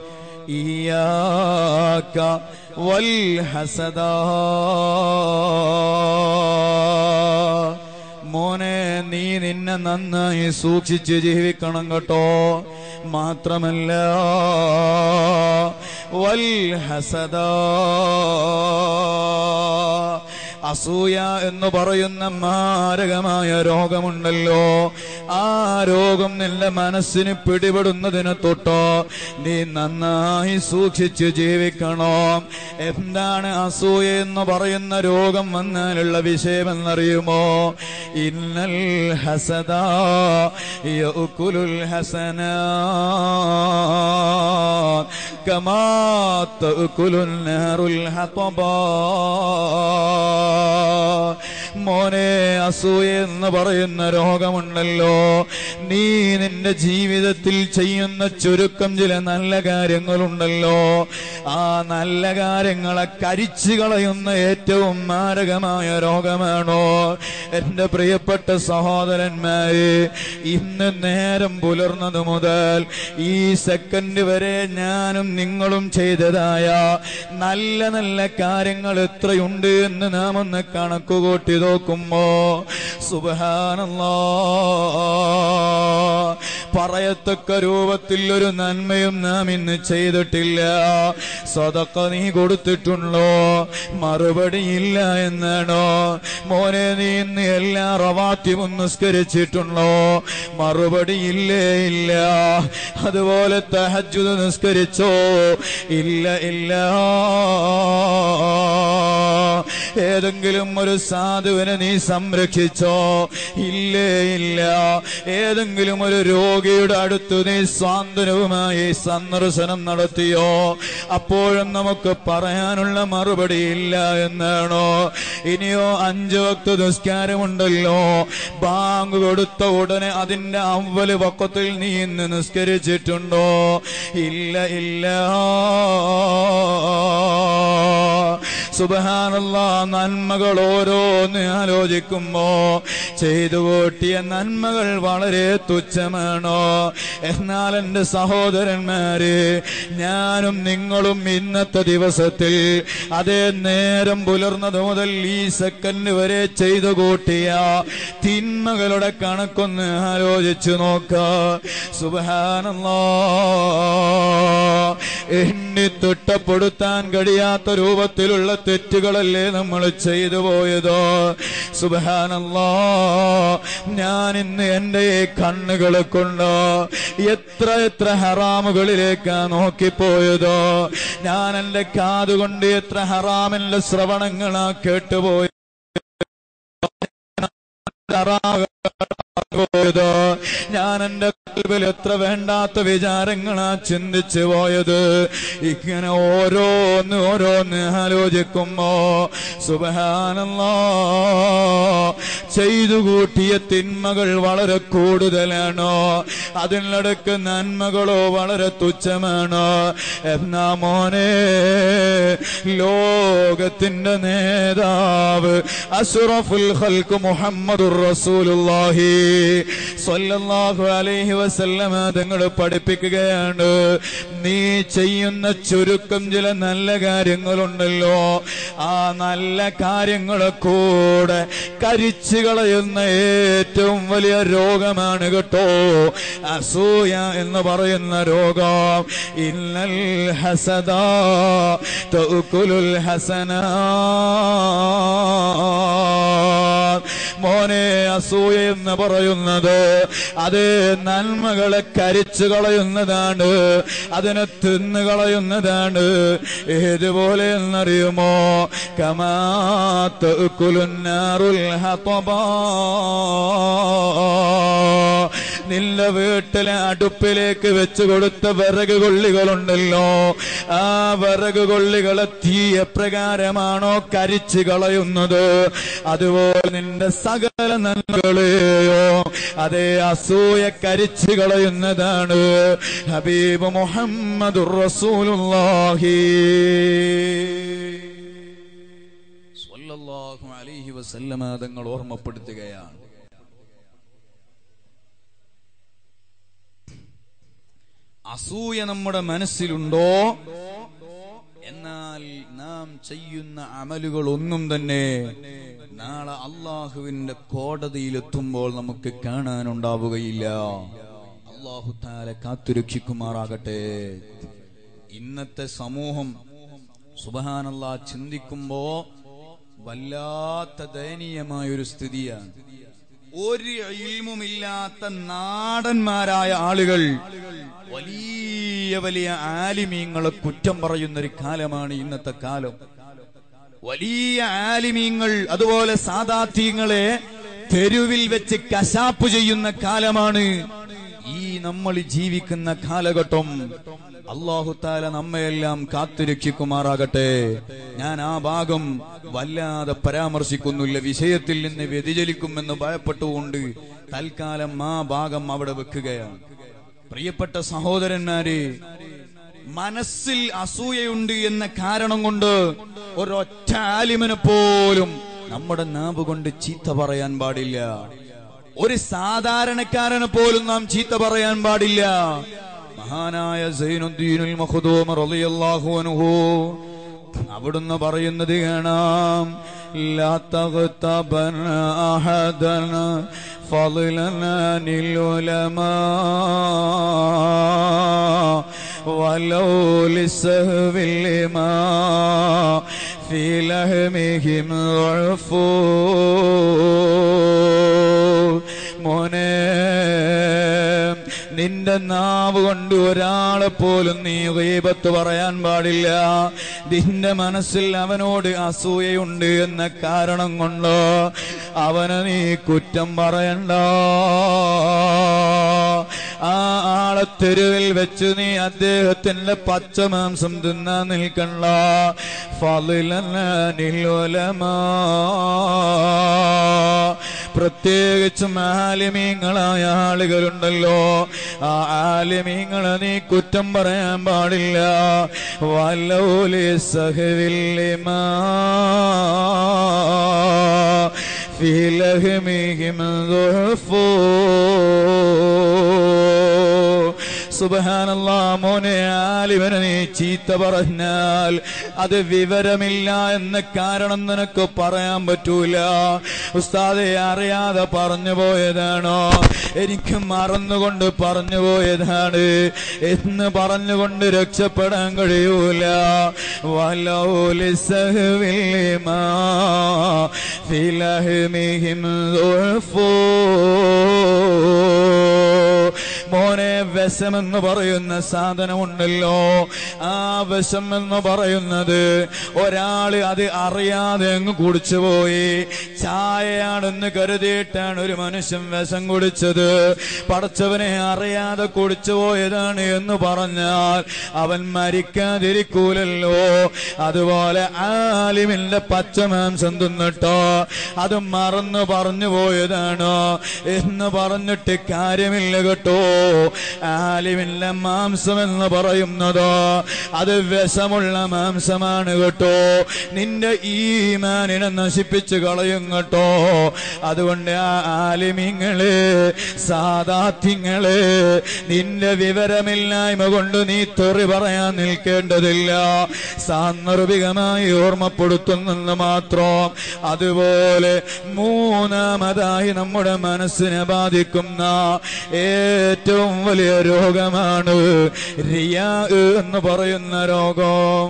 ഇയ്യാക വൽ ഹസദാ മോനെ നീ നിന്നെ നന്നായി സൂക്ഷിച്ച് ജീവിക്കണം കേട്ടോ മാത്രമല്ല വൽ ഹസദാ അസൂയ എന്ന് പറയുന്ന മാരകമായ രോഗമുണ്ടല്ലോ ആ രോഗം നിന്റെ മനസ്സിന് പിടിപെടുന്നതിന് തൊട്ടോ നീ നന്നായി സൂക്ഷിച്ച് ജീവിക്കണം എന്താണ് അസൂയ എന്ന് പറയുന്ന രോഗം വന്നാലുള്ള വിഷയമെന്നറിയുമോ ഇന്നൽ ഹസദ യഅ്കുലുൽ ഹസന കമാ തഅ്കുലുൻ നാറുൽ ഹതബാ മോനെ അസൂയ എന്ന് പറയുന്ന രോഗമുണ്ടല്ലോ നീ നിന്റെ ജീവിതത്തിൽ ചെയ്യുന്ന ചുരുക്കം ചില നല്ല കാര്യങ്ങളുണ്ടല്ലോ ആ നല്ല കാര്യങ്ങളെ കരിച്ചു കളയുന്ന ഏറ്റവും മാരകമായ രോഗമാണോ എന്റെ പ്രിയപ്പെട്ട സഹോദരന്മാരെ ഇന്ന് നേരം പുലർന്നത് മുതൽ ഈ സെക്കൻഡ് വരെ ഞാനും നിങ്ങളും ചെയ്തതായ നല്ല നല്ല കാര്യങ്ങൾ എത്രയുണ്ട് എന്ന് നാം ഒന്ന് കണക്കുകൂട്ടി നോക്കുമ്പോ സുബഹാനല്ലാ പറയത്തക്ക രൂപത്തിൽ ഒരു നന്മയും നാം ഇന്ന് ചെയ്തിട്ടില്ല സ്വതക്ക നീ കൊടുത്തിട്ടുണ്ടോ മറുപടി ഇല്ല എന്നാണോ മോനെ നീ ഇന്ന് എല്ലാ റവാത്യവും നിസ്കരിച്ചിട്ടുണ്ടോ മറുപടി ഇല്ലേ ഇല്ല അതുപോലെ തഹജുദ് നിസ്കരിച്ചോ ഇല്ല ഇല്ല ഏതെങ്കിലും ഒരു സാധുവിനെ നീ സംരക്ഷിച്ചോ ഇല്ലേ ഇല്ല ഏതെങ്കിലും ഒരു രോഗിയുടെ അടുത്ത് നീ സ്വാന്തനവുമായി സന്ദർശനം നടത്തിയോ അപ്പോഴും നമുക്ക് പറയാനുള്ള മറുപടി ഇല്ല എന്നാണോ ഇനിയോ അഞ്ചു വക്ത നിസ്കാരമുണ്ടല്ലോ ബാങ്ക് കൊടുത്ത ഉടനെ അതിന്റെ അവല് പക്കത്തിൽ നീ ഇന്ന് നിസ്കരിച്ചിട്ടുണ്ടോ ഇല്ല ഇല്ല സുബഹാനല്ല നന്മകൾ ഓരോന്ന് ആലോചിക്കുമ്പോ ചെയ്തു കൂട്ടിയ നന്മകൾ വളരെ തുച്ഛമാണോ എന്നാൽ എന്റെ സഹോദരന്മാര് ഞാനും നിങ്ങളും ഇന്നത്തെ ദിവസത്തിൽ അതേ നേരം പുലർന്നത് മുതൽ ഈ സെക്കൻഡ് വരെ ചെയ്തു കൂട്ടിയ തിന്മകളുടെ കണക്കൊന്ന് ആലോചിച്ചു നോക്ക സുബഹാനല്ലോ എണ്ണി തിട്ടപ്പെടുത്താൻ കഴിയാത്ത രൂപത്തിലുള്ള തെറ്റുകളല്ലേ നമ്മൾ ചെയ്തു പോയതോ സുബഹാനല്ലോ ഞാൻ ഇന്ന് എന്റെ ഈ കണ്ണുകളെ കൊണ്ട് എത്ര എത്ര ഹറാമുകളിലേക്കാ നോക്കിപ്പോയതോ ഞാൻ എന്റെ കാതുകൊണ്ട് എത്ര ഹറാമിന്റെ ശ്രവണങ്ങളാ കേട്ടുപോയി പോയത് ഞാൻ എന്റെ കൽവിൽ എത്ര വേണ്ടാത്ത വിചാരങ്ങളാ ചിന്തിച്ചു പോയത് ഇങ്ങനെ ഓരോന്ന് ഓരോന്ന് ആലോചിക്കുമ്പോ സുബഹാനല്ലോ ചെയ്തു കൂട്ടിയ തിന്മകൾ വളരെ കൂടുതലാണോ അതിനിടക്ക് നന്മകളോ വളരെ തുച്ഛമാണോ എന്നാ മോനെ ലോകത്തിന്റെ നേതാവ് അസുറഫുൽ ഖൽക്ക് മുഹമ്മദുർ റസൂലുള്ളാഹി സ്വല്ലല്ലാഹു അലൈഹി വസല്ലമ തങ്ങൾ പഠിപ്പിക്കുകയാണ് നീ ചെയ്യുന്ന ചുരുക്കം ചില നല്ല കാര്യങ്ങളുണ്ടല്ലോ ആ നല്ല കാര്യങ്ങളെ കൂടെ കരിച്ചു കളയുന്ന ഏറ്റവും വലിയ രോഗമാണ് കേട്ടോ അസൂയ എന്ന് പറയുന്ന രോഗം ഇന്നൽ ഹസദ തഅ്കുലുൽ ഹസനാ മോനെ അസൂയ എന്ന് പറയുന്നത് അത് നന്മകളെ കരിച്ചു കളയുന്നതാണ് അതിനെ തിന്നു കളയുന്നതാണ് ഏതുപോലെ എന്നറിയുമോ കമാത്ത് കുലുന്നാറുൽ ഹതബാ നിന്റെ വീട്ടിലെ അടുപ്പിലേക്ക് വെച്ചു കൊടുത്ത വിറക് കൊള്ളികളുണ്ടല്ലോ ആ വിറക് കൊള്ളികളെ തീ എപ്രകാരമാണോ കരിച്ചു കളയുന്നത് അതുപോലെ നിന്റെ സകല നന്മകളെയോ അതേ അസൂയ കരിച്ചു കളയുന്നതാണ് ഹബീബ് മുഹമ്മദ് റസൂലുള്ളാഹി സ്വല്ലല്ലാഹു അലൈഹി വസല്ലമ തങ്ങൾ ഓർമ്മപ്പെടുത്തുകയാണ് അസൂയ നമ്മുടെ മനസ്സിലുണ്ടോ എന്നാൽ നാം ചെയ്യുന്ന അമലുകൾ ഒന്നും തന്നെ നാളെ അള്ളാഹുവിന്റെ കോടതിയിലെത്തുമ്പോൾ നമുക്ക് കാണാനുണ്ടാവുകയില്ല അള്ളാഹു താല കാത്തുരക്ഷിക്കുമാറാകട്ടെ ഇന്നത്തെ സമൂഹം സുബഹാനല്ല ചിന്തിക്കുമ്പോ വല്ലാത്ത ദയനീയമായ ഒരു സ്ഥിതിയാണ് ഒരു ഇൽമുമില്ലാത്ത നാടന്മാരായ ആളുകൾ വലിയ വലിയ ആലിമീങ്ങളെ കുറ്റം പറയുന്ന ഒരു കാലമാണ് ഇന്നത്തെ കാലം വലിയ ആലിമീങ്ങൾ അതുപോലെ സാദാത്യങ്ങളെ തെരുവിൽ വെച്ച് കശാപ്പ് ചെയ്യുന്ന കാലമാണ് ഈ നമ്മൾ ജീവിക്കുന്ന കാലഘട്ടം അള്ളാഹുത്താല നമ്മയെല്ലാം കാത്തുരക്ഷിക്കുമാറാകട്ടെ ഞാൻ ആ ഭാഗം വല്ലാതെ പരാമർശിക്കുന്നില്ല വിഷയത്തിൽ നിന്ന് വ്യതിചലിക്കുമെന്ന് ഭയപ്പെട്ടുകൊണ്ട് തൽക്കാലം ആ ഭാഗം അവിടെ വെക്കുകയാണ് പ്രിയപ്പെട്ട സഹോദരന്മാരെ മനസ്സിൽ അസൂയയുണ്ട് എന്ന കാരണം കൊണ്ട് ഒരൊറ്റ ആലിമിനെ പോലും നമ്മുടെ നാവ് കൊണ്ട് ചീത്ത പറയാൻ പാടില്ല ഒരു സാധാരണക്കാരനെ പോലും നാം ചീത്ത പറയാൻ പാടില്ല മഹാനായ സൈനുദ്ദീനുൽ മഖ്ദൂം റളിയല്ലാഹു അൻഹു അവിടുന്ന് പറയുന്നത് കാണാം ലാ തഗ്തബൻ അഹദൻ ഫضلن عن العلماء ولو لسهو لما في لهمهم ضعف മോനെ നിന്റെ നാവ് കൊണ്ട് ഒരാളെ പോലും നീ ഗീബത്ത് പറയാൻ പാടില്ല നിന്റെ മനസ്സിൽ അവനോട് അസൂയയുണ്ട് എന്ന കാരണം കൊണ്ട് അവനെ നീ കുറ്റം പറയണ്ട ആ ആളെ തെരുവിൽ വെച്ച് നീ അദ്ദേഹത്തിന്റെ പച്ചമാംസം തിന്നാൻ നിൽക്കണ്ട ഫലിലമാ പ്രത്യേകിച്ചും ആലിമീങ്ങളായ ആളുകളുണ്ടല്ലോ ആ ആലിമീങ്ങളെ നീ കുറ്റം പറയാൻ പാടില്ല വല്ലൗലി സഹവില്ലിമാ في لهمهم ضعفوا സുബഹാനല്ലാ മോനെ ആലിവനെ നീ ചീത്ത പറഞ്ഞാൽ അത് വിവരമില്ല എന്ന കാരണം നിനക്ക് പറയാൻ പറ്റൂല ഉസ്താദെ അറിയാതെ പറഞ്ഞു പോയതാണോ എനിക്ക് മറന്നുകൊണ്ട് പറഞ്ഞു പോയതാണ് എന്ന് പറഞ്ഞുകൊണ്ട് രക്ഷപ്പെടാൻ കഴിയൂല വലൗലി സഹവില്ലിമാ ഫിലഹ്മിഹിം മോനെ വിഷമെന്ന് പറയുന്ന സാധനമുണ്ടല്ലോ ആ വിഷം എന്ന് പറയുന്നത് ഒരാള് അത് അറിയാതെ അങ്ങ് കുടിച്ചുപോയി ചായയാണെന്ന് കരുതിയിട്ടാണ് ഒരു മനുഷ്യൻ വിഷം കുടിച്ചത് പടച്ചവനെ അറിയാതെ കുടിച്ചു പോയതാണ് എന്ന് പറഞ്ഞാൽ അവൻ മരിക്കാതിരിക്കൂലല്ലോ അതുപോലെ ആലിമിന്റെ പച്ചമാംസം തിന്നിട്ടോ അത് മറന്നു പറഞ്ഞു പോയതാണോ എന്ന് പറഞ്ഞിട്ട് കാര്യമില്ല കേട്ടോ ആലിമിന്റെ മാംസം എന്ന് പറയുന്നതോ അത് വിഷമുള്ള മാംസമാണ് കേട്ടോ നിന്റെ ഈമാനിനെ നശിപ്പിച്ച് കളയും കേട്ടോ അതുകൊണ്ട് ആ ആലിമിങ്ങള് സാധാത്യങ്ങള് നിന്റെ വിവരമില്ലായ്മ കൊണ്ട് നീ തെറി പറയാൻ നിൽക്കേണ്ടതില്ല സാന്ദർഭികമായി ഓർമ്മപ്പെടുത്തുന്നെന്ന് മാത്രം അതുപോലെ മൂന്നാമതായി നമ്മുടെ മനസ്സിനെ ബാധിക്കുന്ന ഏറ്റവും വലിയ രോഗമാണ് റിയാ എന്ന് പറയുന്ന രോഗം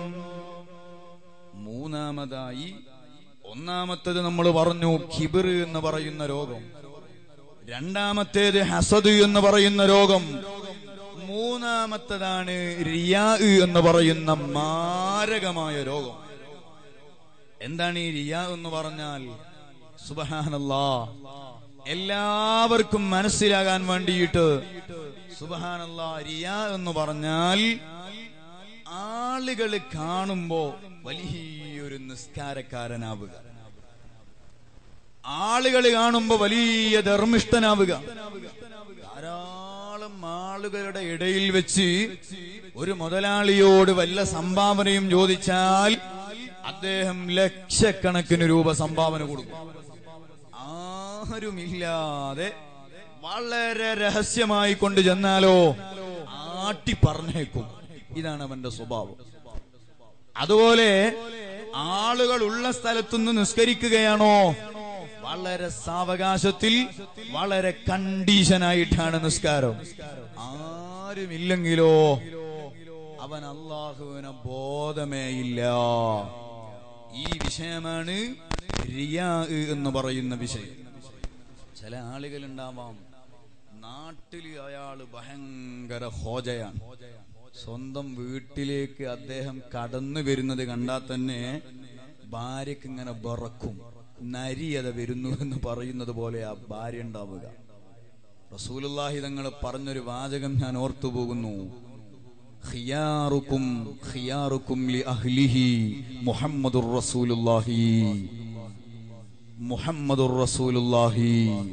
മൂന്നാമതായി ഒന്നാമത്തേത് നമ്മൾ പറഞ്ഞു ഖിബിർ എന്ന് പറയുന്ന രോഗം രണ്ടാമത്തേത് ഹസദ് എന്ന് പറയുന്ന രോഗം മൂന്നാമത്തതാണ് റിയാ എന്ന് പറയുന്ന മാരകമായ രോഗം എന്താണ് ഈ റിയാ എന്ന് പറഞ്ഞാൽ സുബഹാനല്ലാ എല്ലാവർക്കും മനസ്സിലാകാൻ വേണ്ടിയിട്ട് സുബഹാനല്ല റിയ എന്ന് പറഞ്ഞാൽ ആളുകൾ കാണുമ്പോ വലിയൊരു നിസ്കാരക്കാരനാവുക ആളുകൾ കാണുമ്പോ വലിയ ധർമ്മിഷ്ഠനാവുക ധാരാളം ആളുകളുടെ ഇടയിൽ വെച്ച് ഒരു മുതലാളിയോട് വല്ല സംഭാവനയും ചോദിച്ചാൽ അദ്ദേഹം ലക്ഷക്കണക്കിന് രൂപ സംഭാവന കൊടുക്കും ആരുമില്ലാതെ വളരെ രഹസ്യമായി കൊണ്ട് ചെന്നാലോ ആട്ടി പറഞ്ഞേക്കും ഇതാണ് അവന്റെ സ്വഭാവം അതുപോലെ ആളുകൾ ഉള്ള സ്ഥലത്തുനിന്ന് നിസ്കരിക്കുകയാണോ വളരെ സാവകാശത്തിൽ വളരെ കണ്ടീഷനായിട്ടാണ് നിസ്കാരം ആരുമില്ലെങ്കിലോ അവൻ അള്ളാഹുവിന് ബോധമേ ഇല്ല ഈ വിഷയമാണ് റിയാ എന്ന് പറയുന്ന വിഷയം ചില ആളുകൾ ഉണ്ടാവാം നാട്ടില് അയാള് ഭയങ്കര ഹോജയാണ് സ്വന്തം വീട്ടിലേക്ക് അദ്ദേഹം കടന്നു വരുന്നത് കണ്ടാൽ തന്നെ ഭാര്യക്ക് ഇങ്ങനെ ബറക്കും നരിയത വരുന്നു എന്ന് പറയുന്നത് പോലെ ആ ഭാര്യ ഉണ്ടാവുക റസൂലുള്ളാഹി തങ്ങൾ പറഞ്ഞൊരു വാചകം ഞാൻ ഓർത്തു പോകുന്നു ഖിയാറുക്കും ഖിയാറുക്കും ലി അഹ്ലിഹി മുഹമ്മദുർ റസൂലുള്ളാഹി മുഹമ്മദുർ റസൂലുള്ളാഹി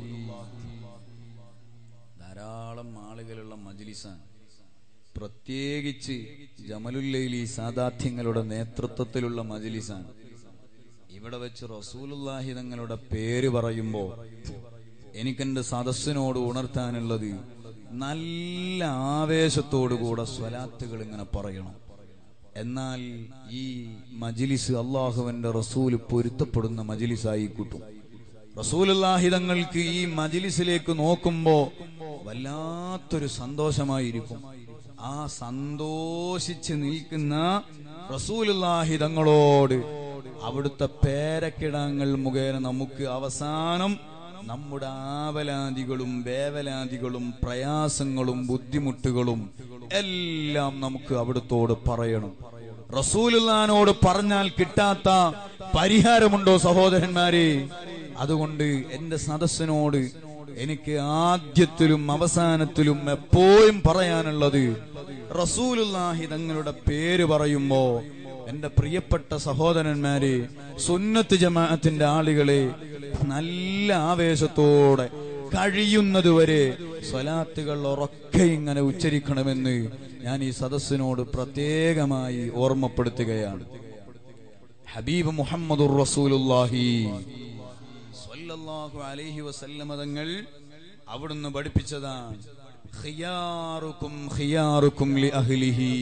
ധാരാളം ആളുകളുള്ള മജ്ലിസാണ് പ്രത്യേകിച്ച് ജമലുല്ലൈലി സാദാത്യങ്ങളുടെ നേതൃത്വത്തിലുള്ള മജ്ലിസാണ് ഇവിടെ വെച്ച് റസൂലുള്ളാഹി തങ്ങളുടെ പേര് പറയുമ്പോ എനിക്കെന്റെ സദസ്സിനോട് ഉണർത്താനുള്ളത് നല്ല ആവേശത്തോടുകൂടെ സ്വലാത്തുകൾ ഇങ്ങനെ പറയണം എന്നാൽ ഈ മജിലിസ് അള്ളാഹുവിന്റെ റസൂല് പൊരുത്തപ്പെടുന്ന മജിലിസായി കൂട്ടും റസൂലുള്ളാഹി തങ്ങൾക്ക് ഈ മജിലിസിലേക്ക് നോക്കുമ്പോ വല്ലാത്തൊരു സന്തോഷമായിരിക്കും ആ സന്തോഷിച്ച് നിൽക്കുന്ന റസൂലുള്ളാഹി തങ്ങളോട് അവിടുത്തെ പേരക്കിടങ്ങൾ മുഖേന നമുക്ക് അവസാനം നമ്മുടെ ആവലാദികളും വേവലാദികളും പ്രയാസങ്ങളും ബുദ്ധിമുട്ടുകളും എല്ലാം നമുക്ക് അവിടുത്തോട് പറയണം റസൂലുള്ളാനോട് പറഞ്ഞാൽ കിട്ടാത്ത പരിഹാരമുണ്ടോ സഹോദരന്മാരെ അതുകൊണ്ട് എന്റെ സദസ്സിനോട് എനിക്ക് ആദ്യത്തിലും അവസാനത്തിലും എപ്പോഴും പറയാനുള്ളത് റസൂലുള്ളാഹി തങ്ങളുടെ പേര് പറയുമ്പോ എന്റെ പ്രിയപ്പെട്ട സഹോദരന്മാരെ സുന്നത്ത് ജമാഅത്തിന്റെ ആളുകളെ നല്ല ആവേശത്തോടെ കഴിയുന്നതുവരെ സ്വലാത്തുകൾ ഉറക്കെ ഇങ്ങനെ ഉച്ചരിക്കണമെന്ന് ഞാൻ ഈ സദസ്സിനോട് പ്രത്യേകമായി ഓർമ്മപ്പെടുത്തുകയാണ് ഹബീബ് മുഹമ്മദുർ റസൂലുള്ളാഹി സ്വല്ലല്ലാഹു അലൈഹി വസല്ലമ തങ്ങൾ അവിടുന്ന് പഠിപ്പിച്ചതാണ് ഖിയാറുക്കും ഖിയാറുക്കും ലി അഹ്ലിഹി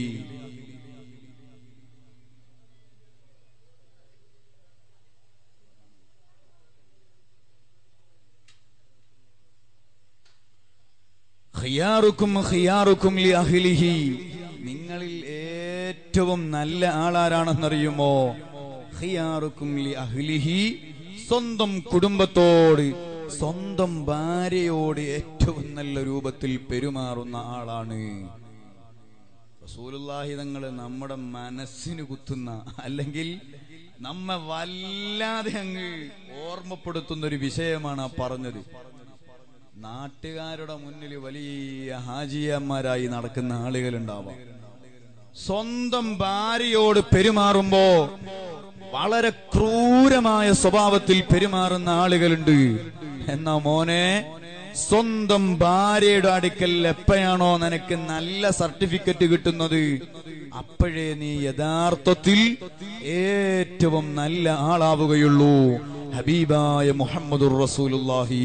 ഖിയാറുക്കും ഖിയാറുക്കും ലി അഹ്ലിഹി നിങ്ങളിൽ ഏറ്റവും നല്ല ആളാരാണെന്നറിയുമോ ഖിയാറുക്കും ലി അഹ്ലിഹി സ്വന്തം കുടുംബത്തോട് സ്വന്തം ഭാര്യയോട് ഏറ്റവും നല്ല രൂപത്തിൽ പെരുമാറുന്ന ആളാണ് റസൂലുള്ളാഹി തങ്ങള് നമ്മുടെ മനസ്സിന് കുത്തുന്ന അല്ലെങ്കിൽ നമ്മെ വല്ലാതെ അങ്ങ് ഓർമ്മപ്പെടുത്തുന്ന ഒരു വിഷയമാണ് ആ പറഞ്ഞത് നാട്ടുകാരുടെ മുന്നിൽ വലിയ ഹാജിയന്മാരായി നടക്കുന്ന ആളുകളുണ്ടാവാം സ്വന്തം ഭാര്യയോട് പെരുമാറുമ്പോ വളരെ ക്രൂരമായ സ്വഭാവത്തിൽ പെരുമാറുന്ന ആളുകളുണ്ട് എന്നാ മോനെ സ്വന്തം ഭാര്യയുടെ അടുക്കൽ എപ്പോഴാണോ നിനക്ക് നല്ല സർട്ടിഫിക്കറ്റ് കിട്ടുന്നത് അപ്പോഴേ നീ യഥാർത്ഥത്തിൽ ഏറ്റവും നല്ല ആളാവുകയുള്ളൂ ഹബീബായ മുഹമ്മദുർ റസൂലുള്ളാഹി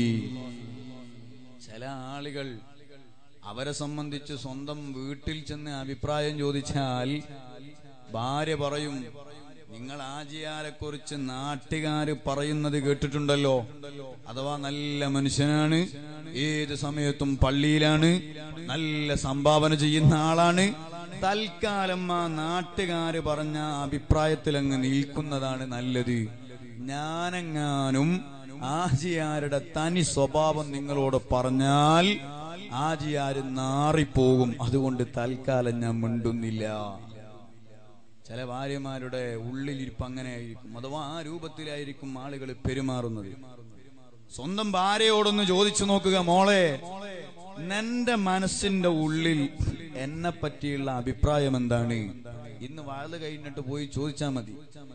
ചില ആളുകൾ അവരെ സംബന്ധിച്ച് സ്വന്തം വീട്ടിൽ ചെന്ന് അഭിപ്രായം ചോദിച്ചാൽ ഭാര്യ പറയും നിങ്ങൾ ആജിയാരെ കുറിച്ച് നാട്ടുകാര് പറയുന്നത് കേട്ടിട്ടുണ്ടല്ലോ അഥവാ നല്ല മനുഷ്യനാണ് ഏത് സമയത്തും പള്ളിയിലാണ് നല്ല സംഭാവന ചെയ്യുന്ന ആളാണ് തൽക്കാലം ആ നാട്ടുകാര് പറഞ്ഞ അഭിപ്രായത്തിൽ അങ്ങ് നിൽക്കുന്നതാണ് നല്ലത് ഞാനെങ്ങാനും ആജിയാരുടെ തനി സ്വഭാവം നിങ്ങളോട് പറഞ്ഞാൽ ആജിയാര് നാറിപ്പോകും അതുകൊണ്ട് തൽക്കാലം ഞാൻ മിണ്ടുന്നില്ല ചില ഭാര്യമാരുടെ ഉള്ളിലിരിപ്പ് അങ്ങനെ ആയിരിക്കും അഥവാ ആ രൂപത്തിലായിരിക്കും ആളുകൾ പെരുമാറുന്നത് സ്വന്തം ഭാര്യയോടൊന്ന് ചോദിച്ചു നോക്കുക മോളെ നിന്റെ മനസ്സിന്റെ ഉള്ളിൽ എന്നെ പറ്റിയുള്ള അഭിപ്രായം എന്താണ് ഇന്ന് വാഴ് കഴിഞ്ഞിട്ട് പോയി ചോദിച്ചാ മതി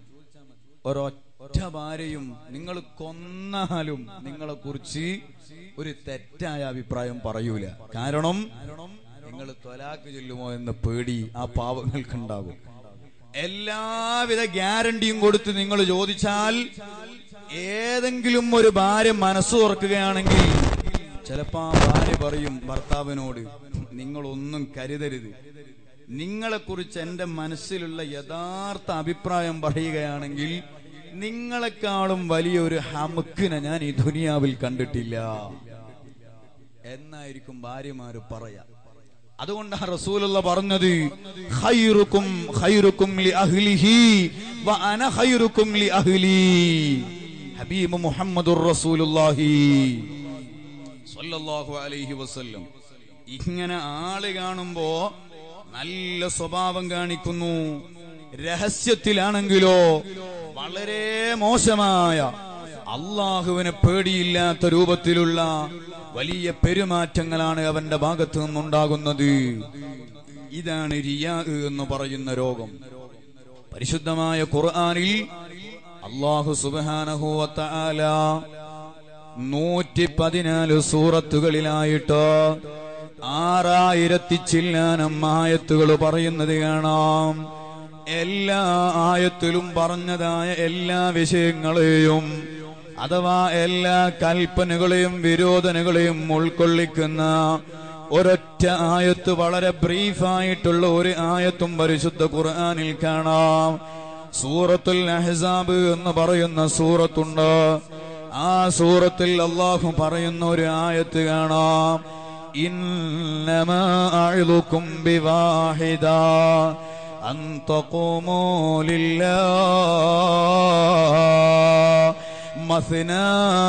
ഒരൊറ്റ ഭാര്യയും നിങ്ങൾ കൊന്നാലും നിങ്ങളെ കുറിച്ച് ഒരു തെറ്റായ അഭിപ്രായം പറയൂല കാരണം നിങ്ങൾ തൊലാക്ക് ചൊല്ലുമോ എന്ന പേടി ആ പാവങ്ങൾക്കുണ്ടാകും എല്ലാവിധ ഗ്യാരണ്ടിയും കൊടുത്ത് നിങ്ങൾ ചോദിച്ചാൽ ഏതെങ്കിലും ഒരു ഭാര്യ മനസ്സ് തുറക്കുകയാണെങ്കിൽ ചിലപ്പോ ആ ഭാര്യ പറയും ഭർത്താവിനോട് നിങ്ങളൊന്നും കരുതരുത് നിങ്ങളെക്കുറിച്ച് എന്റെ മനസ്സിലുള്ള യഥാർത്ഥ അഭിപ്രായം പറയുകയാണെങ്കിൽ നിങ്ങളെക്കാളും വലിയൊരു ഹമുക്കിനെ ഞാൻ ഈ ദുനിയാവിൽ കണ്ടിട്ടില്ല എന്നായിരിക്കും ഭാര്യമാര് പറയാ അതുകൊണ്ടാണ് റസൂലുള്ള പറഞ്ഞത് ഖൈറുക്കും ഖൈറുക്കും ലി അഹ്ലിഹി വ അന ഖൈറുക്കും ലി അഹ്ലി ഹബീബ് മുഹമ്മദുർ റസൂലുള്ളാഹി സ്വല്ലല്ലാഹു അലൈഹി വസല്ലം ഇങ്ങനെ ആള് കാണുമ്പോ നല്ല സ്വഭാവം കാണിക്കുന്നു രഹസ്യത്തിലാണെങ്കിലോ വളരെ മോശമായ അള്ളാഹുവിനെ പേടിയില്ലാത്ത രൂപത്തിലുള്ള വലിയ പെരുമാറ്റങ്ങളാണ് അവന്റെ ഭാഗത്തു നിന്നുണ്ടാകുന്നത് ഇതാണ് റിയാ എന്ന് പറയുന്ന രോഗം പരിശുദ്ധമായ ഖുർആനിൽ അള്ളാഹു സുബാനഹുവല നൂറ്റി പതിനാല് സൂറത്തുകളിലായിട്ട് ആറായിരത്തി ചില്ലാനം ആയത്തുകൾ പറയുന്നത് കാണാം എല്ലാ ആയത്തിലും പറഞ്ഞതായ എല്ലാ വിഷയങ്ങളെയും അഥവാ എല്ലാ കൽപ്പനകളെയും വിരോധനകളെയും ഉൾക്കൊള്ളിക്കുന്ന ഒരൊറ്റ ആയത്ത് വളരെ ബ്രീഫായിട്ടുള്ള ഒരു ആയത്തും പരിശുദ്ധ ഖുർആനിൽ കാണാം സൂറത്തുൽ അഹ്സാബ് എന്ന് പറയുന്ന സൂറത്തുണ്ട് ആ സൂറത്തിൽ അള്ളാഹു പറയുന്ന ഒരു ആയത്ത് കാണാം ഇന്നമാ അഅ്ളുക്കും ബിവാഹിദ അൻ തഖൂമൂ ലില്ലാഹ് مثنى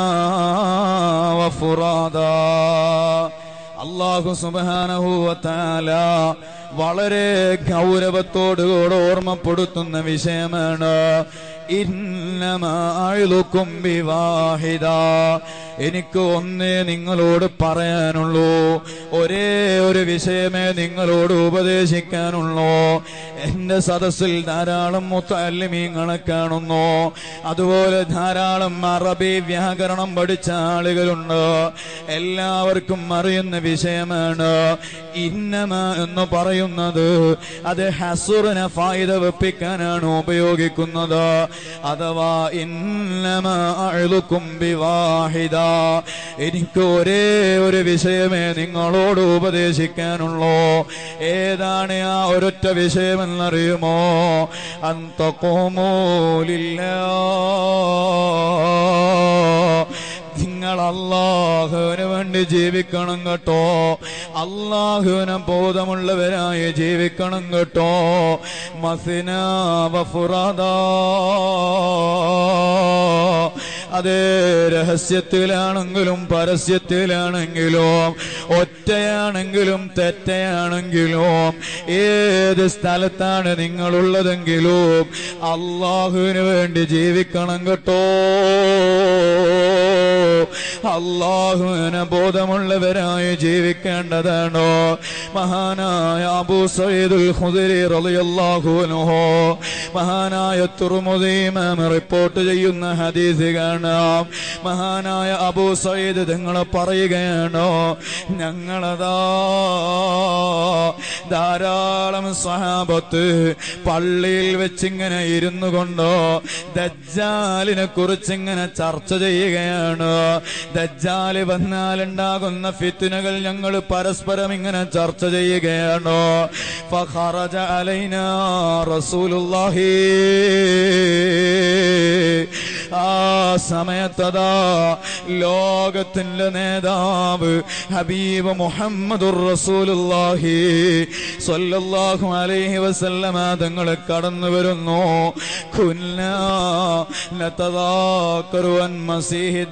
وفرادا അള്ളാഹു സുബാനഹു വത്താല വളരെ ഗൗരവത്തോടുകൂടെ ഓർമ്മപ്പെടുത്തുന്ന വിഷയമാണ് ഇന്നമാഴുക്കും വിവാഹിത എനിക്ക് ഒന്നേ നിങ്ങളോട് പറയാനുള്ളൂ ഒരേ ഒരു വിഷയമേ നിങ്ങളോട് ഉപദേശിക്കാനുള്ളൂ എന്റെ സദസ്സിൽ ധാരാളം മുത്തല്ലിമീങ്ങളെ കാണുന്നു അതുപോലെ ധാരാളം അറബി വ്യാകരണം പഠിച്ച ആളുകളുണ്ട് എല്ലാവർക്കും അറിയുന്ന വിഷയമാണ് ഇന്നമ എന്ന് പറയുന്നത് അത് ഹസുറിനെ ഫായിദ വെപ്പിക്കാനാണ് ഉപയോഗിക്കുന്നത് അഥവാ ഇന്നമ അഴുതുക്കും വിവാഹിത എനിക്ക് ഒരേ ഒരു വിഷയമേ നിങ്ങളോട് ഉപദേശിക്കാനുള്ളൂ ഏതാണ് ആ ഒരൊറ്റ വിഷയമെന്നറിയുമോ അന്തക്കോമൂലില്ല നിങ്ങൾ അള്ളാഹുവിന് വേണ്ടി ജീവിക്കണം കേട്ടോ അള്ളാഹുവിനെ ബോധമുള്ളവരായി ജീവിക്കണം കേട്ടോ മസിന വഫുറാദാ അതേ രഹസ്യത്തിലാണെങ്കിലും പരസ്യത്തിലാണെങ്കിലും ഒറ്റയാണെങ്കിലും തെറ്റയാണെങ്കിലും ഏത് സ്ഥലത്താണ് നിങ്ങളുള്ളതെങ്കിലും അള്ളാഹുവിന് വേണ്ടി ജീവിക്കണം കേട്ടോ അള്ളാഹുവിനെ ബോധമുള്ളവരായി ജീവിക്കേണ്ടതാണോ മഹാനായ അബൂ സയ്യിദുൽ ഖുദരി റളിയല്ലാഹു അൻഹു മഹാനായ തുർമുദി ഇമാം റിപ്പോർട്ട് ചെയ്യുന്ന ഹദീസ് കാണാം മഹാനായ അബൂ സയ്യിദ് നിങ്ങൾ പറയുകയാണോ ഞങ്ങളതാ ധാരാളം സഹാബത്ത് പള്ളിയിൽ വെച്ചിങ്ങനെ ഇരുന്നു കൊണ്ടോ ദജ്ജാലിനെ കുറിച്ച് ഇങ്ങനെ ചർച്ച ചെയ്യുകയാണ് ദജ്ജാല് വന്നാലുണ്ടാകുന്ന ഫിത്തുനകൾ ഞങ്ങൾ പരസ്പരം ഇങ്ങനെ ചർച്ച ചെയ്യുകയാണ് ഫഖറജ അലൈന റസൂലുള്ളാഹി ആ സമയത്തതാ ലോകത്തിന്റെ നേതാവ് ഹബീബ് മുഹമ്മദുർ റസൂലുള്ളാഹി സ്വല്ലല്ലാഹു അലൈഹി വസല്ലമ തങ്ങൾ കടന്നു വരുന്നു കുന്ന നതദാക്കറു അൻ മസീഹി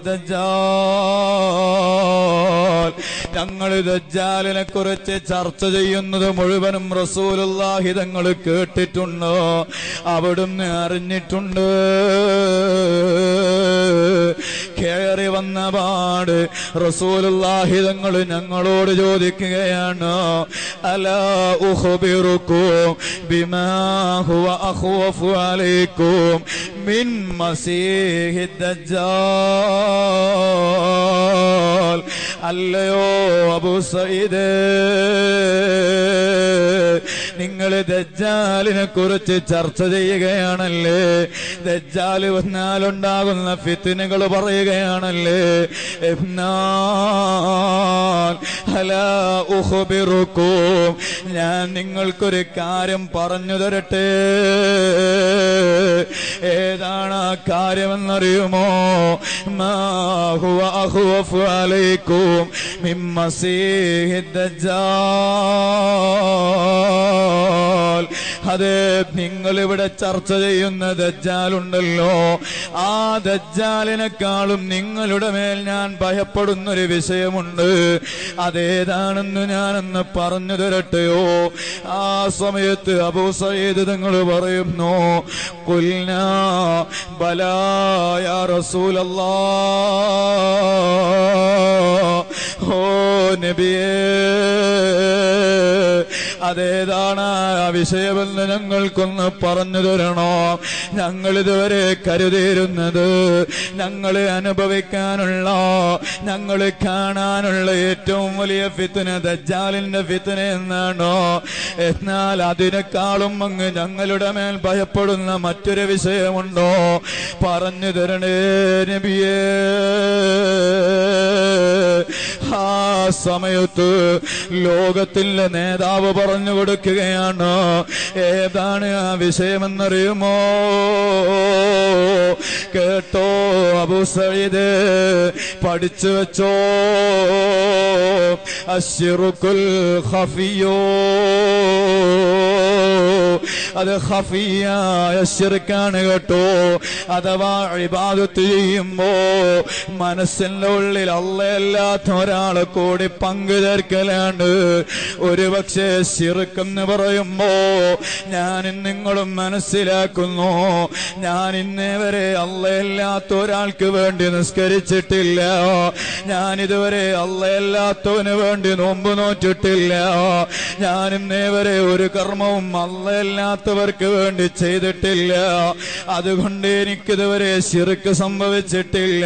ദജ്ജാൽ ഞങ്ങൾ ദജ്ജാലിനെ കുറിച്ച് ചർച്ച ചെയ്യുന്നത് മുഴുവനും റസൂലുള്ളാഹി തങ്ങൾ കേട്ടിട്ടുണ്ട് അവിടുന്ന് അറിഞ്ഞിട്ടുണ്ട് കയറി വന്ന പാട് റസൂലുള്ളാഹി തങ്ങൾ ഞങ്ങളോട് ചോദിക്കുകയാണ് അലാ ഉഖ്ബിറുക്കും ബിമാ ഹുവ അഖ്വഫു അലൈക്കും മിൻ മസീഹി ദജ്ജാൽ അല്ലയോ അബൂ സയ്യിദ് നിങ്ങൾ ദജ്ജാലിനെ കുറിച്ച് ചർച്ച ചെയ്യുകയാണല്ലേ ദജ്ജാല് വന്നാലുണ്ടാകുന്ന ഫിത്തിനുകൾ പറയുകയാണല്ലേ എന്നാൽ ഹലാ ഉഖ്ബിറുക്കും ഞാൻ നിങ്ങൾക്കൊരു കാര്യം പറഞ്ഞു തരട്ടെ ഏതാണ് ആ കാര്യമെന്നറിയുമോ മാ ഹുവ അഖ്വഫു അലൈക്കും മിൻ മസീഹി ദജ്ജാൽ അതെ നിങ്ങൾ ഇവിടെ ചർച്ച ചെയ്യുന്ന ദജ്ജാലുണ്ടല്ലോ ആ ദജ്ജാലിനെക്കാളും നിങ്ങളുടെ മേൽ ഞാൻ ഭയപ്പെടുന്നൊരു വിഷയമുണ്ട് അതേതാണെന്ന് ഞാനെന്ന് പറഞ്ഞു തരട്ടെയോ ആ സമയത്ത് അബൂ സയ്യിദ് നിങ്ങൾ പറയുന്നു കുൽന ബലായ റസൂലല്ലാ ഓ നബിയേ അതേതാണ് ആ വിഷയമെന്ന് ഞങ്ങൾക്കൊന്ന് പറഞ്ഞു തരണോ ഞങ്ങൾ ഇതുവരെ കരുതിയിരുന്നത് ഞങ്ങളെ അനുഭവിക്കാനുള്ള ഞങ്ങൾ കാണാനുള്ള ഏറ്റവും വലിയ ഫിത്തിന ദജ്ജാലിന്റെ ഫിത്തിന എന്നാണോ എന്നാൽ അതിനേക്കാളും അങ്ങ് ഞങ്ങളുടെ മേൽ ഭയപ്പെടുന്ന മറ്റൊരു വിഷയമുണ്ടോ പറഞ്ഞു തരണേ നബിയേ ആ സമയത്ത് ലോകത്തിന്റെ നേതാവ് പറഞ്ഞു കൊടുക്കുകയാണ് ഏതാണ് ആ വിഷയമെന്നറിയുമോ കേട്ടോ അബു സയ്യിദ് പഠിച്ചു വെച്ചോ അഷിറുക്കുൽ ഖഫിയോ അത് ഖഫിയായ ശിർക്കാണ് കേട്ടോ അഥവാ ഇബാദത്ത് ചെയ്യുമ്പോ മനസ്സിന്റെ ഉള്ളിൽ അല്ലയല്ലാത്ത ഒരാളെ കൂടി പങ്കു ചേർക്കലാണ് ഒരു പക്ഷേ ശിർക്കെന്ന് പറയുമ്പോ ഞാൻ നിങ്ങളും മനസ്സിലാക്കുന്നു ഞാൻ ഇന്നേ വരെ അല്ലയല്ലാത്ത ഒരാൾക്ക് വേണ്ടി നിസ്കരിച്ചിട്ടില്ല ഞാൻ ഇതുവരെ അല്ലയല്ലാത്തവന് വേണ്ടി നോമ്പ് നോറ്റിട്ടില്ല ഞാൻ ഇന്നേ വരെ ഒരു കർമ്മവും അല്ലയല്ലാത്തവർക്ക് വേണ്ടി ചെയ്തിട്ടില്ല അതുകൊണ്ട് എനിക്കിതുവരെ ശിർക്ക് സംഭവിച്ചിട്ടില്ല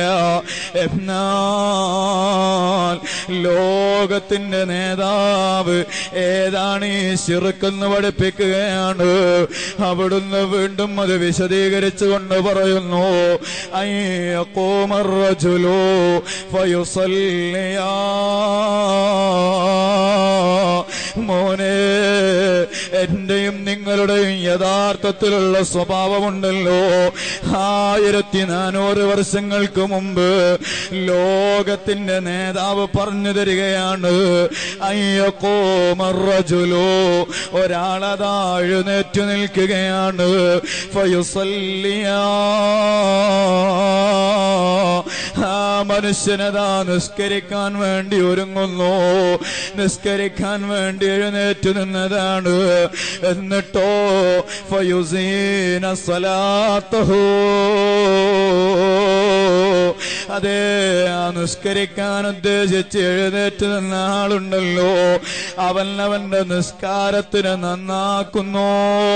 എന്നാൽ ലോകത്തിന്റെ നേതാവ് ഏതാണ് ഈ ശിർക്കെന്ന് പഠിപ്പിക്കുകയാണ് അവിടുന്ന് വീണ്ടും അത് വിശദീകരിച്ചുകൊണ്ട് പറയുന്നു അയ്യക്കോമറജുലോ ഫയുസല്ലിയാ മോനെ എന്റെയും നിങ്ങളുടെയും യഥാർത്ഥത്തിലുള്ള സ്വഭാവമുണ്ടല്ലോ ആയിരത്തി നാനൂറ് വർഷങ്ങൾക്ക് മുമ്പ് ലോകത്തിന്റെ നേതാവ് പറഞ്ഞു തരികയാണ് അയ്യക്കോ മറജുലോ ഒരാളതാ എഴുന്നേറ്റു നിൽക്കുകയാണ് ഫയുസല്ലിയാ ആ മനുഷ്യനതാ നിസ്കരിക്കാൻ വേണ്ടി ഒരുങ്ങുന്നു നിസ്കരിക്കാൻ വേണ്ടി എഴുന്നേറ്റ് നിന്നതാണ് എന്നിട്ടോ ഫയുസീന സലാത്തഹോ അതെ ആ നിസ്കരിക്കാൻ ഉദ്ദേശിച്ച് എഴുന്നേറ്റ് നിന്ന ആളുണ്ടല്ലോ അവൻ അവന്റെ നിസ്കാരത്തിന് നന്നാക്കുന്നു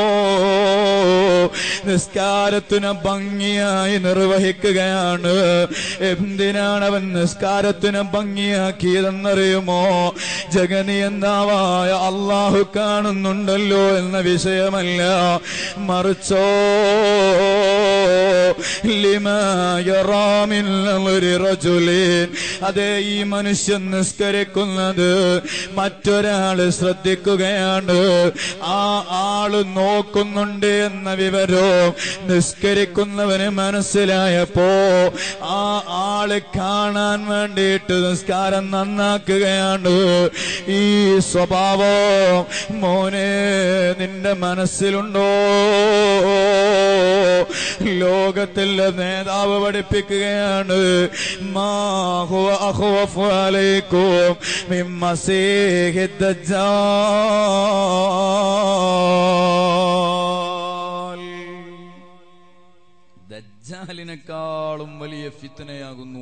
നിസ്കാരത്തിന് ഭംഗിയായി നിർവഹിക്കുകയാണ് എന്തിനാണ് അവൻ നിസ്കാരത്തിന് ഭംഗിയാക്കിയതെന്നറിയുമോ ജഗനിയന്താവായ അള്ളാഹു കാണുന്നുണ്ടല്ലോ എന്ന വിഷയമല്ല മറിച്ചോ ലിമയറാമിൻ അതെ ഈ മനുഷ്യൻ നിസ്കരിക്കുന്നത് മറ്റൊരാള് ശ്രദ്ധിക്കുകയാണ് ആ ആള് നോക്കുന്നുണ്ട് എന്ന വിവരവും നിസ്കരിക്കുന്നവന് മനസ്സിലായപ്പോ ആ ആള് കാണാൻ വേണ്ടിയിട്ട് നിസ്കാരം നന്നാക്കുകയാണ് ഈ സ്വഭാവം മോനെ നിന്റെ മനസ്സിലുണ്ടോ ലോകത്തിലെ നേതാവ് പഠിപ്പിക്കുകയാണ് മാ ഹുവ അഖ്വഫു അലൈക്കും മിൻ മസീഹി ദജ്ജാൽ ദജ്ജാൽ ദജ്ജാലിനേക്കാളും വലിയ ഫിത്തനയാകുന്നു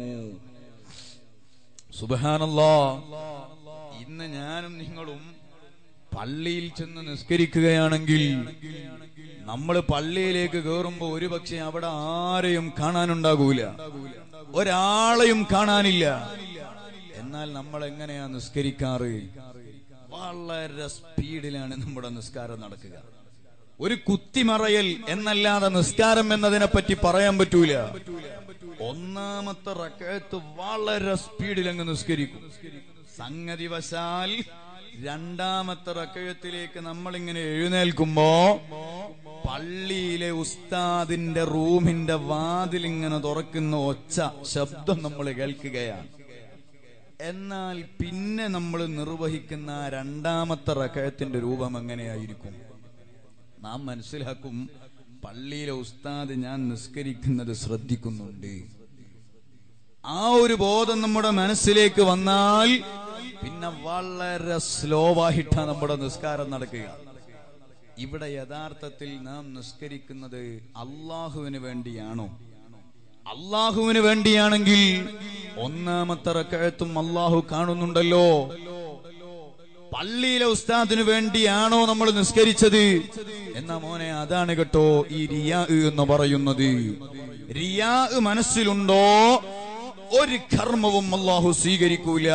സുബഹാനല്ലാ ഇന്ന് ഞാനും നിങ്ങളും പള്ളിയിൽ ചെന്ന് നിസ്കരിക്കുകയാണെങ്കിൽ നമ്മൾ പള്ളിയിലേക്ക് കയറുമ്പോ ഒരുപക്ഷെ അവിടെ ആരെയും കാണാനുണ്ടാകൂല ഒരാളെയും കാണാനില്ല എന്നാൽ നമ്മൾ എങ്ങനെയാ നിസ്കരിക്കാറ് വളരെ സ്പീഡിലാണ് നമ്മുടെ നിസ്കാരം നടക്കുക ഒരു കുത്തിമറയൽ എന്നല്ലാതെ നിസ്കാരം എന്നതിനെ പറ്റി പറയാൻ പറ്റൂല ഒന്നാമത്തെ റക്കയത്ത് വളരെ സ്പീഡിൽ അങ്ങ് നിസ്കരിക്കും സംഗതി വശാൽ രണ്ടാമത്തെ റക്കയത്തിലേക്ക് നമ്മളിങ്ങനെ എഴുന്നേൽക്കുമ്പോ പള്ളിയിലെ ഉസ്താദിന്റെ റൂമിന്റെ വാതിലിങ്ങനെ തുറക്കുന്ന ഒച്ച ശബ്ദം നമ്മൾ കേൾക്കുകയാണ് എന്നാൽ പിന്നെ നമ്മൾ നിർവഹിക്കുന്ന ആ രണ്ടാമത്തെ റക്കയത്തിന്റെ രൂപം എങ്ങനെയായിരിക്കും നാം മനസ്സിലാക്കും പള്ളിയിലെ ഉസ്താദ് ഞാൻ നിസ്കരിക്കുന്നത് ശ്രദ്ധിക്കുന്നുണ്ട് ആ ഒരു ബോധം നമ്മുടെ മനസ്സിലേക്ക് വന്നാൽ പിന്നെ വളരെ സ്ലോ ആയിട്ടാണ് നമ്മുടെ നിസ്കാരം നടക്കുക ഇവിടെ യഥാർത്ഥത്തിൽ നാം നിസ്കരിക്കുന്നത് അള്ളാഹുവിന് വേണ്ടിയാണോ അള്ളാഹുവിന് വേണ്ടിയാണെങ്കിൽ ഒന്നാമത്തെ റക്കഴത്തും അള്ളാഹു കാണുന്നുണ്ടല്ലോ പള്ളിയിലെ ഉസ്താദിന് വേണ്ടിയാണോ നമ്മൾ നിസ്കരിച്ചത് എന്നാ മോനെ അതാണ് കേട്ടോ ഈ റിയാ എന്ന് പറയുന്നത് റിയാ മനസ്സിലുണ്ടോ ഒരു കർമ്മവും അള്ളാഹു സ്വീകരിക്കൂല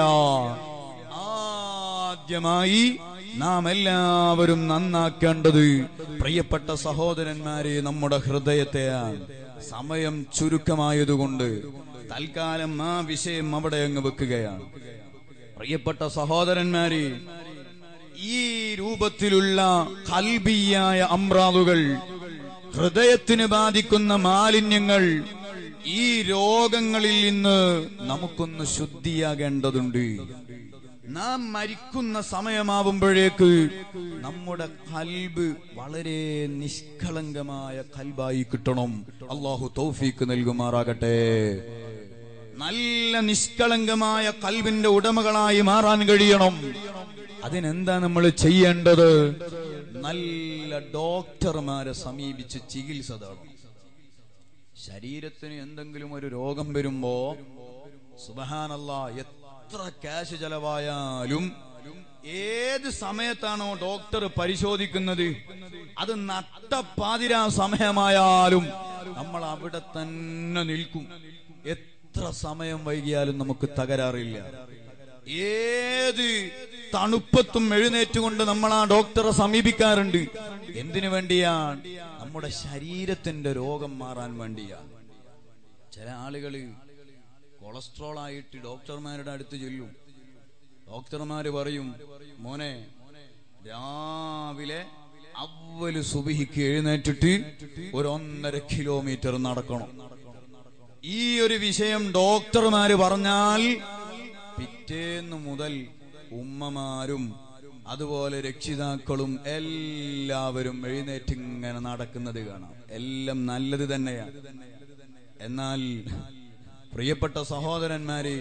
ആദ്യമായി നാം എല്ലാവരും നന്നാക്കേണ്ടത് പ്രിയപ്പെട്ട സഹോദരന്മാരെ നമ്മുടെ ഹൃദയത്തെയാണ് സമയം ചുരുക്കമായതുകൊണ്ട് തൽക്കാലം ആ വിഷയം അവിടെ അങ്ങ് വെക്കുകയാണ് പ്രിയപ്പെട്ട സഹോദരന്മാരെ ഈ രൂപത്തിലുള്ള കൽബിയായ അമ്രാദുകൾ ഹൃദയത്തിന് ബാധിക്കുന്ന മാലിന്യങ്ങൾ ഈ രോഗങ്ങളിൽ നിന്ന് നമുക്കൊന്ന് ശുദ്ധിയാകേണ്ടതുണ്ട് നാം മരിക്കുന്ന സമയമാവുമ്പോഴേക്ക് നമ്മുടെ കൽബ് വളരെ നിഷ്കളങ്കമായ കൽബായി കിട്ടണം അള്ളാഹു തൗഫീക്ക് നൽകുമാറാകട്ടെ നല്ല നിഷ്കളങ്കമായ കൽവിന്റെ ഉടമകളായി മാറാൻ കഴിയണം അതിനെന്താ നമ്മൾ ചെയ്യേണ്ടത് നല്ല ഡോക്ടർമാരെ സമീപിച്ച് ചികിത്സ തേടണം ശരീരത്തിന് എന്തെങ്കിലും ഒരു രോഗം വരുമ്പോ സുബഹാനല്ല എത്ര ക്യാഷ് ചെലവായാലും ഏത് സമയത്താണോ ഡോക്ടർ പരിശോധിക്കുന്നത് അത് നട്ടപ്പാതിരാ സമയമായാലും നമ്മൾ അവിടെ തന്നെ നിൽക്കും എത്ര സമയം വൈകിയാലും നമുക്ക് തകരാറില്ല ഏത് തണുപ്പത്തും എഴുന്നേറ്റുകൊണ്ട് നമ്മൾ ആ ഡോക്ടറെ സമീപിക്കാറുണ്ട് എന്തിനു വേണ്ടിയാണ് നമ്മുടെ ശരീരത്തിന്റെ രോഗം മാറാൻ വേണ്ടിയാണ് ചില ആളുകള് കൊളസ്ട്രോൾ ആയിട്ട് ഡോക്ടർമാരുടെ അടുത്ത് ചെല്ലും ഡോക്ടർമാര് പറയും മോനെ രാവിലെ അവല് സുബിഹിക്ക് എഴുന്നേറ്റിട്ട് ഒരു ഒന്നര കിലോമീറ്റർ നടക്കണം ഈ ഒരു വിഷയം ഡോക്ടർമാര് പറഞ്ഞാൽ പിറ്റേന്ന് മുതൽ ഉമ്മമാരും അതുപോലെ രക്ഷിതാക്കളും എല്ലാവരും എഴുന്നേറ്റ് ഇങ്ങനെ നടക്കുന്നത് കാണാം എല്ലാം നല്ലത് തന്നെയാണ് എന്നാൽ പ്രിയപ്പെട്ട സഹോദരന്മാരെ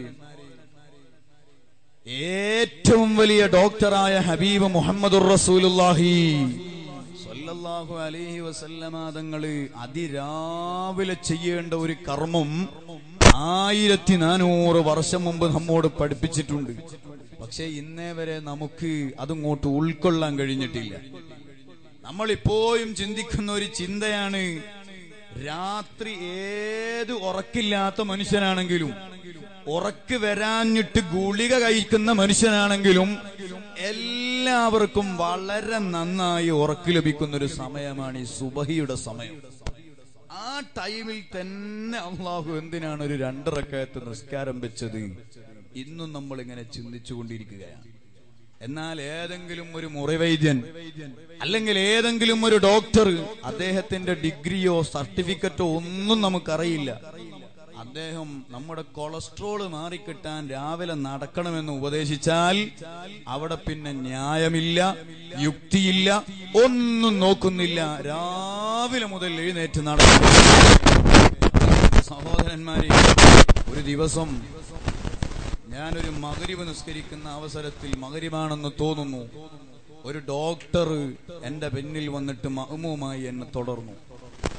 ഏറ്റവും വലിയ ഡോക്ടറായ ഹബീബ് മുഹമ്മദുർ റസൂലുള്ളാഹി സ്വല്ലല്ലാഹു അലൈഹി വസല്ലമ തങ്ങള് അതിരാവിലെ ചെയ്യേണ്ട ഒരു കർമ്മം ആയിരത്തി നാനൂറ് വർഷം മുമ്പ് നമ്മോട് പഠിപ്പിച്ചിട്ടുണ്ട് പക്ഷെ ഇന്നേ വരെ നമുക്ക് അതിങ്ങോട്ട് ഉൾക്കൊള്ളാൻ കഴിഞ്ഞിട്ടില്ല നമ്മൾ ഇപ്പോഴും ചിന്തിക്കുന്ന ഒരു ചിന്തയാണ് രാത്രി ഏത് ഉറക്കില്ലാത്ത മനുഷ്യനാണെങ്കിലും ഉറക്ക് വരാഞ്ഞിട്ട് ഗുളിക കഴിക്കുന്ന മനുഷ്യനാണെങ്കിലും എല്ലാവർക്കും വളരെ നന്നായി ഉറക്ക് ലഭിക്കുന്ന ഒരു സമയമാണ് ഈ സുബഹിയുടെ സമയം ആ ടൈമിൽ തന്നെ അള്ളാഹു എന്തിനാണ് ഒരു രണ്ടറക്കയത്ത് നിസ്കാരം വെച്ചത് ഇന്നും നമ്മൾ ഇങ്ങനെ ചിന്തിച്ചുകൊണ്ടിരിക്കുകയാണ് എന്നാൽ ഏതെങ്കിലും ഒരു മുറിവൈദ്യൻ അല്ലെങ്കിൽ ഏതെങ്കിലും ഒരു ഡോക്ടർ അദ്ദേഹത്തിന്റെ ഡിഗ്രിയോ സർട്ടിഫിക്കറ്റോ ഒന്നും നമുക്കറിയില്ല അദ്ദേഹം നമ്മുടെ കൊളസ്ട്രോള് മാറിക്കിട്ടാൻ രാവിലെ നടക്കണമെന്ന് ഉപദേശിച്ചാൽ അവിടെ പിന്നെ ന്യായമില്ല യുക്തിയില്ല ഒന്നും നോക്കുന്നില്ല രാവിലെ മുതൽ എഴുന്നേറ്റ് നടക്കും സഹോദരന്മാരെ ഒരു ദിവസം ഞാനൊരു മകരിവ് നിസ്കരിക്കുന്ന അവസരത്തിൽ മകരിവാണെന്ന് തോന്നുന്നു ഒരു ഡോക്ടർ എന്റെ പിന്നിൽ വന്നിട്ട് മഹമുമായി എന്നെ തുടർന്നു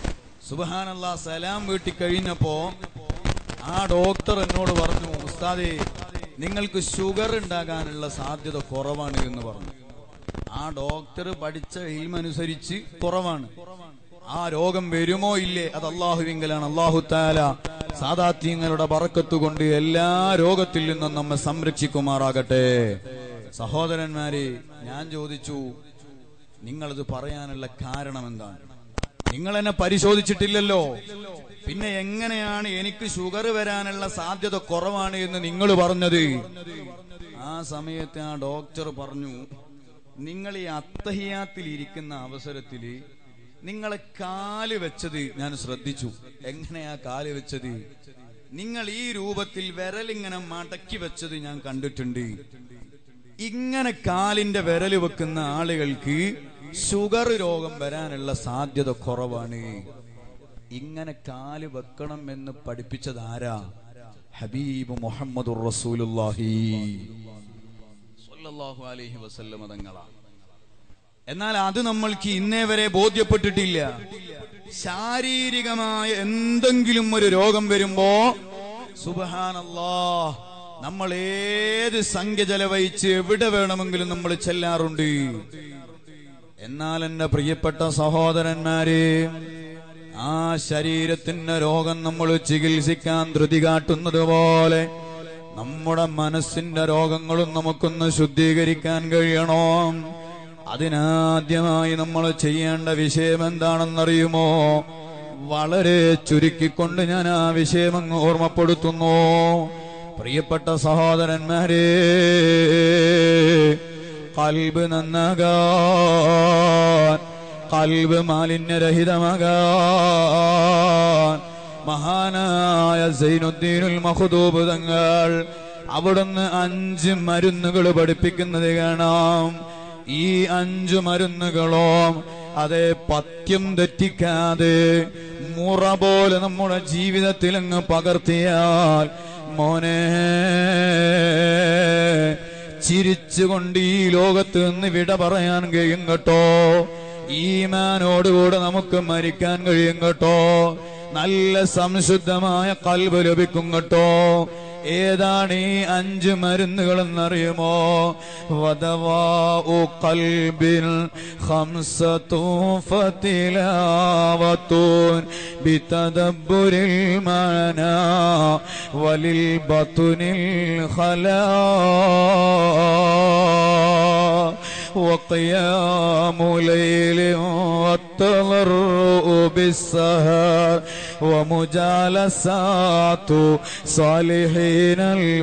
സുബഹാനല്ലാ സലാം വീട്ടി കഴിഞ്ഞപ്പോ ആ ഡോക്ടർ എന്നോട് പറഞ്ഞു ഉസ്താദേ നിങ്ങൾക്ക് ഷുഗർ ഉണ്ടാകാനുള്ള സാധ്യത കുറവാണ് എന്ന് പറഞ്ഞു ആ ഡോക്ടർ പഠിച്ച ഇൽമനുസരിച്ച് കുറവാണ് ആ രോഗം വരുമോ ഇല്ലേ അത് അള്ളാഹുവിങ്കലാണ് അള്ളാഹു താല സാദാത്യങ്ങളുടെ പറക്കത്ത് കൊണ്ട് എല്ലാ രോഗത്തിൽ നിന്നും നമ്മെ സംരക്ഷിക്കുമാറാകട്ടെ സഹോദരന്മാരെ ഞാൻ ചോദിച്ചു നിങ്ങളത് പറയാനുള്ള കാരണം എന്താണ് നിങ്ങൾ എന്നെ പരിശോധിച്ചിട്ടില്ലല്ലോ പിന്നെ എങ്ങനെയാണ് എനിക്ക് ഷുഗർ വരാനുള്ള സാധ്യത കുറവാണ് എന്ന് നിങ്ങൾ പറഞ്ഞത് ആ സമയത്ത് ആ ഡോക്ടർ പറഞ്ഞു നിങ്ങൾ ഈ അത്തഹിയാത്തിൽ ഇരിക്കുന്ന അവസരത്തില് നിങ്ങളെ കാല് വെച്ചത് ഞാൻ ശ്രദ്ധിച്ചു എങ്ങനെയാ കാല് വെച്ചത് നിങ്ങൾ ഈ രൂപത്തിൽ വിരലിങ്ങനെ മടക്കി വെച്ചത് ഞാൻ കണ്ടിട്ടുണ്ട് ഇങ്ങനെ കാലിന്റെ വിരല് വെക്കുന്ന ആളുകൾക്ക് ഷുഗർ രോഗം വരാനുള്ള സാധ്യത കുറവാണ് ഇങ്ങനെ കാല് വെക്കണം എന്ന് പഠിപ്പിച്ചത് ആരാ ഹബീബ് മുഹമ്മദ് റസൂലുല്ലാഹി സ്വല്ലല്ലാഹു അലൈഹി വസല്ലമ തങ്ങളാ എന്നാൽ അത് നമ്മൾക്ക് ഇന്നേ വരെ ബോധ്യപ്പെട്ടിട്ടില്ല ശാരീരികമായ എന്തെങ്കിലും ഒരു രോഗം വരുമ്പോ സുബഹാനല്ലാ നമ്മൾ ഏത് സംഖ്യ ചെലവഴിച്ച് എവിടെ വേണമെങ്കിലും നമ്മൾ ചെല്ലാറുണ്ട് എന്നാൽ എന്റെ പ്രിയപ്പെട്ട സഹോദരന്മാരെ ആ ശരീരത്തിന്റെ രോഗം നമ്മൾ ചികിത്സിക്കാൻ ധൃതി കാട്ടുന്നത് പോലെ നമ്മുടെ മനസ്സിന്റെ രോഗങ്ങളും നമുക്കൊന്ന് ശുദ്ധീകരിക്കാൻ കഴിയണോ അതിനാദ്യമായി നമ്മൾ ചെയ്യേണ്ട വിഷയം എന്താണെന്നറിയുമോ വളരെ ചുരുക്കിക്കൊണ്ട് ഞാൻ ആ വിഷയം അങ്ങ് ഓർമ്മപ്പെടുത്തുന്നു പ്രിയപ്പെട്ട സഹോദരന്മാരെ കൽബ് നന്നാകാൻ കൽബ് മാലിന്യരഹിതമാകാൻ മഹാനായ സൈനുദ്ദീനുൽ മഹദൂബ് തങ്ങൾ അവിടുന്ന് അഞ്ച് മരുന്നുകൾ പഠിപ്പിക്കുന്നത് കാണാം ഈ അഞ്ചു മരുന്നുകളും അതെ പത്യം തെറ്റിക്കാതെ മുറ പോലെ നമ്മുടെ ജീവിതത്തിൽ അങ്ങ് പകർത്തിയാൽ മോനെ ചിരിച്ചുകൊണ്ട് ഈ ലോകത്ത് നിന്ന് വിട പറയാൻ കഴിയും കേട്ടോ ഈമാനോടുകൂടെ നമുക്ക് മരിക്കാൻ കഴിയും കേട്ടോ നല്ല സംശുദ്ധമായ കൽവ് ലഭിക്കും കേട്ടോ ഏതാണ് ഈ അഞ്ച് മരുന്നുകളെന്നറിയുമോ വധവാഉ കൽബിൽ ഖംസതു ഫതിലാവത്തുൻ ബിതദബ്ബുരിൽ മഅനാ വലിൽ ബത്തുനിൽ ഖലാ وقيام ليل والتضرؤ بالسهر ومجالسات صالحين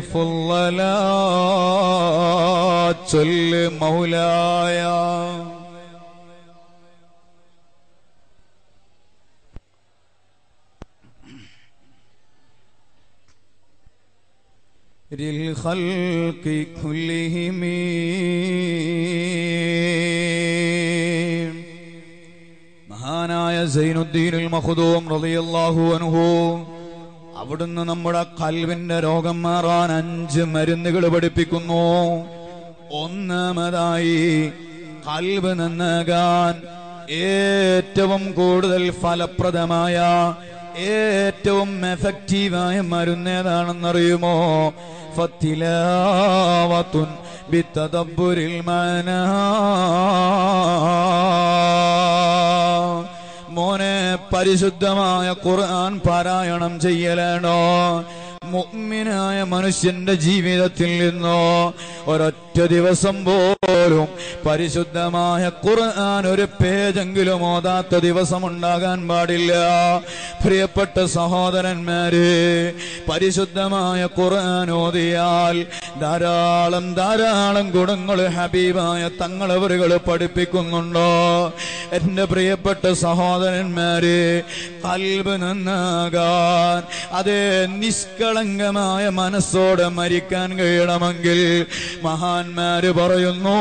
الفضلاء ചൊല്ല് മൗലായ للخلق كلهم മഹാനായ സൈനുദ്ദീനുൽ മഖ്ദൂം റളിയല്ലാഹു അൻഹു അവിടുന്ന് നമ്മുടെ കൽവിന്റെ രോഗം മാറാൻ അഞ്ച് മരുന്നുകൾ പഠിപ്പിക്കുന്നു ഒന്നാമതായി കൽവ് നന്നാകാൻ ഏറ്റവും കൂടുതൽ ഫലപ്രദമായ ഏറ്റവും എഫക്റ്റീവായ മരുന്ന് ഏതാണെന്നറിയുമോ ഫത്തിലാവത്തുൻ ബിത്തദബ്ബുരിൽ മനാ മോനെ പരിശുദ്ധമായ ഖുർആൻ പാരായണം ചെയ്യലാണോ മുഅ്മിനായ മനുഷ്യന്റെ ജീവിതത്തിൽ നിന്നോ ഒരൊറ്റ ദിവസം പോലും പരിശുദ്ധമായ ഖുർആൻ ഒരു പേജെങ്കിലും ഓതാത്ത ദിവസം ഉണ്ടാകാൻ പാടില്ല പ്രിയപ്പെട്ട സഹോദരന്മാരെ പരിശുദ്ധമായ ഖുർആൻ ഓതിയാൽ ധാരാളം ധാരാളം ഗുണങ്ങൾ ഹബീബായ തങ്ങളവരുകൾ പഠിപ്പിക്കുന്നുണ്ടോ എന്റെ പ്രിയപ്പെട്ട സഹോദരന്മാരെ കൽബ് നന്നാകാൻ അതേ നിഷ്കളങ്കമായ മനസ്സോടെ മരിക്കാൻ കഴിയണമെങ്കിൽ മഹാന്മാര് പറയുന്നു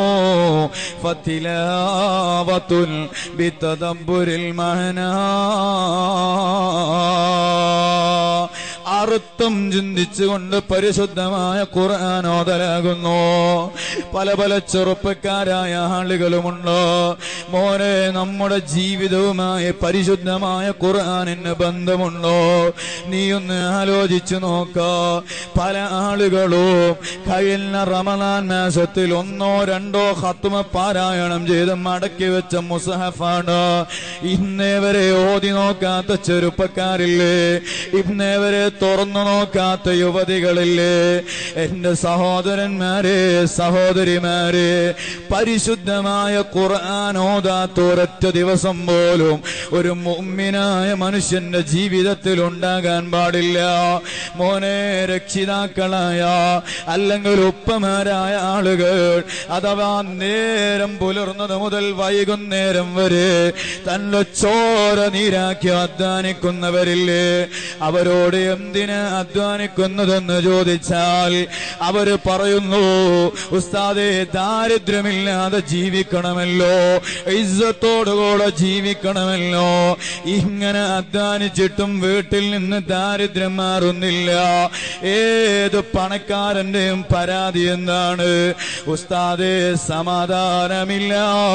ഫത്തിലാവത്തുൽ ബിത്തദബ്ബുരിൽ മഹനാ ആ അർത്ഥം ചിന്തിച്ചുകൊണ്ട് പരിശുദ്ധമായ ഖുർആാനോദലാകുന്നു പല പല ചെറുപ്പക്കാരായ ആളുകളുമുണ്ട് മോനെ നമ്മുടെ ജീവിതവുമായി പരിശുദ്ധമായ ഖുർആാനിന് ബന്ധമുണ്ടോ നീ ഒന്ന് ആലോചിച്ചു നോക്ക പല ആളുകളും കഴിഞ്ഞ റമദാൻ മാസത്തിൽ ഒന്നോ രണ്ടോ ഹത്തുമ പാരായണം ചെയ്ത് മടക്കി വെച്ച മുസഹഫാണ് ഇന്നേ വരെ ഓതി നോക്കാത്ത ചെറുപ്പക്കാരില്ലേ ഇന്നേ വരെ തുറന്നു നോക്കാത്ത യുവതികളില്ലേ എന്റെ സഹോദരന്മാരെ സഹോദരിമാരെ പരിശുദ്ധമായ ഖുർആൻ ഓതാത്ത ഒരൊറ്റ ദിവസം പോലും ഒരു മുമ്മിനായ മനുഷ്യന്റെ ജീവിതത്തിൽ ഉണ്ടാകാൻ പാടില്ല മോനെ രക്ഷിതാക്കളായ അല്ലെങ്കിൽ ഉപ്പമാരായ ആളുകൾ അഥവാ നേരം പുലർന്നത് മുതൽ വൈകുന്നേരം വരെ തന്റെ ചോര നീരാക്കി അധ്വാനിക്കുന്നവരില്ലേ അവരോട് എന്തിന് അധ്വാനിക്കുന്നതെന്ന് ചോദിച്ചാൽ അവര് പറയുന്നു ഉസ്താദെ ദാരിദ്ര്യമില്ലാതെ ജീവിക്കണമല്ലോ ഇസ്സത്തോടുകൂടെ ജീവിക്കണമല്ലോ ഇങ്ങനെ അധ്വാനിച്ചിട്ടും വീട്ടിൽ നിന്ന് ദാരിദ്ര്യം മാറുന്നില്ല ഏത് പണക്കാരന്റെയും പരാതി എന്താണ് ഉസ്താദെ സമാധാനമില്ല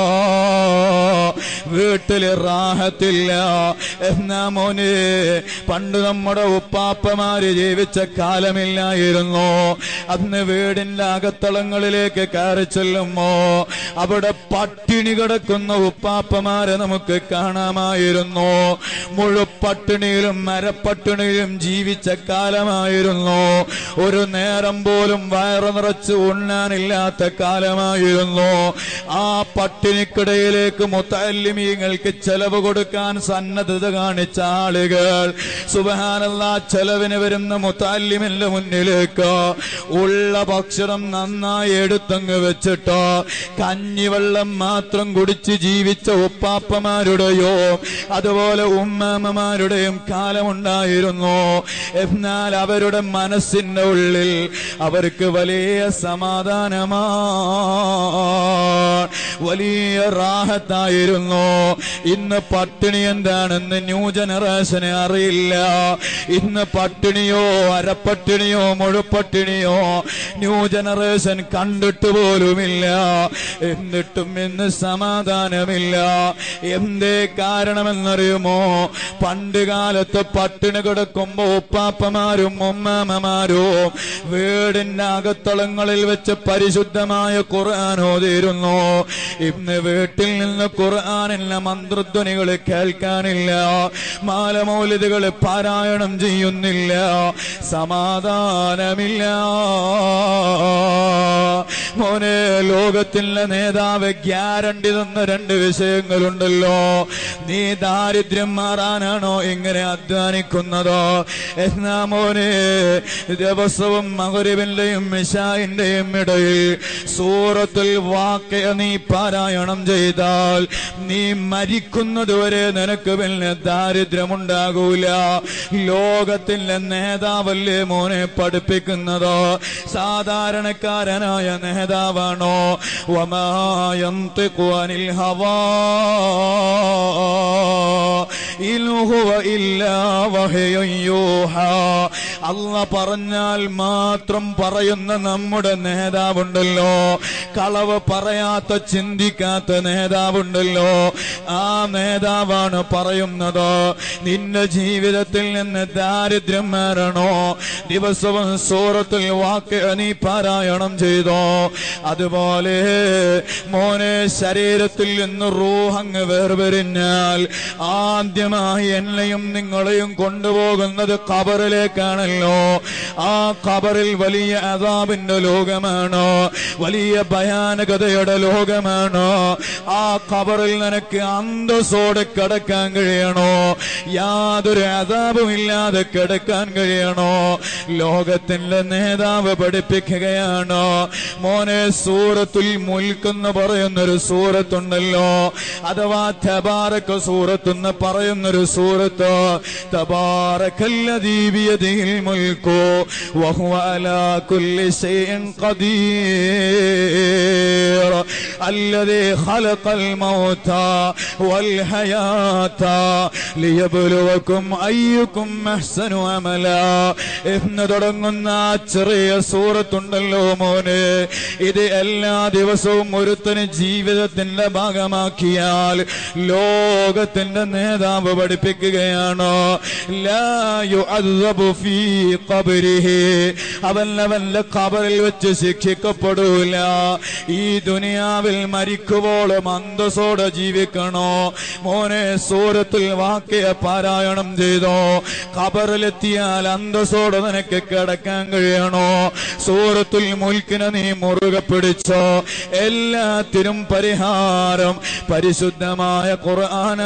വീട്ടില് റാഹത്തില്ല എന്നാ മോനെ പണ്ട് നമ്മുടെ ഉപ്പാപ്പമാര് ജീവിച്ച കാലമില്ലായിരുന്നു അന്ന് വീടിന്റെ അകത്തളങ്ങളിലേക്ക് കയറി ചെല്ലുമ്പോ അവിടെ പട്ടിണി കിടക്കുന്ന ഉപ്പാപ്പമാരെ നമുക്ക് കാണാമായിരുന്നു മുഴുപട്ടിണിയിലും മരപ്പട്ടിണിയിലും ജീവിച്ച കാലമായിരുന്നു ഒരു നേരം പോലും വയറു നിറച്ച് ഉണ്ണാനില്ലാത്ത കാലമായിരുന്നു ആ പട്ടിണിക്കിടയിലേക്ക് മുത്തല്ലിമീങ്ങൾക്ക് ചെലവ് കൊടുക്കാൻ സന്നദ്ധത കാണിച്ച ആളുകൾ സുബഹാനല്ല ചെലവിന് വരുന്ന മുത്താലിമിന്റെ മുന്നിലേക്ക് ഉള്ള ഭക്ഷണം നന്നായി എടുത്തങ്ങ് വെച്ചിട്ട് കഞ്ഞിവെള്ളം മാത്രം കുടിച്ച് ജീവിച്ച ഉപ്പാപ്പമാരുടെയോ അതുപോലെ ഉമ്മാമ്മമാരുടെയും കാലമുണ്ടായിരുന്നു എന്നാൽ അവരുടെ മനസ്സിന്റെ ഉള്ളിൽ അവർക്ക് വലിയ സമാധാനമാ വലിയ റാഹത്തായിരുന്നു ഇന്ന് പട്ടിണി എന്താണെന്ന് ന്യൂ ജനറേഷന് അറിയില്ല ഇന്ന് പട്ടിണിയോ അരപ്പട്ടിണിയോ മുഴുപ്പട്ടിണിയോ ന്യൂ ജനറേഷൻ കണ്ടിട്ട് പോലുമില്ല എന്നിട്ടും ഇന്ന് സമാധാനമില്ല എന്തേ കാരണമെന്നറിയുമോ പണ്ട് കാലത്ത് പട്ടിണി കിടക്കുമ്പോ ഉപ്പാപ്പമാരും ഉമ്മാമ്മമാരും വീടിന്റെ അകത്തളങ്ങളിൽ വെച്ച് പരിശുദ്ധമായ ഖുർആൻ ഓതിയിരുന്നു ഇന്ന് വീട്ടിൽ നിന്ന് ഖുർആാനില്ല മന്ത്രധ്വനികൾ കേൾക്കാനില്ല മാലമൗലിതകൾ പാരായണം ചെയ്യുന്നില്ല സമാധാനമില്ല മോനെ ലോകത്തിലെ നേതാവ് ഗ്യാരണ്ടി തന്ന രണ്ട് വിഷയങ്ങളുണ്ടല്ലോ നീ ദാരിദ്ര്യം മാറാനാണോ ഇങ്ങനെ അധ്വാനിക്കുന്നത് എന്നാ മോനെ ദിവസവും മകരിവിന്റെയും മിഷായിന്റെയും ഇടയിൽ സൂറത്തിൽ വാക്കയ നീ പാരായണം ചെയ്താൽ നീ മരിക്കുന്നതുവരെ നിനക്ക് പിന്നെ ദാരിദ്ര്യമുണ്ടാകൂല ലോകത്തിലെ നേതാവല്ലേ മോനെ പഠിപ്പിക്കുന്നത് സാധാരണക്കാരനായ നേതാവാണോ വമായം അനിൽ ഹവാ ഇൻ ഹുവ ഇല്ലാ വഹയുൻ യൂഹാ അല്ല പറഞ്ഞാൽ മാത്രം പറയുന്ന നമ്മുടെ നേതാവുണ്ടല്ലോ കളവ് പറയാത്ത ചിന്തിക്കാത്ത നേതാവുണ്ടല്ലോ ആ നേതാവാണ് പറയുന്നത് നിന്റെ ജീവിതത്തിൽ നിന്ന് ദാരിദ്ര്യം മാറണോ ദിവസവും സൂറത്തിൽ വാക്ക് നീ പാരായണം ചെയ്തോ അതുപോലെ മോനെ ശരീരത്തിൽ നിന്ന് റൂഹങ്ങ് വേർപിരിഞ്ഞാൽ ആദ്യമായി എന്നെയും നിങ്ങളെയും കൊണ്ടുപോകുന്നത് ഖബറിലേക്കാണല്ലോ ആ ഖബറിൽ വലിയ അതാബിന്റെ ലോകമാണ് വലിയ ഭയാനകതയുടെ ലോകമാണ് ആ ഖബറിൽ നിനക്ക് അന്തസ്സോടെ കിടക്കാൻ കഴിയണോ യാതൊരു അതാപും ഇല്ലാതെ കിടക്കാൻ കഴിയണോ ലോകത്തിന്റെ നേതാവ് പഠിപ്പിക്കുകയാണ് മോനെ സൂറത്തുൽ മുൽക്കെന്ന് പറയുന്നൊരു സൂറത്തുണ്ടല്ലോ അഥവാ തബാറക്ക സൂറത്ത് എന്ന് പറയുന്നൊരു സൂറത്ത് തബാറക്കല്ലദീ ബിയദിഹിൽ الملك وهو على كل شيء قدير الذي خلق الموت والحياة ليبلوكم أيكم أحسن عملا എന്ന് തുടങ്ങുന്ന ആ ചെറിയ സൂറത്തുണ്ടല്ലോ മോനെ ഇത് എല്ലാ ദിവസവും ഒരുത്തന് ജീവിതത്തിന്റെ ഭാഗമാക്കിയാൽ ലോകത്തിന്റെ നേതാവ് പഠിപ്പിക്കുകയാണോ ലാ യുഅദ്ദബു ഫീ ഖബ്രിഹി അവൻ അവന്റെ ഖബറിൽ വെച്ച് ശിക്ഷിക്കപ്പെടൂല ഈ ദുനിയാവിൽ മരിക്കുവോളം അന്തസ്സോടെ ജീവിക്കണോ മോനെ സൂറത്തിൽ വാക്യ പാരായണം ചെയ്തോ ഖബറിലെത്തിയാൽ അന്തസ്സോടെ നിനക്ക് കിടക്കാൻ കഴിയണോ സൂറത്തുൽ മുൽക്കിനെ നീ മുറുകെ പിടിച്ചോ എല്ലാത്തിനും പരിഹാരം പരിശുദ്ധമായ ഖുർആനാ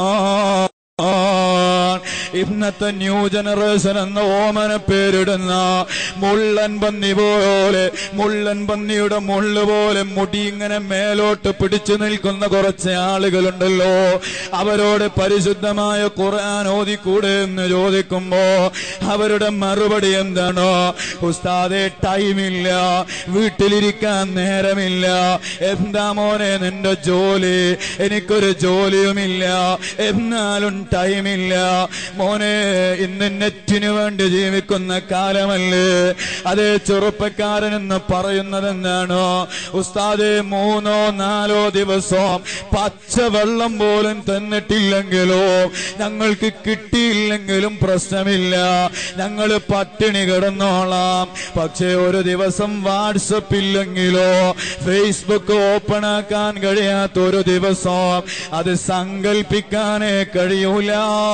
ഇന്നത്തെ ന്യൂ ജനറേഷൻ എന്ന ഓമന പേരിടുന്ന മുള്ളൻ പന്നി പോലെ മുള്ളൻ പന്നിയുടെ മുള്ളു പോലെ മുടി ഇങ്ങനെ മേലോട്ട് പിടിച്ചു നിൽക്കുന്ന കുറച്ച് ആളുകളുണ്ടല്ലോ അവരോട് പരിശുദ്ധമായ ഖുർആൻ ഓതിക്കൂടെ എന്ന് ചോദിക്കുമ്പോ അവരുടെ മറുപടി എന്താണോ ഉസ്താദെ ടൈമില്ല വീട്ടിലിരിക്കാൻ നേരമില്ല എന്താ മോനെ നിന്റെ ജോലി എനിക്കൊരു ജോലിയുമില്ല എന്നാലും ടൈമില്ല മോനെ ഇന്ന് നെറ്റിനു വേണ്ടി ജീവിക്കുന്ന കാലമല്ലേ അതേ ചെറുപ്പക്കാരൻ എന്ന് പറയുന്നത് എന്താണോ ഉസ്താദെ മൂന്നോ നാലോ ദിവസം പച്ചവെള്ളം പോലും തന്നിട്ടില്ലെങ്കിലോ ഞങ്ങൾക്ക് കിട്ടിയില്ലെങ്കിലും പ്രശ്നമില്ല ഞങ്ങൾ പട്ടിണി കിടന്നോളാം പക്ഷേ ഒരു ദിവസം വാട്സപ്പ് ഇല്ലെങ്കിലോ ഫേസ്ബുക്ക് ഓപ്പൺ ആക്കാൻ കഴിയാത്ത ഒരു ദിവസം അത് സങ്കല്പിക്കാനേ കഴിയൂല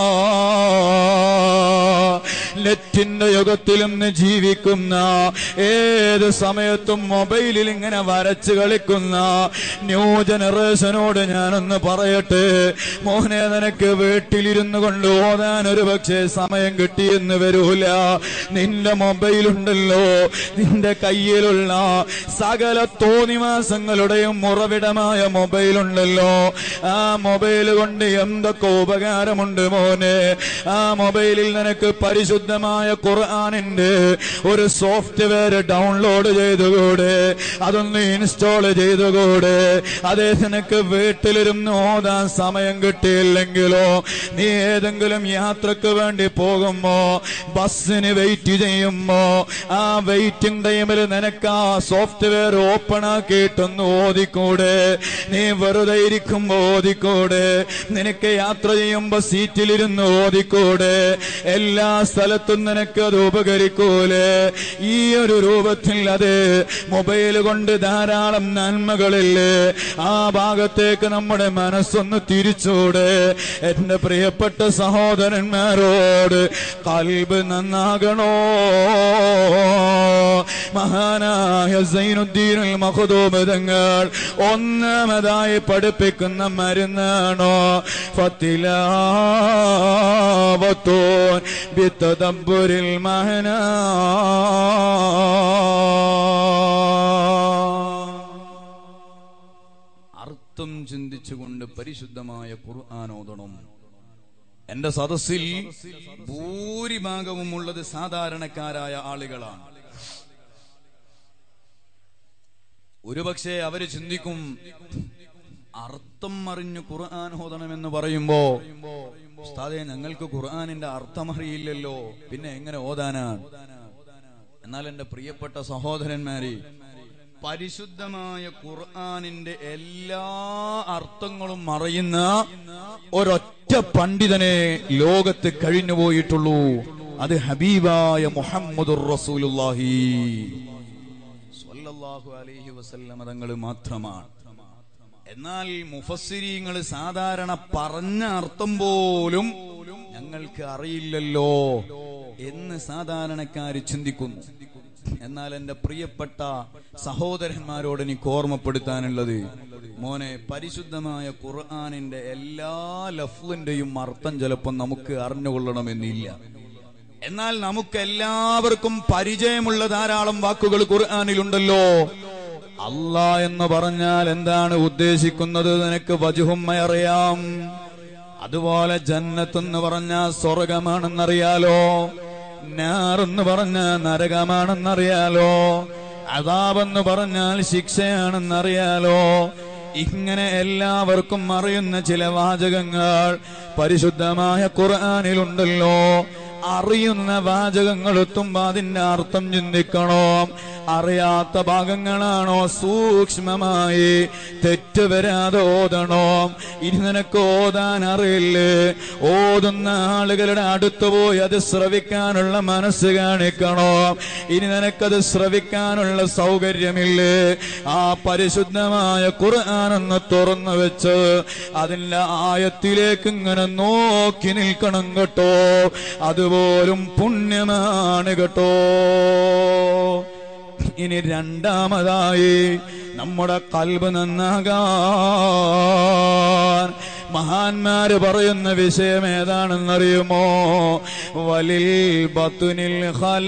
നെറ്റിന്റെ യുഗത്തിൽ ഇന്ന് ജീവിക്കുന്ന ഏത് സമയത്തും മൊബൈലിൽ ഇങ്ങനെ വരച്ച് കളിക്കുന്ന ന്യൂ ജനറേഷനോട് ഞാനൊന്ന് പറയട്ടെ മോനെ നിനക്ക് വീട്ടിലിരുന്നു കൊണ്ട് ഓതാൻ ഒരു പക്ഷേ സമയം കിട്ടിയെന്ന് വരൂല നിന്റെ മൊബൈലുണ്ടല്ലോ നിന്റെ കയ്യിലുള്ള സകല തോന്നിവാസങ്ങളുടെയും ഉറവിടമായ മൊബൈലുണ്ടല്ലോ ആ മൊബൈൽ കൊണ്ട് എന്തൊക്കെ ഉപകാരമുണ്ട് മോനെ ആ മൊബൈലിൽ നിനക്ക് പരിശുദ്ധമായ ഖുർആാനിന്റെ ഒരു സോഫ്റ്റ്വെയർ ഡൗൺലോഡ് ചെയ്തുകൂടെ അതൊന്ന് ഇൻസ്റ്റാൾ ചെയ്തുകൂടെ അതേ നിനക്ക് വീട്ടിലിരുന്ന് ഓതാൻ സമയം കിട്ടിയില്ലെങ്കിലോ നീ ഏതെങ്കിലും യാത്രക്ക് വേണ്ടി പോകുമ്പോ ബസ്സിന് വെയിറ്റ് ചെയ്യുമ്പോ ആ വെയിറ്റിംഗ് ടൈമിൽ നിനക്ക് ആ സോഫ്റ്റ്വെയർ ഓപ്പൺ ആക്കിയിട്ടൊന്ന് ഓതിക്കൂടെ നീ വെറുതെ ഇരിക്കുമ്പോ ഓതിക്കൂടെ നിനക്ക് യാത്ര ചെയ്യുമ്പോ സീറ്റിലിരുന്ന് ഓതിക്കൂടെ എല്ലാ സ്ഥലത്തും നിനക്ക് അത് ഉപകരിക്കൂലേ ഈ ഒരു രൂപത്തിൽ അത് മൊബൈൽ കൊണ്ട് ധാരാളം നന്മകളില്ലേ ആ ഭാഗത്തേക്ക് നമ്മുടെ മനസ്സൊന്ന് തിരിച്ചൂടെ എന്റെ പ്രിയപ്പെട്ട സഹോദരന്മാരോട് കൽബ് നന്നാകണോ മഹാനായ സൈനുദ്ദീനുൽ മഖദൂം തങ്ങൾ ഒന്നാമതായി പഠിപ്പിക്കുന്ന മരുന്നാണോ ഫത്തിലാവത്തോൻ ബിത്തദബ്ബുരിൽ മഹനാ അർത്ഥം ചിന്തിച്ചുകൊണ്ട് പരിശുദ്ധമായ ഖുർആൻ ഓതണം എന്റെ സദസ്സിൽ ഭൂരിഭാഗവും ഉള്ളത് സാധാരണക്കാരായ ആളുകളാണ് ഒരുപക്ഷെ അവര് ചിന്തിക്കും അർത്ഥം അറിഞ്ഞു ഖുർആൻ ഓതണമെന്ന് പറയുമ്പോ ഉസ്താദെ ഞങ്ങൾക്ക് ഖുർആനിന്റെ അർത്ഥം അറിയില്ലല്ലോ പിന്നെ എങ്ങനെ ഓതാനാണ് എന്നാൽ എന്റെ പ്രിയപ്പെട്ട സഹോദരന്മാരെ പരിശുദ്ധമായ ഖുർആനിന്റെ എല്ലാ അർത്ഥങ്ങളും അറിയുന്ന ഒരൊറ്റ പണ്ഡിതനെ ലോകത്ത് കഴിഞ്ഞുപോയിട്ടുള്ളൂ അത് ഹബീബായ മുഹമ്മദുർ റസൂലുള്ളാഹി സ്വല്ലല്ലാഹു അലൈഹി വസല്ലമ തങ്ങൾ മാത്രമാണ് എന്നാൽ മുഫസ്സിരീങ്ങൾ സാധാരണ പറഞ്ഞ അർത്ഥം പോലും ഞങ്ങൾക്ക് അറിയില്ലല്ലോ എന്ന് സാധാരണക്കാര് ചിന്തിക്കുന്നു എന്നാൽ എന്റെ പ്രിയപ്പെട്ട സഹോദരന്മാരോട് എനിക്ക് ഓർമ്മപ്പെടുത്താനുള്ളത് മോനെ പരിശുദ്ധമായ ഖുർആാനിന്റെ എല്ലാ ലഫ്ലിന്റെയും അർത്ഥം ചിലപ്പോൾ നമുക്ക് അറിഞ്ഞുകൊള്ളണമെന്നില്ല എന്നാൽ നമുക്ക് എല്ലാവർക്കും പരിചയമുള്ള ധാരാളം വാക്കുകൾ ഖുർആാനിലുണ്ടല്ലോ അല്ലാ എന്ന് പറഞ്ഞാൽ എന്താണ് ഉദ്ദേശിക്കുന്നത് നിനക്ക് വജുഹുമ്മ അറിയാം അതുപോലെ ജന്നത്ത് എന്ന് പറഞ്ഞാൽ സ്വർഗമാണെന്നറിയാലോ നാറെന്ന് പറഞ്ഞ നരകമാണെന്നറിയാലോ അതാബെന്ന് പറഞ്ഞാൽ ശിക്ഷയാണെന്നറിയാലോ ഇങ്ങനെ എല്ലാവർക്കും അറിയുന്ന ചില വാചകങ്ങൾ പരിശുദ്ധമായ ഖുർആാനിലുണ്ടല്ലോ അറിയുന്ന വാചകങ്ങൾ എത്തുമ്പോ അതിന്റെ അർത്ഥം ചിന്തിക്കണം അറിയാത്ത ഭാഗങ്ങളാണോ സൂക്ഷ്മമായി തെറ്റ് വരാതെ ഓതണോ ഇനി നിനക്ക് ഓതാൻ അറിയില്ലേ ഓതുന്ന ആളുകളുടെ അടുത്ത് പോയി അത് ശ്രവിക്കാനുള്ള മനസ്സ് കാണിക്കണോ ഇനി നിനക്കത് ശ്രവിക്കാനുള്ള സൗകര്യമില്ലേ ആ പരിശുദ്ധമായ ഖുർആാനൊന്ന് തുറന്നു വെച്ച് അതിന്റെ ആയത്തിലേക്ക് ഇങ്ങനെ നോക്കി നിൽക്കണം കേട്ടോ അതുപോലും പുണ്യമാണ് കേട്ടോ ഇനി രണ്ടാമതായി നമ്മുടെ കൽബ് നന്നാകാൻ മഹാന്മാര് പറയുന്ന വിഷയം ഏതാണെന്നറിയുമോ വലിൽ ബത്തുനിൽ ഹല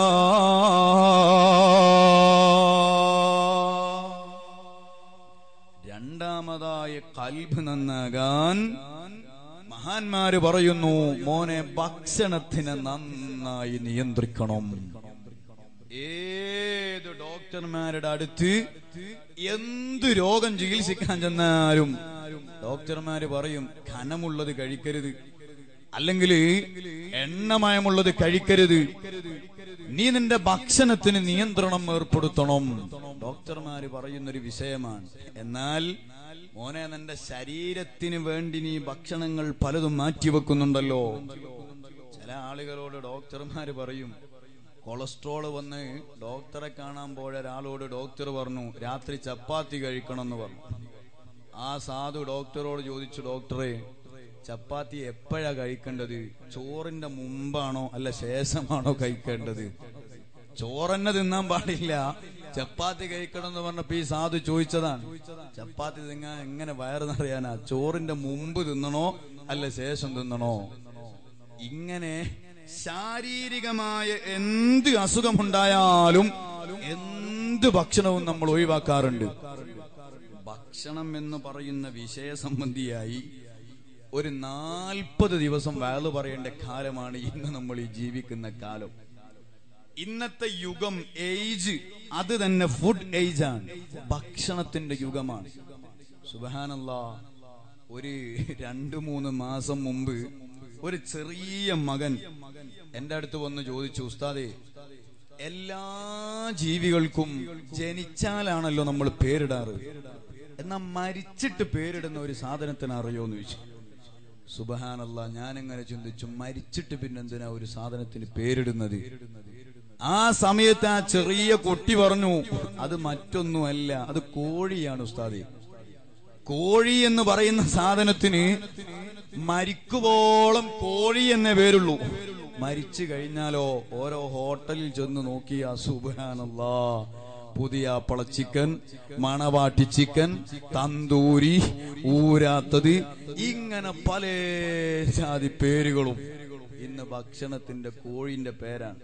രണ്ടാമതായി കൽബ് നന്നാകാൻ മഹാന്മാര് പറയുന്നു മോനെ ഭക്ഷണത്തിനെ നന്നായി നിയന്ത്രിക്കണം ഏത് ഡോക്ടർമാരുടെ അടുത്ത് എന്ത് രോഗം ചികിത്സിക്കാൻ ചെന്നാലും ഡോക്ടർമാര് പറയും ഘനമുള്ളത് കഴിക്കരുത് അല്ലെങ്കിൽ എണ്ണമയമുള്ളത് കഴിക്കരുത് നീ നിന്റെ ഭക്ഷണത്തിന് നിയന്ത്രണം ഏർപ്പെടുത്തണം ഡോക്ടർമാര് പറയുന്നൊരു വിഷയമാണ് എന്നാൽ മോനെ നിന്റെ ശരീരത്തിന് വേണ്ടി നീ ഭക്ഷണങ്ങൾ പലതും മാറ്റിവെക്കുന്നുണ്ടല്ലോ ചില ആളുകളോട് ഡോക്ടർമാര് പറയും കൊളസ്ട്രോൾ വന്ന് ഡോക്ടറെ കാണാൻ പോയ ഒരാളോട് ഡോക്ടർ പറഞ്ഞു രാത്രി ചപ്പാത്തി കഴിക്കണം എന്ന് പറഞ്ഞു ആ സാധു ഡോക്ടറോട് ചോദിച്ചു ഡോക്ടറെ ചപ്പാത്തി എപ്പോഴാ കഴിക്കേണ്ടത് ചോറിന്റെ മുമ്പാണോ അല്ല ശേഷമാണോ കഴിക്കേണ്ടത് ചോറന്നെ തിന്നാൻ പാടില്ല ചപ്പാത്തി കഴിക്കണം എന്ന് പറഞ്ഞപ്പോ ഈ സാധു ചോദിച്ചതാണ് ചപ്പാത്തി തിന്നാൻ എങ്ങനെ വയറ് നിറയാനാ ചോറിന്റെ മുമ്പ് തിന്നണോ അല്ല ശേഷം തിന്നണോ ഇങ്ങനെ ശാരീരികമായ എന്ത് അസുഖമുണ്ടായാലും എന്ത് ഭക്ഷണവും നമ്മൾ ഒഴിവാക്കാറുണ്ട് ഭക്ഷണം എന്ന് പറയുന്ന വിഷയ സംബന്ധിയായി ഒരു നാൽപ്പത് ദിവസം വയലു പറയേണ്ട കാലമാണ് ഇന്ന് നമ്മൾ ഈ ജീവിക്കുന്ന കാലം ഇന്നത്തെ യുഗം ഏജ് അത് തന്നെ ഫുഡ് ഏജ് ആണ് ഭക്ഷണത്തിന്റെ യുഗമാണ് സുബഹാനല്ല ഒരു രണ്ടു മൂന്ന് മാസം മുമ്പ് ഒരു ചെറിയ മകൻ എന്റെ അടുത്ത് വന്ന് ചോദിച്ചു ഉസ്താദേ എല്ലാ ജീവികൾക്കും ജനിച്ചാലാണല്ലോ നമ്മൾ പേരിടാറ് എന്നാ മരിച്ചിട്ട് പേരിടുന്ന ഒരു സാധനത്തിന് അറിയോന്ന് ചോദിച്ചു സുബഹാനല്ല ഞാൻ എങ്ങനെ ചിന്തിച്ചു മരിച്ചിട്ട് പിന്നെന്തിനാ ഒരു സാധനത്തിന് പേരിടുന്നത് ആ സമയത്ത് ആ ചെറിയ കുട്ടി പറഞ്ഞു അത് മറ്റൊന്നുമല്ല അത് കോഴിയാണ് ഉസ്താദി കോഴി എന്ന് പറയുന്ന സാധനത്തിന് മരിക്കുവോളം കോഴി എന്നേ പേരുള്ളൂ മരിച്ചു കഴിഞ്ഞാലോ ഓരോ ഹോട്ടലിൽ ചെന്ന് നോക്കിയ സുബാനല്ലാ പുതിയ അപ്പള ചിക്കൻ മണവാട്ടി ചിക്കൻ തന്തൂരി ഊരാത്തത് ഇങ്ങനെ പല ജാതി പേരുകളും ഇന്ന് ഭക്ഷണത്തിന്റെ കോഴിന്റെ പേരാണ്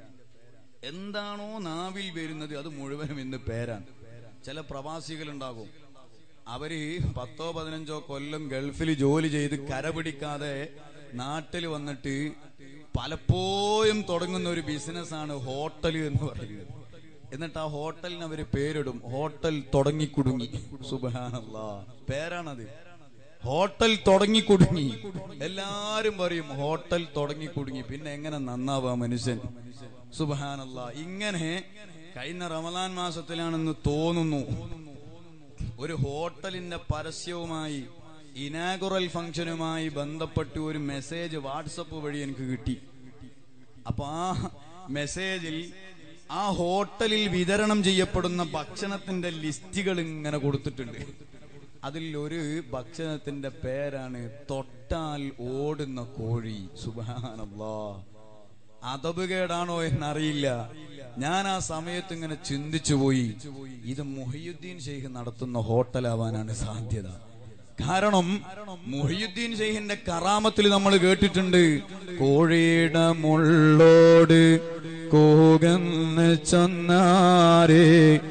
എന്താണോ നാവിൽ വരുന്നത് അത് മുഴുവനും ഇന്ന് പേരാണ് ചില പ്രവാസികൾ ഉണ്ടാകും അവര് പത്തോ പതിനഞ്ചോ കൊല്ലം ഗൾഫിൽ ജോലി ചെയ്ത് കരപിടിക്കാതെ നാട്ടിൽ വന്നിട്ട് പലപ്പോഴും തുടങ്ങുന്ന ഒരു ബിസിനസ്സാണ് ഹോട്ടൽ എന്ന് പറയുന്നത് എന്നിട്ട് ആ ഹോട്ടലിന് അവര് പേരിടും ഹോട്ടൽ തുടങ്ങി കുടുങ്ങി സുബാനല്ലാ പേരാണത് ഹോട്ടൽ തുടങ്ങി കുടുങ്ങി എല്ലാരും പറയും ഹോട്ടൽ തുടങ്ങി കുടുങ്ങി പിന്നെ എങ്ങനെ നന്നാവാ മനുഷ്യൻ സുബാനല്ല ഇങ്ങനെ കഴിഞ്ഞ റമദാൻ മാസത്തിലാണെന്ന് തോന്നുന്നു ഒരു ഹോട്ടലിന്റെ പരസ്യവുമായി ഇനാഗുറൽ ഫംഗ്ഷനുമായി ബന്ധപ്പെട്ട് ഒരു മെസ്സേജ് വാട്സപ്പ് വഴി എനിക്ക് കിട്ടി അപ്പൊ ആ മെസ്സേജിൽ ആ ഹോട്ടലിൽ വിതരണം ചെയ്യപ്പെടുന്ന ഭക്ഷണത്തിന്റെ ലിസ്റ്റുകൾ ഇങ്ങനെ കൊടുത്തിട്ടുണ്ട് അതിൽ ഒരു ഭക്ഷണത്തിന്റെ പേരാണ് തൊട്ടാൽ ഓടുന്ന കോഴി സുബാനല്ലാ അതബുകേടാണോ എന്നറിയില്ല ഞാൻ ആ സമയത്ത് ഇങ്ങനെ ചിന്തിച്ചു പോയി ഇത് മുഹിയുദ്ദീൻ ഷെയ്ഖ് നടത്തുന്ന ഹോട്ടലാവാനാണ് സാധ്യത കാരണം മുഹിയുദ്ദീൻ ഷെയ്ഖിന്റെ കറാമത്തിൽ നമ്മൾ കേട്ടിട്ടുണ്ട് കോഴിയുടെ മുള്ളോട് കൂകന്ന് ചെന്നാരേ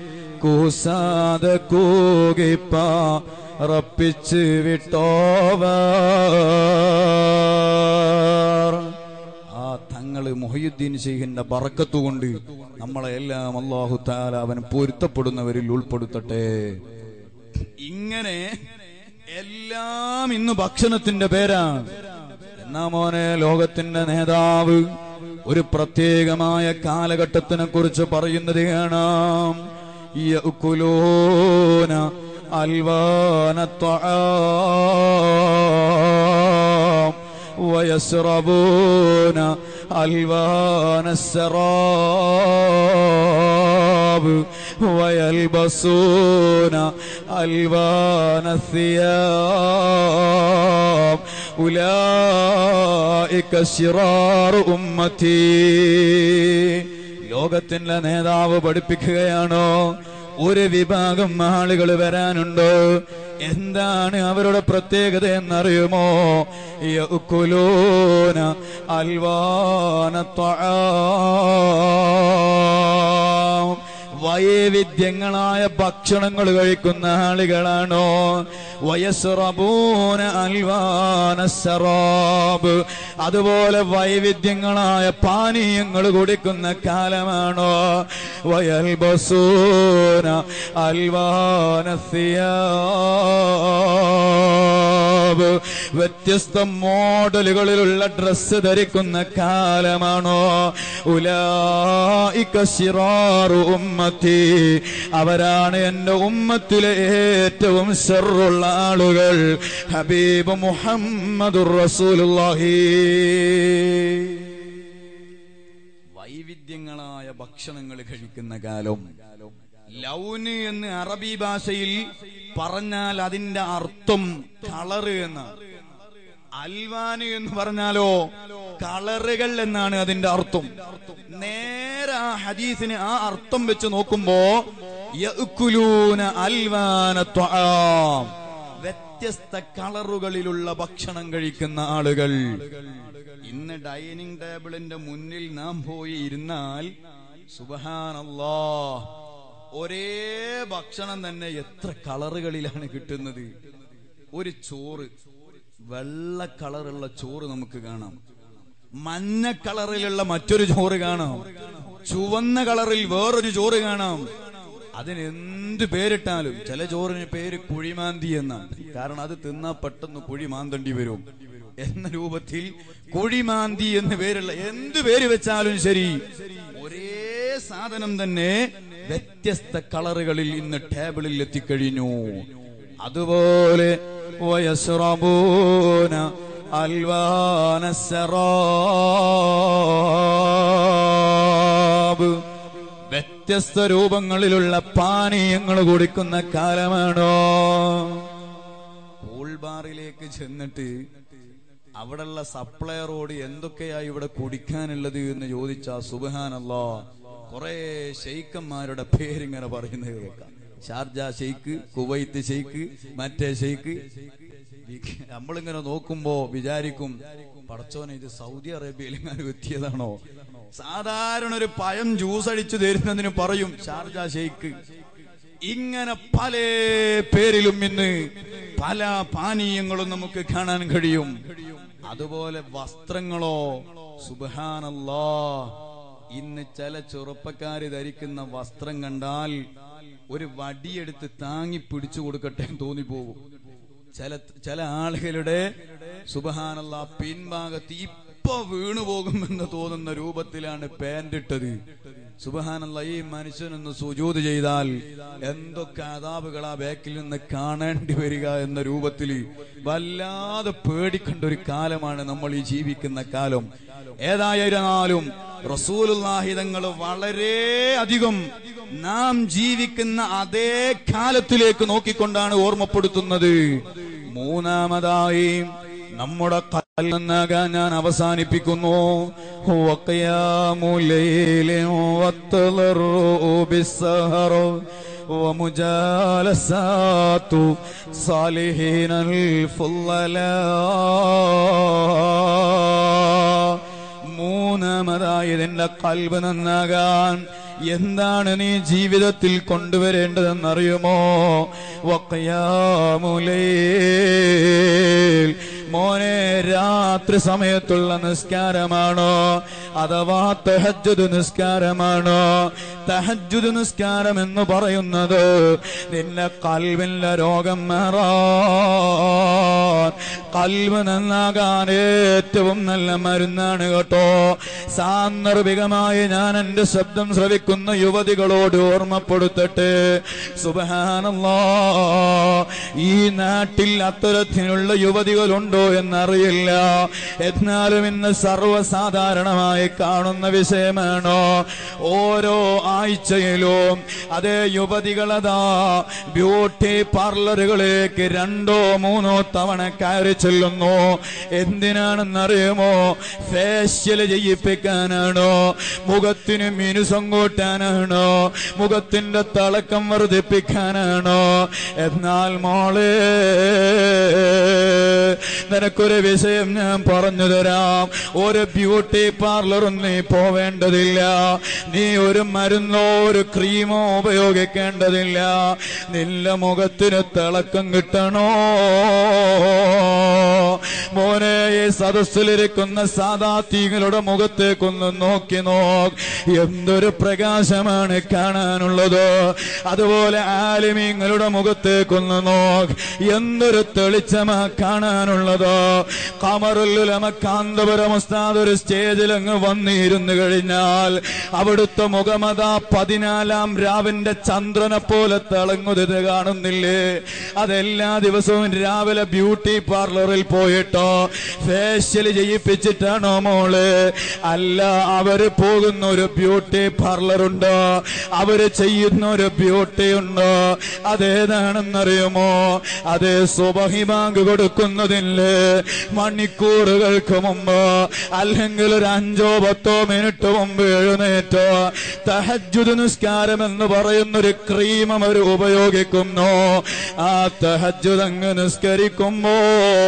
കൂസാതെ കൂകിപ്പ റപ്പിച്ച് വിട്ടോവർ ആ തങ്ങൾ ഞങ്ങൾ മൊഹീദ്ദീൻ ഷെയ്ഖിന്റെ ബറക്കത്തുകൊണ്ട് നമ്മളെ എല്ലാം അള്ളാഹു താല അവൻ പൊരുത്തപ്പെടുന്നവരിൽ ഉൾപ്പെടുത്തട്ടെ ഇങ്ങനെ എല്ലാം ഇന്ന് ഭക്ഷണത്തിന്റെ പേരാണ് എന്നാ മോനെ ലോകത്തിന്റെ നേതാവ് ഒരു പ്രത്യേകമായ കാലഘട്ടത്തിനെ കുറിച്ച് പറയുന്നത് കാണാം യഅ്കുലൂന അൽവാന الطعام ويسربون ألوان السراب ويلبسون ألوان الثياب أولئك شرار أمتي ലോകത്തിന്റെ നേതാവ് പഠിപ്പിക്കുകയാണോ ഒരു വിഭാഗം ആളുകൾ വരാനുണ്ടോ എന്താണ് അവരുടെ പ്രത്യേകത എന്നറിയുമോ യഅ്കുലൂന അൽവാന ത്വആം. വൈവിധ്യങ്ങളായ ഭക്ഷണങ്ങൾ കഴിക്കുന്ന ആളുകളാണോ വയസ്റബൂന അൽവാന സറാബ് അതുപോലെ വൈവിധ്യങ്ങളായ പാനീയങ്ങൾ കുടിക്കുന്ന കാലമാണോ വയൽബസൂന അൽവാന സിയാബ് വ്യത്യസ്ത മോഡലുകളിലുള്ള ഡ്രസ്സ് ധരിക്കുന്ന കാലമാണോ ഉലായിക ശിറാറു ഉമ്മത്തി അവരാണ് എന്റെ ഉമ്മത്തിലെ ഏറ്റവും ഷെറുള്ള ആളുകൾ ഹബീബ് മുഹമ്മദുർ റസൂലുള്ളാഹി വൈവിധ്യങ്ങളായ ഭക്ഷണങ്ങൾ കഴിക്കുന്ന കാലം ലൗന് എന്ന് അറബി ഭാഷയിൽ പറഞ്ഞാൽ അതിന്റെ അർത്ഥം കളറ് എന്നാണ് അൽവാന് എന്ന് പറഞ്ഞാലോ കളറുകൾ എന്നാണ് അതിന്റെ അർത്ഥം നേരെ ആ ഹദീസിന് ആ അർത്ഥം വെച്ച് നോക്കുമ്പോ യഅ്കുലൂന അൽവാന ത്വആം. വ്യത്യസ്ത കളറുകളിലുള്ള ഭക്ഷണം കഴിക്കുന്ന ആളുകൾ ഇന്ന് ഡൈനിങ് ടേബിളിന്റെ മുന്നിൽ നാം പോയി ഇരുന്നാൽ സുബഹാനല്ലാ ഒരേ ഭക്ഷണം തന്നെ എത്ര കളറുകളിലാണ് കിട്ടുന്നത് ഒരു ചോറ് വെള്ള കളറുള്ള ചോറ് നമുക്ക് കാണാം മഞ്ഞ കളറിലുള്ള മറ്റൊരു ചോറ് കാണാം ചുവന്ന കളറിൽ വേറൊരു ചോറ് കാണാം അതിന് എന്ത് പേരിട്ടാലും ചില ചോറിന് പേര് കുഴിമാന്തി എന്നാണ് കാരണം അത് തിന്നാ പെട്ടെന്ന് കുഴി മാന്തണ്ടി വരും എന്ന രൂപത്തിൽ കുഴിമാന്തി എന്ന് പേരുള്ള എന്ത് പേര് വെച്ചാലും ശരി ഒരേ സാധനം തന്നെ വ്യത്യസ്ത കളറുകളിൽ ഇന്ന് ടേബിളിൽ എത്തിക്കഴിഞ്ഞു അതുപോലെ വയസ്റബൂന അൽവാന സറാബ് വ്യത്യസ്ത രൂപങ്ങളിലുള്ള പാനീയങ്ങൾ കുടിക്കുന്ന കാലമാണോ കൂൾ ബാറിലേക്ക് ചെന്നിട്ട് അവിടെയുള്ള സപ്ലയറോട് എന്തൊക്കെയാ ഇവിടെ കുടിക്കാനുള്ളത് എന്ന് ചോദിച്ചാ സുബഹാനല്ലോ കുറെ ഷെയ്ക്കന്മാരുടെ പേരിങ്ങനെ പറയുന്നത് കേൾക്കാം ഷാർജ ഷെയ്ക്ക് കുവൈത്ത് ഷെയ്ക്ക് മറ്റേ ഷെയ്ക്ക് നമ്മളിങ്ങനെ നോക്കുമ്പോ വിചാരിക്കും പടച്ചോനെ ഇത് സൗദി അറേബ്യയിൽ ഇങ്ങനെ എത്തിയതാണോ സാധാരണ ഒരു പഴം ജ്യൂസ് അടിച്ചു തരുന്നതിന് പറയും ഷാർജ ഷെയ്ക്ക് ഇങ്ങനെ പല പേരിലും ഇന്ന് പല പാനീയങ്ങളും നമുക്ക് കാണാൻ കഴിയും അതുപോലെ വസ്ത്രങ്ങളോ സുബഹാനല്ലാ ഇന്ന് ചില ചെറുപ്പക്കാര് ധരിക്കുന്ന വസ്ത്രം കണ്ടാൽ ഒരു വടിയെടുത്ത് താങ്ങി പിടിച്ചു കൊടുക്കട്ടെ എന്ന് തോന്നിപ്പോകും ചില ചില ആളുകളുടെ സുബഹാനല്ല പിൻഭാഗത്ത് ഇപ്പൊ വീണു പോകുമെന്ന് തോന്നുന്ന രൂപത്തിലാണ് പാന്റ് ഇട്ടത് സുബഹാനല്ല ഈ മനുഷ്യനൊന്ന് സുജൂത് ചെയ്താൽ എന്തൊക്കെ അതാപുകൾ ആ ബാക്കിൽ നിന്ന് കാണേണ്ടി വരിക എന്ന രൂപത്തിൽ വല്ലാതെ പേടിക്കേണ്ട ഒരു കാലമാണ് നമ്മൾ ഈ ജീവിക്കുന്ന കാലം ഏതായിരുന്നാലും റസൂലുല്ലാഹിതങ്ങൾ വളരെ അധികം നാം ജീവിക്കുന്ന അതേ കാലത്തിലേക്ക് നോക്കിക്കൊണ്ടാണ് ഓർമ്മപ്പെടുത്തുന്നത് മൂന്നാമതായി നമ്മുടെ കൽ നിന്നാകാൻ ഞാൻ അവസാനിപ്പിക്കുന്നു وقيام ليل والتضرع بالسهر ومجالسات صالحين الفضلاء മൂന്നാമതായി ഇതിന്റെ കൽവ് നന്നാകാൻ എന്താണ് നീ ജീവിതത്തിൽ കൊണ്ടുവരേണ്ടതെന്നറിയുമോ വക്കയാമുലേ മോനെ രാത്രി സമയത്തുള്ള നിസ്കാരമാണോ അഥവാ തഹജ്ജുദ് നിസ്കാരമാണോ തഹജ്ജുദ് നിസ്കാരം എന്ന് പറയുന്നത് നിന്റെ കൽവിന്റെ രോഗം മാറാൻ കൽവ് നന്നാകാൻ ഏറ്റവും നല്ല മരുന്നാണ് കേട്ടോ സാന്ദർഭികമായി ഞാൻ എന്റെ ശബ്ദം ശ്രവിക്കുന്ന യുവതികളോട് ഓർമ്മപ്പെടുത്തട്ടെ സുബഹാനല്ലാ ഈ നാട്ടിൽ അത്തരത്തിലുള്ള യുവതികളുണ്ടോ എന്നറിയില്ല എന്നാലും ഇന്ന് സർവ്വസാധാരണമായി കാണുന്ന വിഷയമാണോ ഓരോ ആഴ്ചയിലും അതേ യുവതികളതാ ബ്യൂട്ടി പാർലറുകളിലേക്ക് രണ്ടോ മൂന്നോ തവണ കയറി ചെല്ലുന്നു എന്തിനാണെന്നറിയുമോ ഫേഷ്യൽ ചെയ്യിപ്പിക്കാനാണോ മുഖത്തിന് മിനുസം കൂട്ടാനാണോ മുഖത്തിന്റെ തിളക്കം വർദ്ധിപ്പിക്കാനാണോ എന്നാൽ മോളെ നിനക്കൊരു വിഷയം ഞാൻ പറഞ്ഞു തരാം ഒരു ബ്യൂട്ടി പാർലറും നീ പോവേണ്ടതില്ല നീ ഒരു മരുന്നോ ഒരു ക്രീമോ ഉപയോഗിക്കേണ്ടതില്ല നിന്റെ മുഖത്തിന് തിളക്കം കിട്ടണോ മോനെ ഈ സദസ്സിലിരിക്കുന്ന സാധാത്യങ്ങളുടെ മുഖത്തേക്കൊന്ന് നോക്കി നോക്ക് എന്തൊരു പ്രകാശമാണ് കാണാനുള്ളത് അതുപോലെ ആലിമീങ്ങളുടെ മുഖത്തേക്കൊന്ന് നോക്ക് എന്തൊരു തെളിച്ചമാ കാണാനുള്ളത് കമറുല്ലുലമ കാന്തപുരം ഉസ്താദ് ഒരു സ്റ്റേജിൽ അങ്ങ് വന്നിരുന്നു കഴിഞ്ഞാൽ അവിടുത്തെ മുഖമത പതിനാലാം രാവിന്റെ ചന്ദ്രനെ പോലെ തിളങ്ങുന്നത് കാണുന്നില്ലേ അതെല്ലാ ദിവസവും രാവിലെ ബ്യൂട്ടി പാർലറിൽ പോയിട്ടോ ഫേഷ്യൽ ചെയ്യിപ്പിച്ചിട്ടാണോ മോള് അല്ല അവര് പോകുന്ന ഒരു ബ്യൂട്ടി പാർലർ ഉണ്ട് അവര് ചെയ്യുന്ന ഒരു ബ്യൂട്ടി ഉണ്ട് അതേതാണെന്നറിയുമോ അതേ സുബഹി ബാങ്ക് കൊടുക്കുന്നതില്ലേ മണിക്കൂറുകൾക്ക് മുമ്പ് അല്ലെങ്കിൽ ഒരു അഞ്ചോ പത്തോ മിനിറ്റ് മുമ്പ് എഴുന്നേറ്റോ തഹജുദ് നിസ്കാരം എന്ന് പറയുന്ന ഒരു ക്രീം അവർ ഉപയോഗിക്കുന്നു ആ തഹജുദ് അങ്ങ് നിസ്കരിക്കുമ്പോ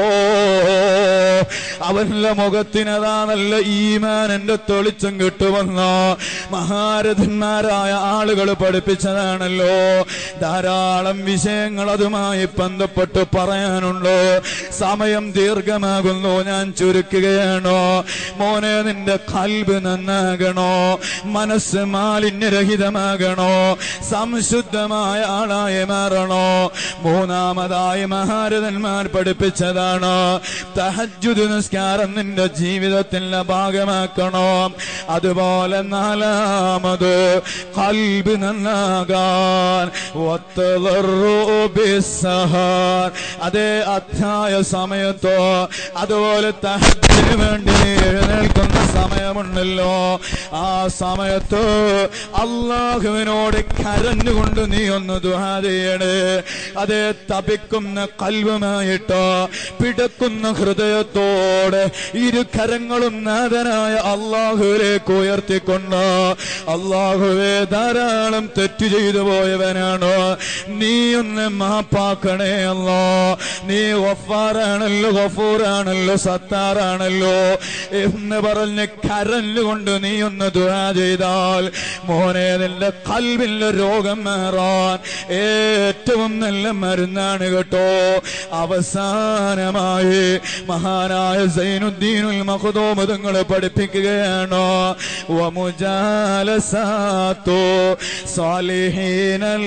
അവന്റെ മുഖത്തിനതാ നല്ല ഈമാനന്റെ തെളിച്ചം കിട്ടുമെന്ന് മഹാരഥന്മാരായ ആളുകൾ പഠിപ്പിച്ചതാണല്ലോ ധാരാളം വിഷയങ്ങൾ അതുമായി ബന്ധപ്പെട്ട് പറയാനുണ്ട് സമയം ദീർഘമാകുന്നു ഞാൻ ചുരുക്കുകയാണോ മോനെ നിന്റെ കൽബ് നന്നാകണോ മനസ്സ് മാലിന്യരഹിതമാകണോ സംശുദ്ധമായ ആളായി മാറണോ മൂന്നാമതായി മഹാരഥന്മാർ പഠിപ്പിച്ചതാണ് തഹജുദ് നിസ്കാരം നിന്റെ ജീവിതത്തിന്റെ ഭാഗമാക്കണോ അതുപോലെ നാലാമത് കൽബ് നന്നാകാൻ വത്തളറു ബിസ്സഹാർ. അതേ അധ്യായ സമയത്തോ അതുപോലെ തഹജിന് വേണ്ടി നീ എഴുന്നേൽക്കുന്ന സമയമുണ്ടല്ലോ ആ സമയത്ത് അള്ളാഹുവിനോട് കരഞ്ഞുകൊണ്ട് നീ ഒന്ന് ദുഹാ ചെയ്യണേ അതേ തപിക്കുന്ന കൽവുമായിട്ട് പിടക്കുന്ന ഹൃദയത്തോടെ ഇരു കരങ്ങളും നാഥനായ അള്ളാഹുവിലേക്ക് ഉയർത്തിക്കൊണ്ട് അള്ളാഹുവെ ധാരാളം തെറ്റു ചെയ്തു പോയവനാണ് നീ ഒന്ന് മാപ്പാക്കണേ അല്ലോ നീ ഗഫാറാണല്ലോ ഗഫൂറാണല്ലോ സത്താറാണല്ലോ എന്ന് പറഞ്ഞ് കരഞ്ഞുകൊണ്ട് നീ ഒന്ന് ദുആ ചെയ്താൽ മോനെ നിന്റെ കൽവിന്റെ രോഗം മാറാൻ ഏറ്റവും നല്ല മരുന്നാണ് കേട്ടോ അവസാനമായി മഹാനായ സൈനുദ്ദീനുൽ മഖദൂം തങ്ങൾ പഠിപ്പിക്കുകയാണ് വമുജാലസാത്തു സാലിഹീനൽ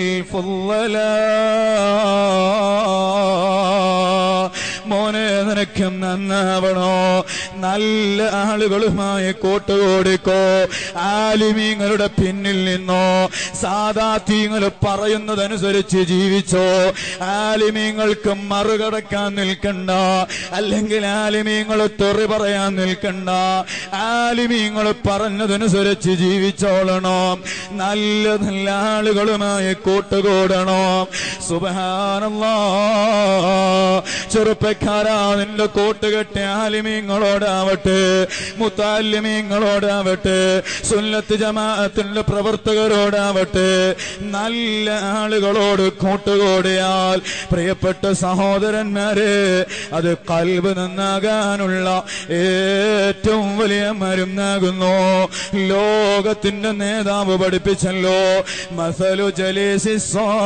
ഫുള്ളലാ മോനെ നിനക്കും നന്നാവണോ നല്ല ആളുകളുമായി കൂട്ടുകൂടിക്കോ ആലിമീങ്ങളുടെ പിന്നിൽ നിന്നോ സാധാത്യങ്ങൾ പറയുന്നതനുസരിച്ച് ജീവിച്ചോ ആലിമീങ്ങൾക്ക് മറുകടക്കാൻ നിൽക്കണ്ട അല്ലെങ്കിൽ ആലിമീങ്ങൾ തെറി പറയാൻ നിൽക്കണ്ട ആലിമീങ്ങൾ പറഞ്ഞതനുസരിച്ച് ജീവിച്ചോളണോ നല്ല നല്ല ആളുകളുമായി കൂട്ടുകൂടണോ സുബഹാനല്ലാ ചെറുപ്പക്കാരാ നിന്റെ കൂട്ടുകെട്ട് ആലിമീങ്ങളോടാവട്ടെ മുത്താലിമീങ്ങളോടാവട്ടെ സുന്നത്ത് ജമാഅത്തിന്റെ പ്രവർത്തകരോടാവട്ടെ നല്ല ആളുകളോട് കൂട്ടുകൂടിയാൽ പ്രിയപ്പെട്ട സഹോദരന്മാരെ അത് കൽബ് നന്നാകാനുള്ള ഏറ്റവും വലിയ മരുന്നാകുന്നു ലോകത്തിന്റെ നേതാവ് പഠിപ്പിച്ചല്ലോ മസലു ജലീസി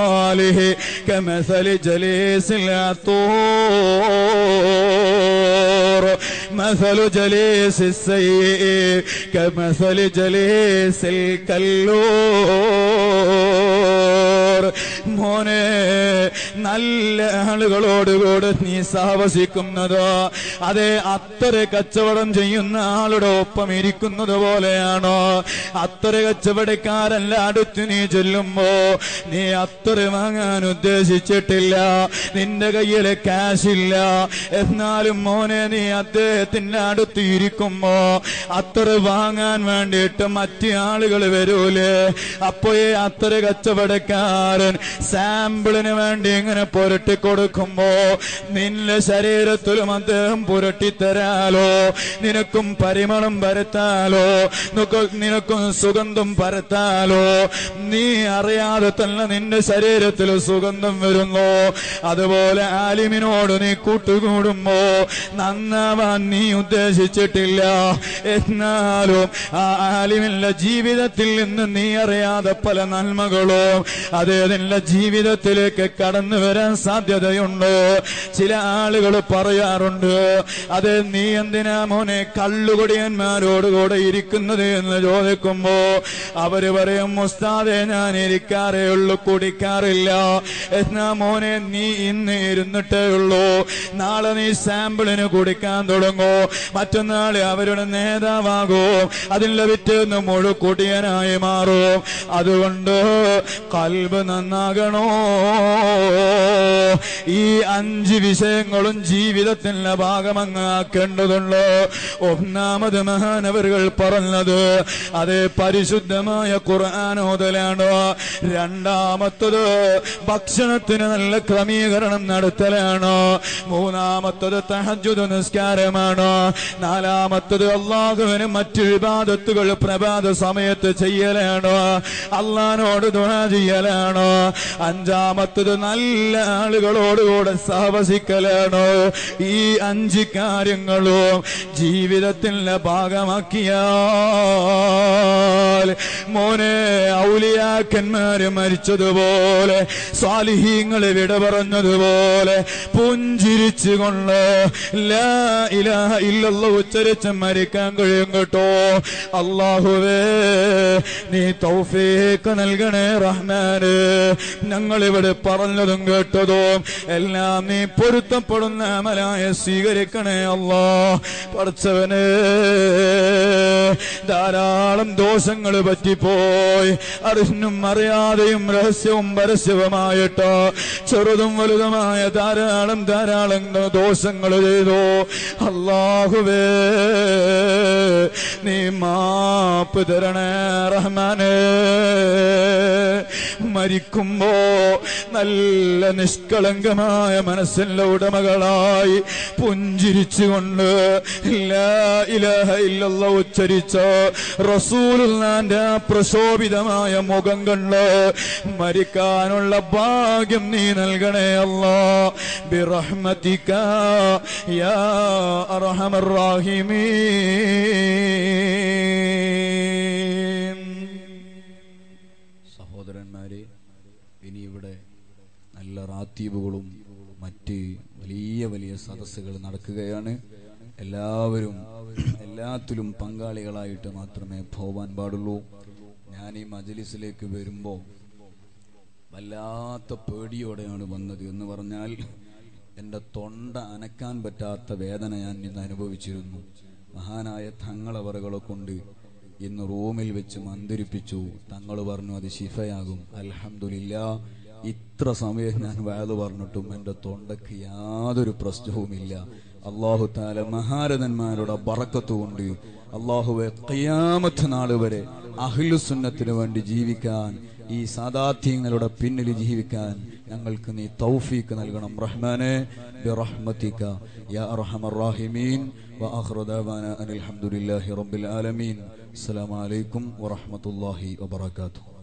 സ്വാലിഹി കമസലി ജലീസിൽ مثل جليس السيء كمثل جليس الكلور മോനെ നല്ല ആളുകളോടുകൂടെ നീ സാവസിക്കുന്നത് അതെ അത്ര കച്ചവടം ചെയ്യുന്ന ആളുടെ ഒപ്പം ഇരിക്കുന്നത് പോലെയാണോ അത്ര കച്ചവടക്കാരല്ല അടുത്ത് നീ ചെല്ലുമ്പോ നീ അത്ര വാങ്ങാൻ ഉദ്ദേശിച്ചിട്ടില്ല നിന്റെ കയ്യിൽ ക്യാഷ് ഇല്ല എന്നാലും മോനെ നീ അദ്ദേഹത്തിന്റെ അടുത്ത് ഇരിക്കുമ്പോ അത്ര വാങ്ങാൻ വേണ്ടിയിട്ട് മറ്റു ആളുകൾ വരൂലേ അപ്പോഴേ അത്ര കച്ചവടക്കാരൻ സാമ്പിളിന് വേണ്ടി ഇങ്ങനെ പുരട്ടി കൊടുക്കുമ്പോ നിന്റെ ശരീരത്തിലും അദ്ദേഹം പുരട്ടി തരാലോ നിനക്കും പരിമളം പരത്താലോ നിനക്ക് നിനക്കും സുഗന്ധം പരത്താലോ നീ അറിയാതെ തന്നെ നിന്റെ ശരീരത്തിൽ സുഗന്ധം വരുന്നു അതുപോലെ ആലിമിനോട് നീ കൂട്ടുകൂടുമ്പോ നന്നാവാൻ നീ ഉദ്ദേശിച്ചിട്ടില്ല എന്നാലും ആ ആലിമിന്റെ ജീവിതത്തിൽ നിന്ന് നീ അറിയാതെ പല നന്മകളും അതേ നിന്റെ ജീവിതത്തിലേക്ക് കടന്നു വരാൻ സാധ്യതയുണ്ട് ചില ആളുകൾ പറയാറുണ്ട് അത് നീ എന്തിനാ മോനെ കള്ളുകൊടിയന്മാരോട് കൂടെ ഇരിക്കുന്നത് എന്ന് ചോദിക്കുമ്പോ അവര് പറയും മുസ്താദെ ഞാൻ ഇരിക്കാറേ ഉള്ളൂ കുടിക്കാറില്ല എന്നാ മോനെ നീ ഇന്ന് ഇരുന്നിട്ടേ ഉള്ളൂ നാളെ നീ സാമ്പിളിന് കുടിക്കാൻ തുടങ്ങൂ മറ്റന്നാൾ അവരുടെ നേതാവാകും അതിന്റെ വിറ്റെന്ന് മുഴുക്കുടിയനായി മാറും അതുകൊണ്ട് കൽബ് നന്നാകണോ ഈ അഞ്ച് വിഷയങ്ങളും ജീവിതത്തിന്റെ ഭാഗമങ്ങാക്കേണ്ടതുണ്ട് ഒന്നാമത് മഹാനവറുകൾ പറഞ്ഞത് അത് പരിശുദ്ധമായ ഖുർആാനോദലാണ് രണ്ടാമത്തത് ഭക്ഷണത്തിന് നല്ല ക്രമീകരണം നടത്തലാണ് മൂന്നാമത്തത് തഹജുദ് നിസ്കാരമാണ് നാലാമത്തത് അള്ളാഹുവിന് മറ്റു വിവാദത്തുകൾ പ്രഭാത സമയത്ത് ചെയ്യലാണ് അള്ളഹാനോട് ദുആ ചെയ്യലാണ് അഞ്ചാമത്തത് നല്ല ആളുകളോടുകൂടെ സഹവസിക്കലാണ് ഈ അഞ്ച് കാര്യങ്ങളും ജീവിതത്തിന്റെ ഭാഗമാക്കിയാൽ മോനെ ഔലിയാക്കന്മാര് മരിച്ചതുപോലെ സ്വാലിഹീങ്ങൾ വിട പറഞ്ഞതുപോലെ പുഞ്ചിരിച്ചുകൊണ്ട് ലാ ഇലാഹ ഇല്ലല്ല ഉച്ചരിച്ച് മരിക്കാൻ കഴിയും കേട്ടോ അള്ളാഹുവേ നീ തൗഫീഖ് നൽകണേ റഹ്മാന് ഞങ്ങൾ ഇവിടെ പറഞ്ഞതും കേട്ടതും എല്ലാം നീ പൊരുത്തപ്പെടുന്ന അമലായ സ്വീകരിക്കണേ അല്ലാ പഠിച്ചവന് ധാരാളം ദോഷങ്ങൾ പറ്റിപ്പോയി അറിഞ്ഞും അറിയാതെയും രഹസ്യവും പരസ്യവുമായിട്ട് ചെറുതും വലുതുമായ ധാരാളം ധാരാളം ദോഷങ്ങൾ ചെയ്തു അള്ളാഹുവേ നീ മാപ്പ് തരണേ റഹ്മാനേ മരിക്കുമ്പോ നല്ല നിഷ്കളങ്കമായ മനസ്സിന്റെ ഉടമകളായി പുഞ്ചിരിച്ചുകൊണ്ട് ലാ ഇലാഹ ഇല്ലല്ലാഹ് ഉച്ചരിച്ച റസൂലുള്ളാന്റെ ആ പ്രശോഭിതമായ മുഖം കണ്ട് മരിക്കാനുള്ള ഭാഗ്യം നീ നൽകണേ അല്ലാ ബിറഹ്മതിക യാ അർഹമർ റാഹിമീൻ സഹോദരന്മാരെ ഇനി ഇവിടെ നല്ല റാത്തീബുകളും മറ്റ് വലിയ വലിയ സദസ്സുകൾ നടക്കുകയാണ് എല്ലാവരും എല്ലാത്തിലും പങ്കാളികളായിട്ട് മാത്രമേ പോവാൻ പാടുള്ളൂ ഞാൻ ഈ മജലിസിലേക്ക് വരുമ്പോൾ വല്ലാത്ത പേടിയോടെയാണ് വന്നത് എന്ന് പറഞ്ഞാൽ എൻ്റെ തൊണ്ട അനക്കാൻ പറ്റാത്ത വേദന ഞാൻ ഇന്ന് അനുഭവിച്ചിരുന്നു മഹാനായ തങ്ങളവറുകളെ കൊണ്ട് ഇന്ന് റൂമിൽ വെച്ച് മന്ദിരിപ്പിച്ചു തങ്ങൾ പറഞ്ഞു അത് ശിഫയാകും അൽഹംദുലില്ല ഇത്ര സമയം ഞാൻ വയത് പറഞ്ഞിട്ടും എൻ്റെ തൊണ്ടയ്ക്ക് യാതൊരു പ്രശ്നവുമില്ല അള്ളാഹു താല മഹാരഥന്മാരുടെ ബറക്കത്തുകൊണ്ട് അള്ളാഹുവെ ഖിയാമത്ത് നാൾ വരെ അഹ്ലുസുന്നത്തിന് വേണ്ടി ജീവിക്കാൻ ഈ സാദാത്യങ്ങളുടെ പിന്നിൽ ജീവിക്കാൻ ഞങ്ങൾക്ക് നീ തൗഫീക്ക് നൽകണം റഹ്മാനെ ബിറഹ്മതിക യാ അർഹമർ റാഹിമീൻ وآخر دعوانا أن الحمد لله رب العالمين السلام عليكم ورحمة الله وبركاته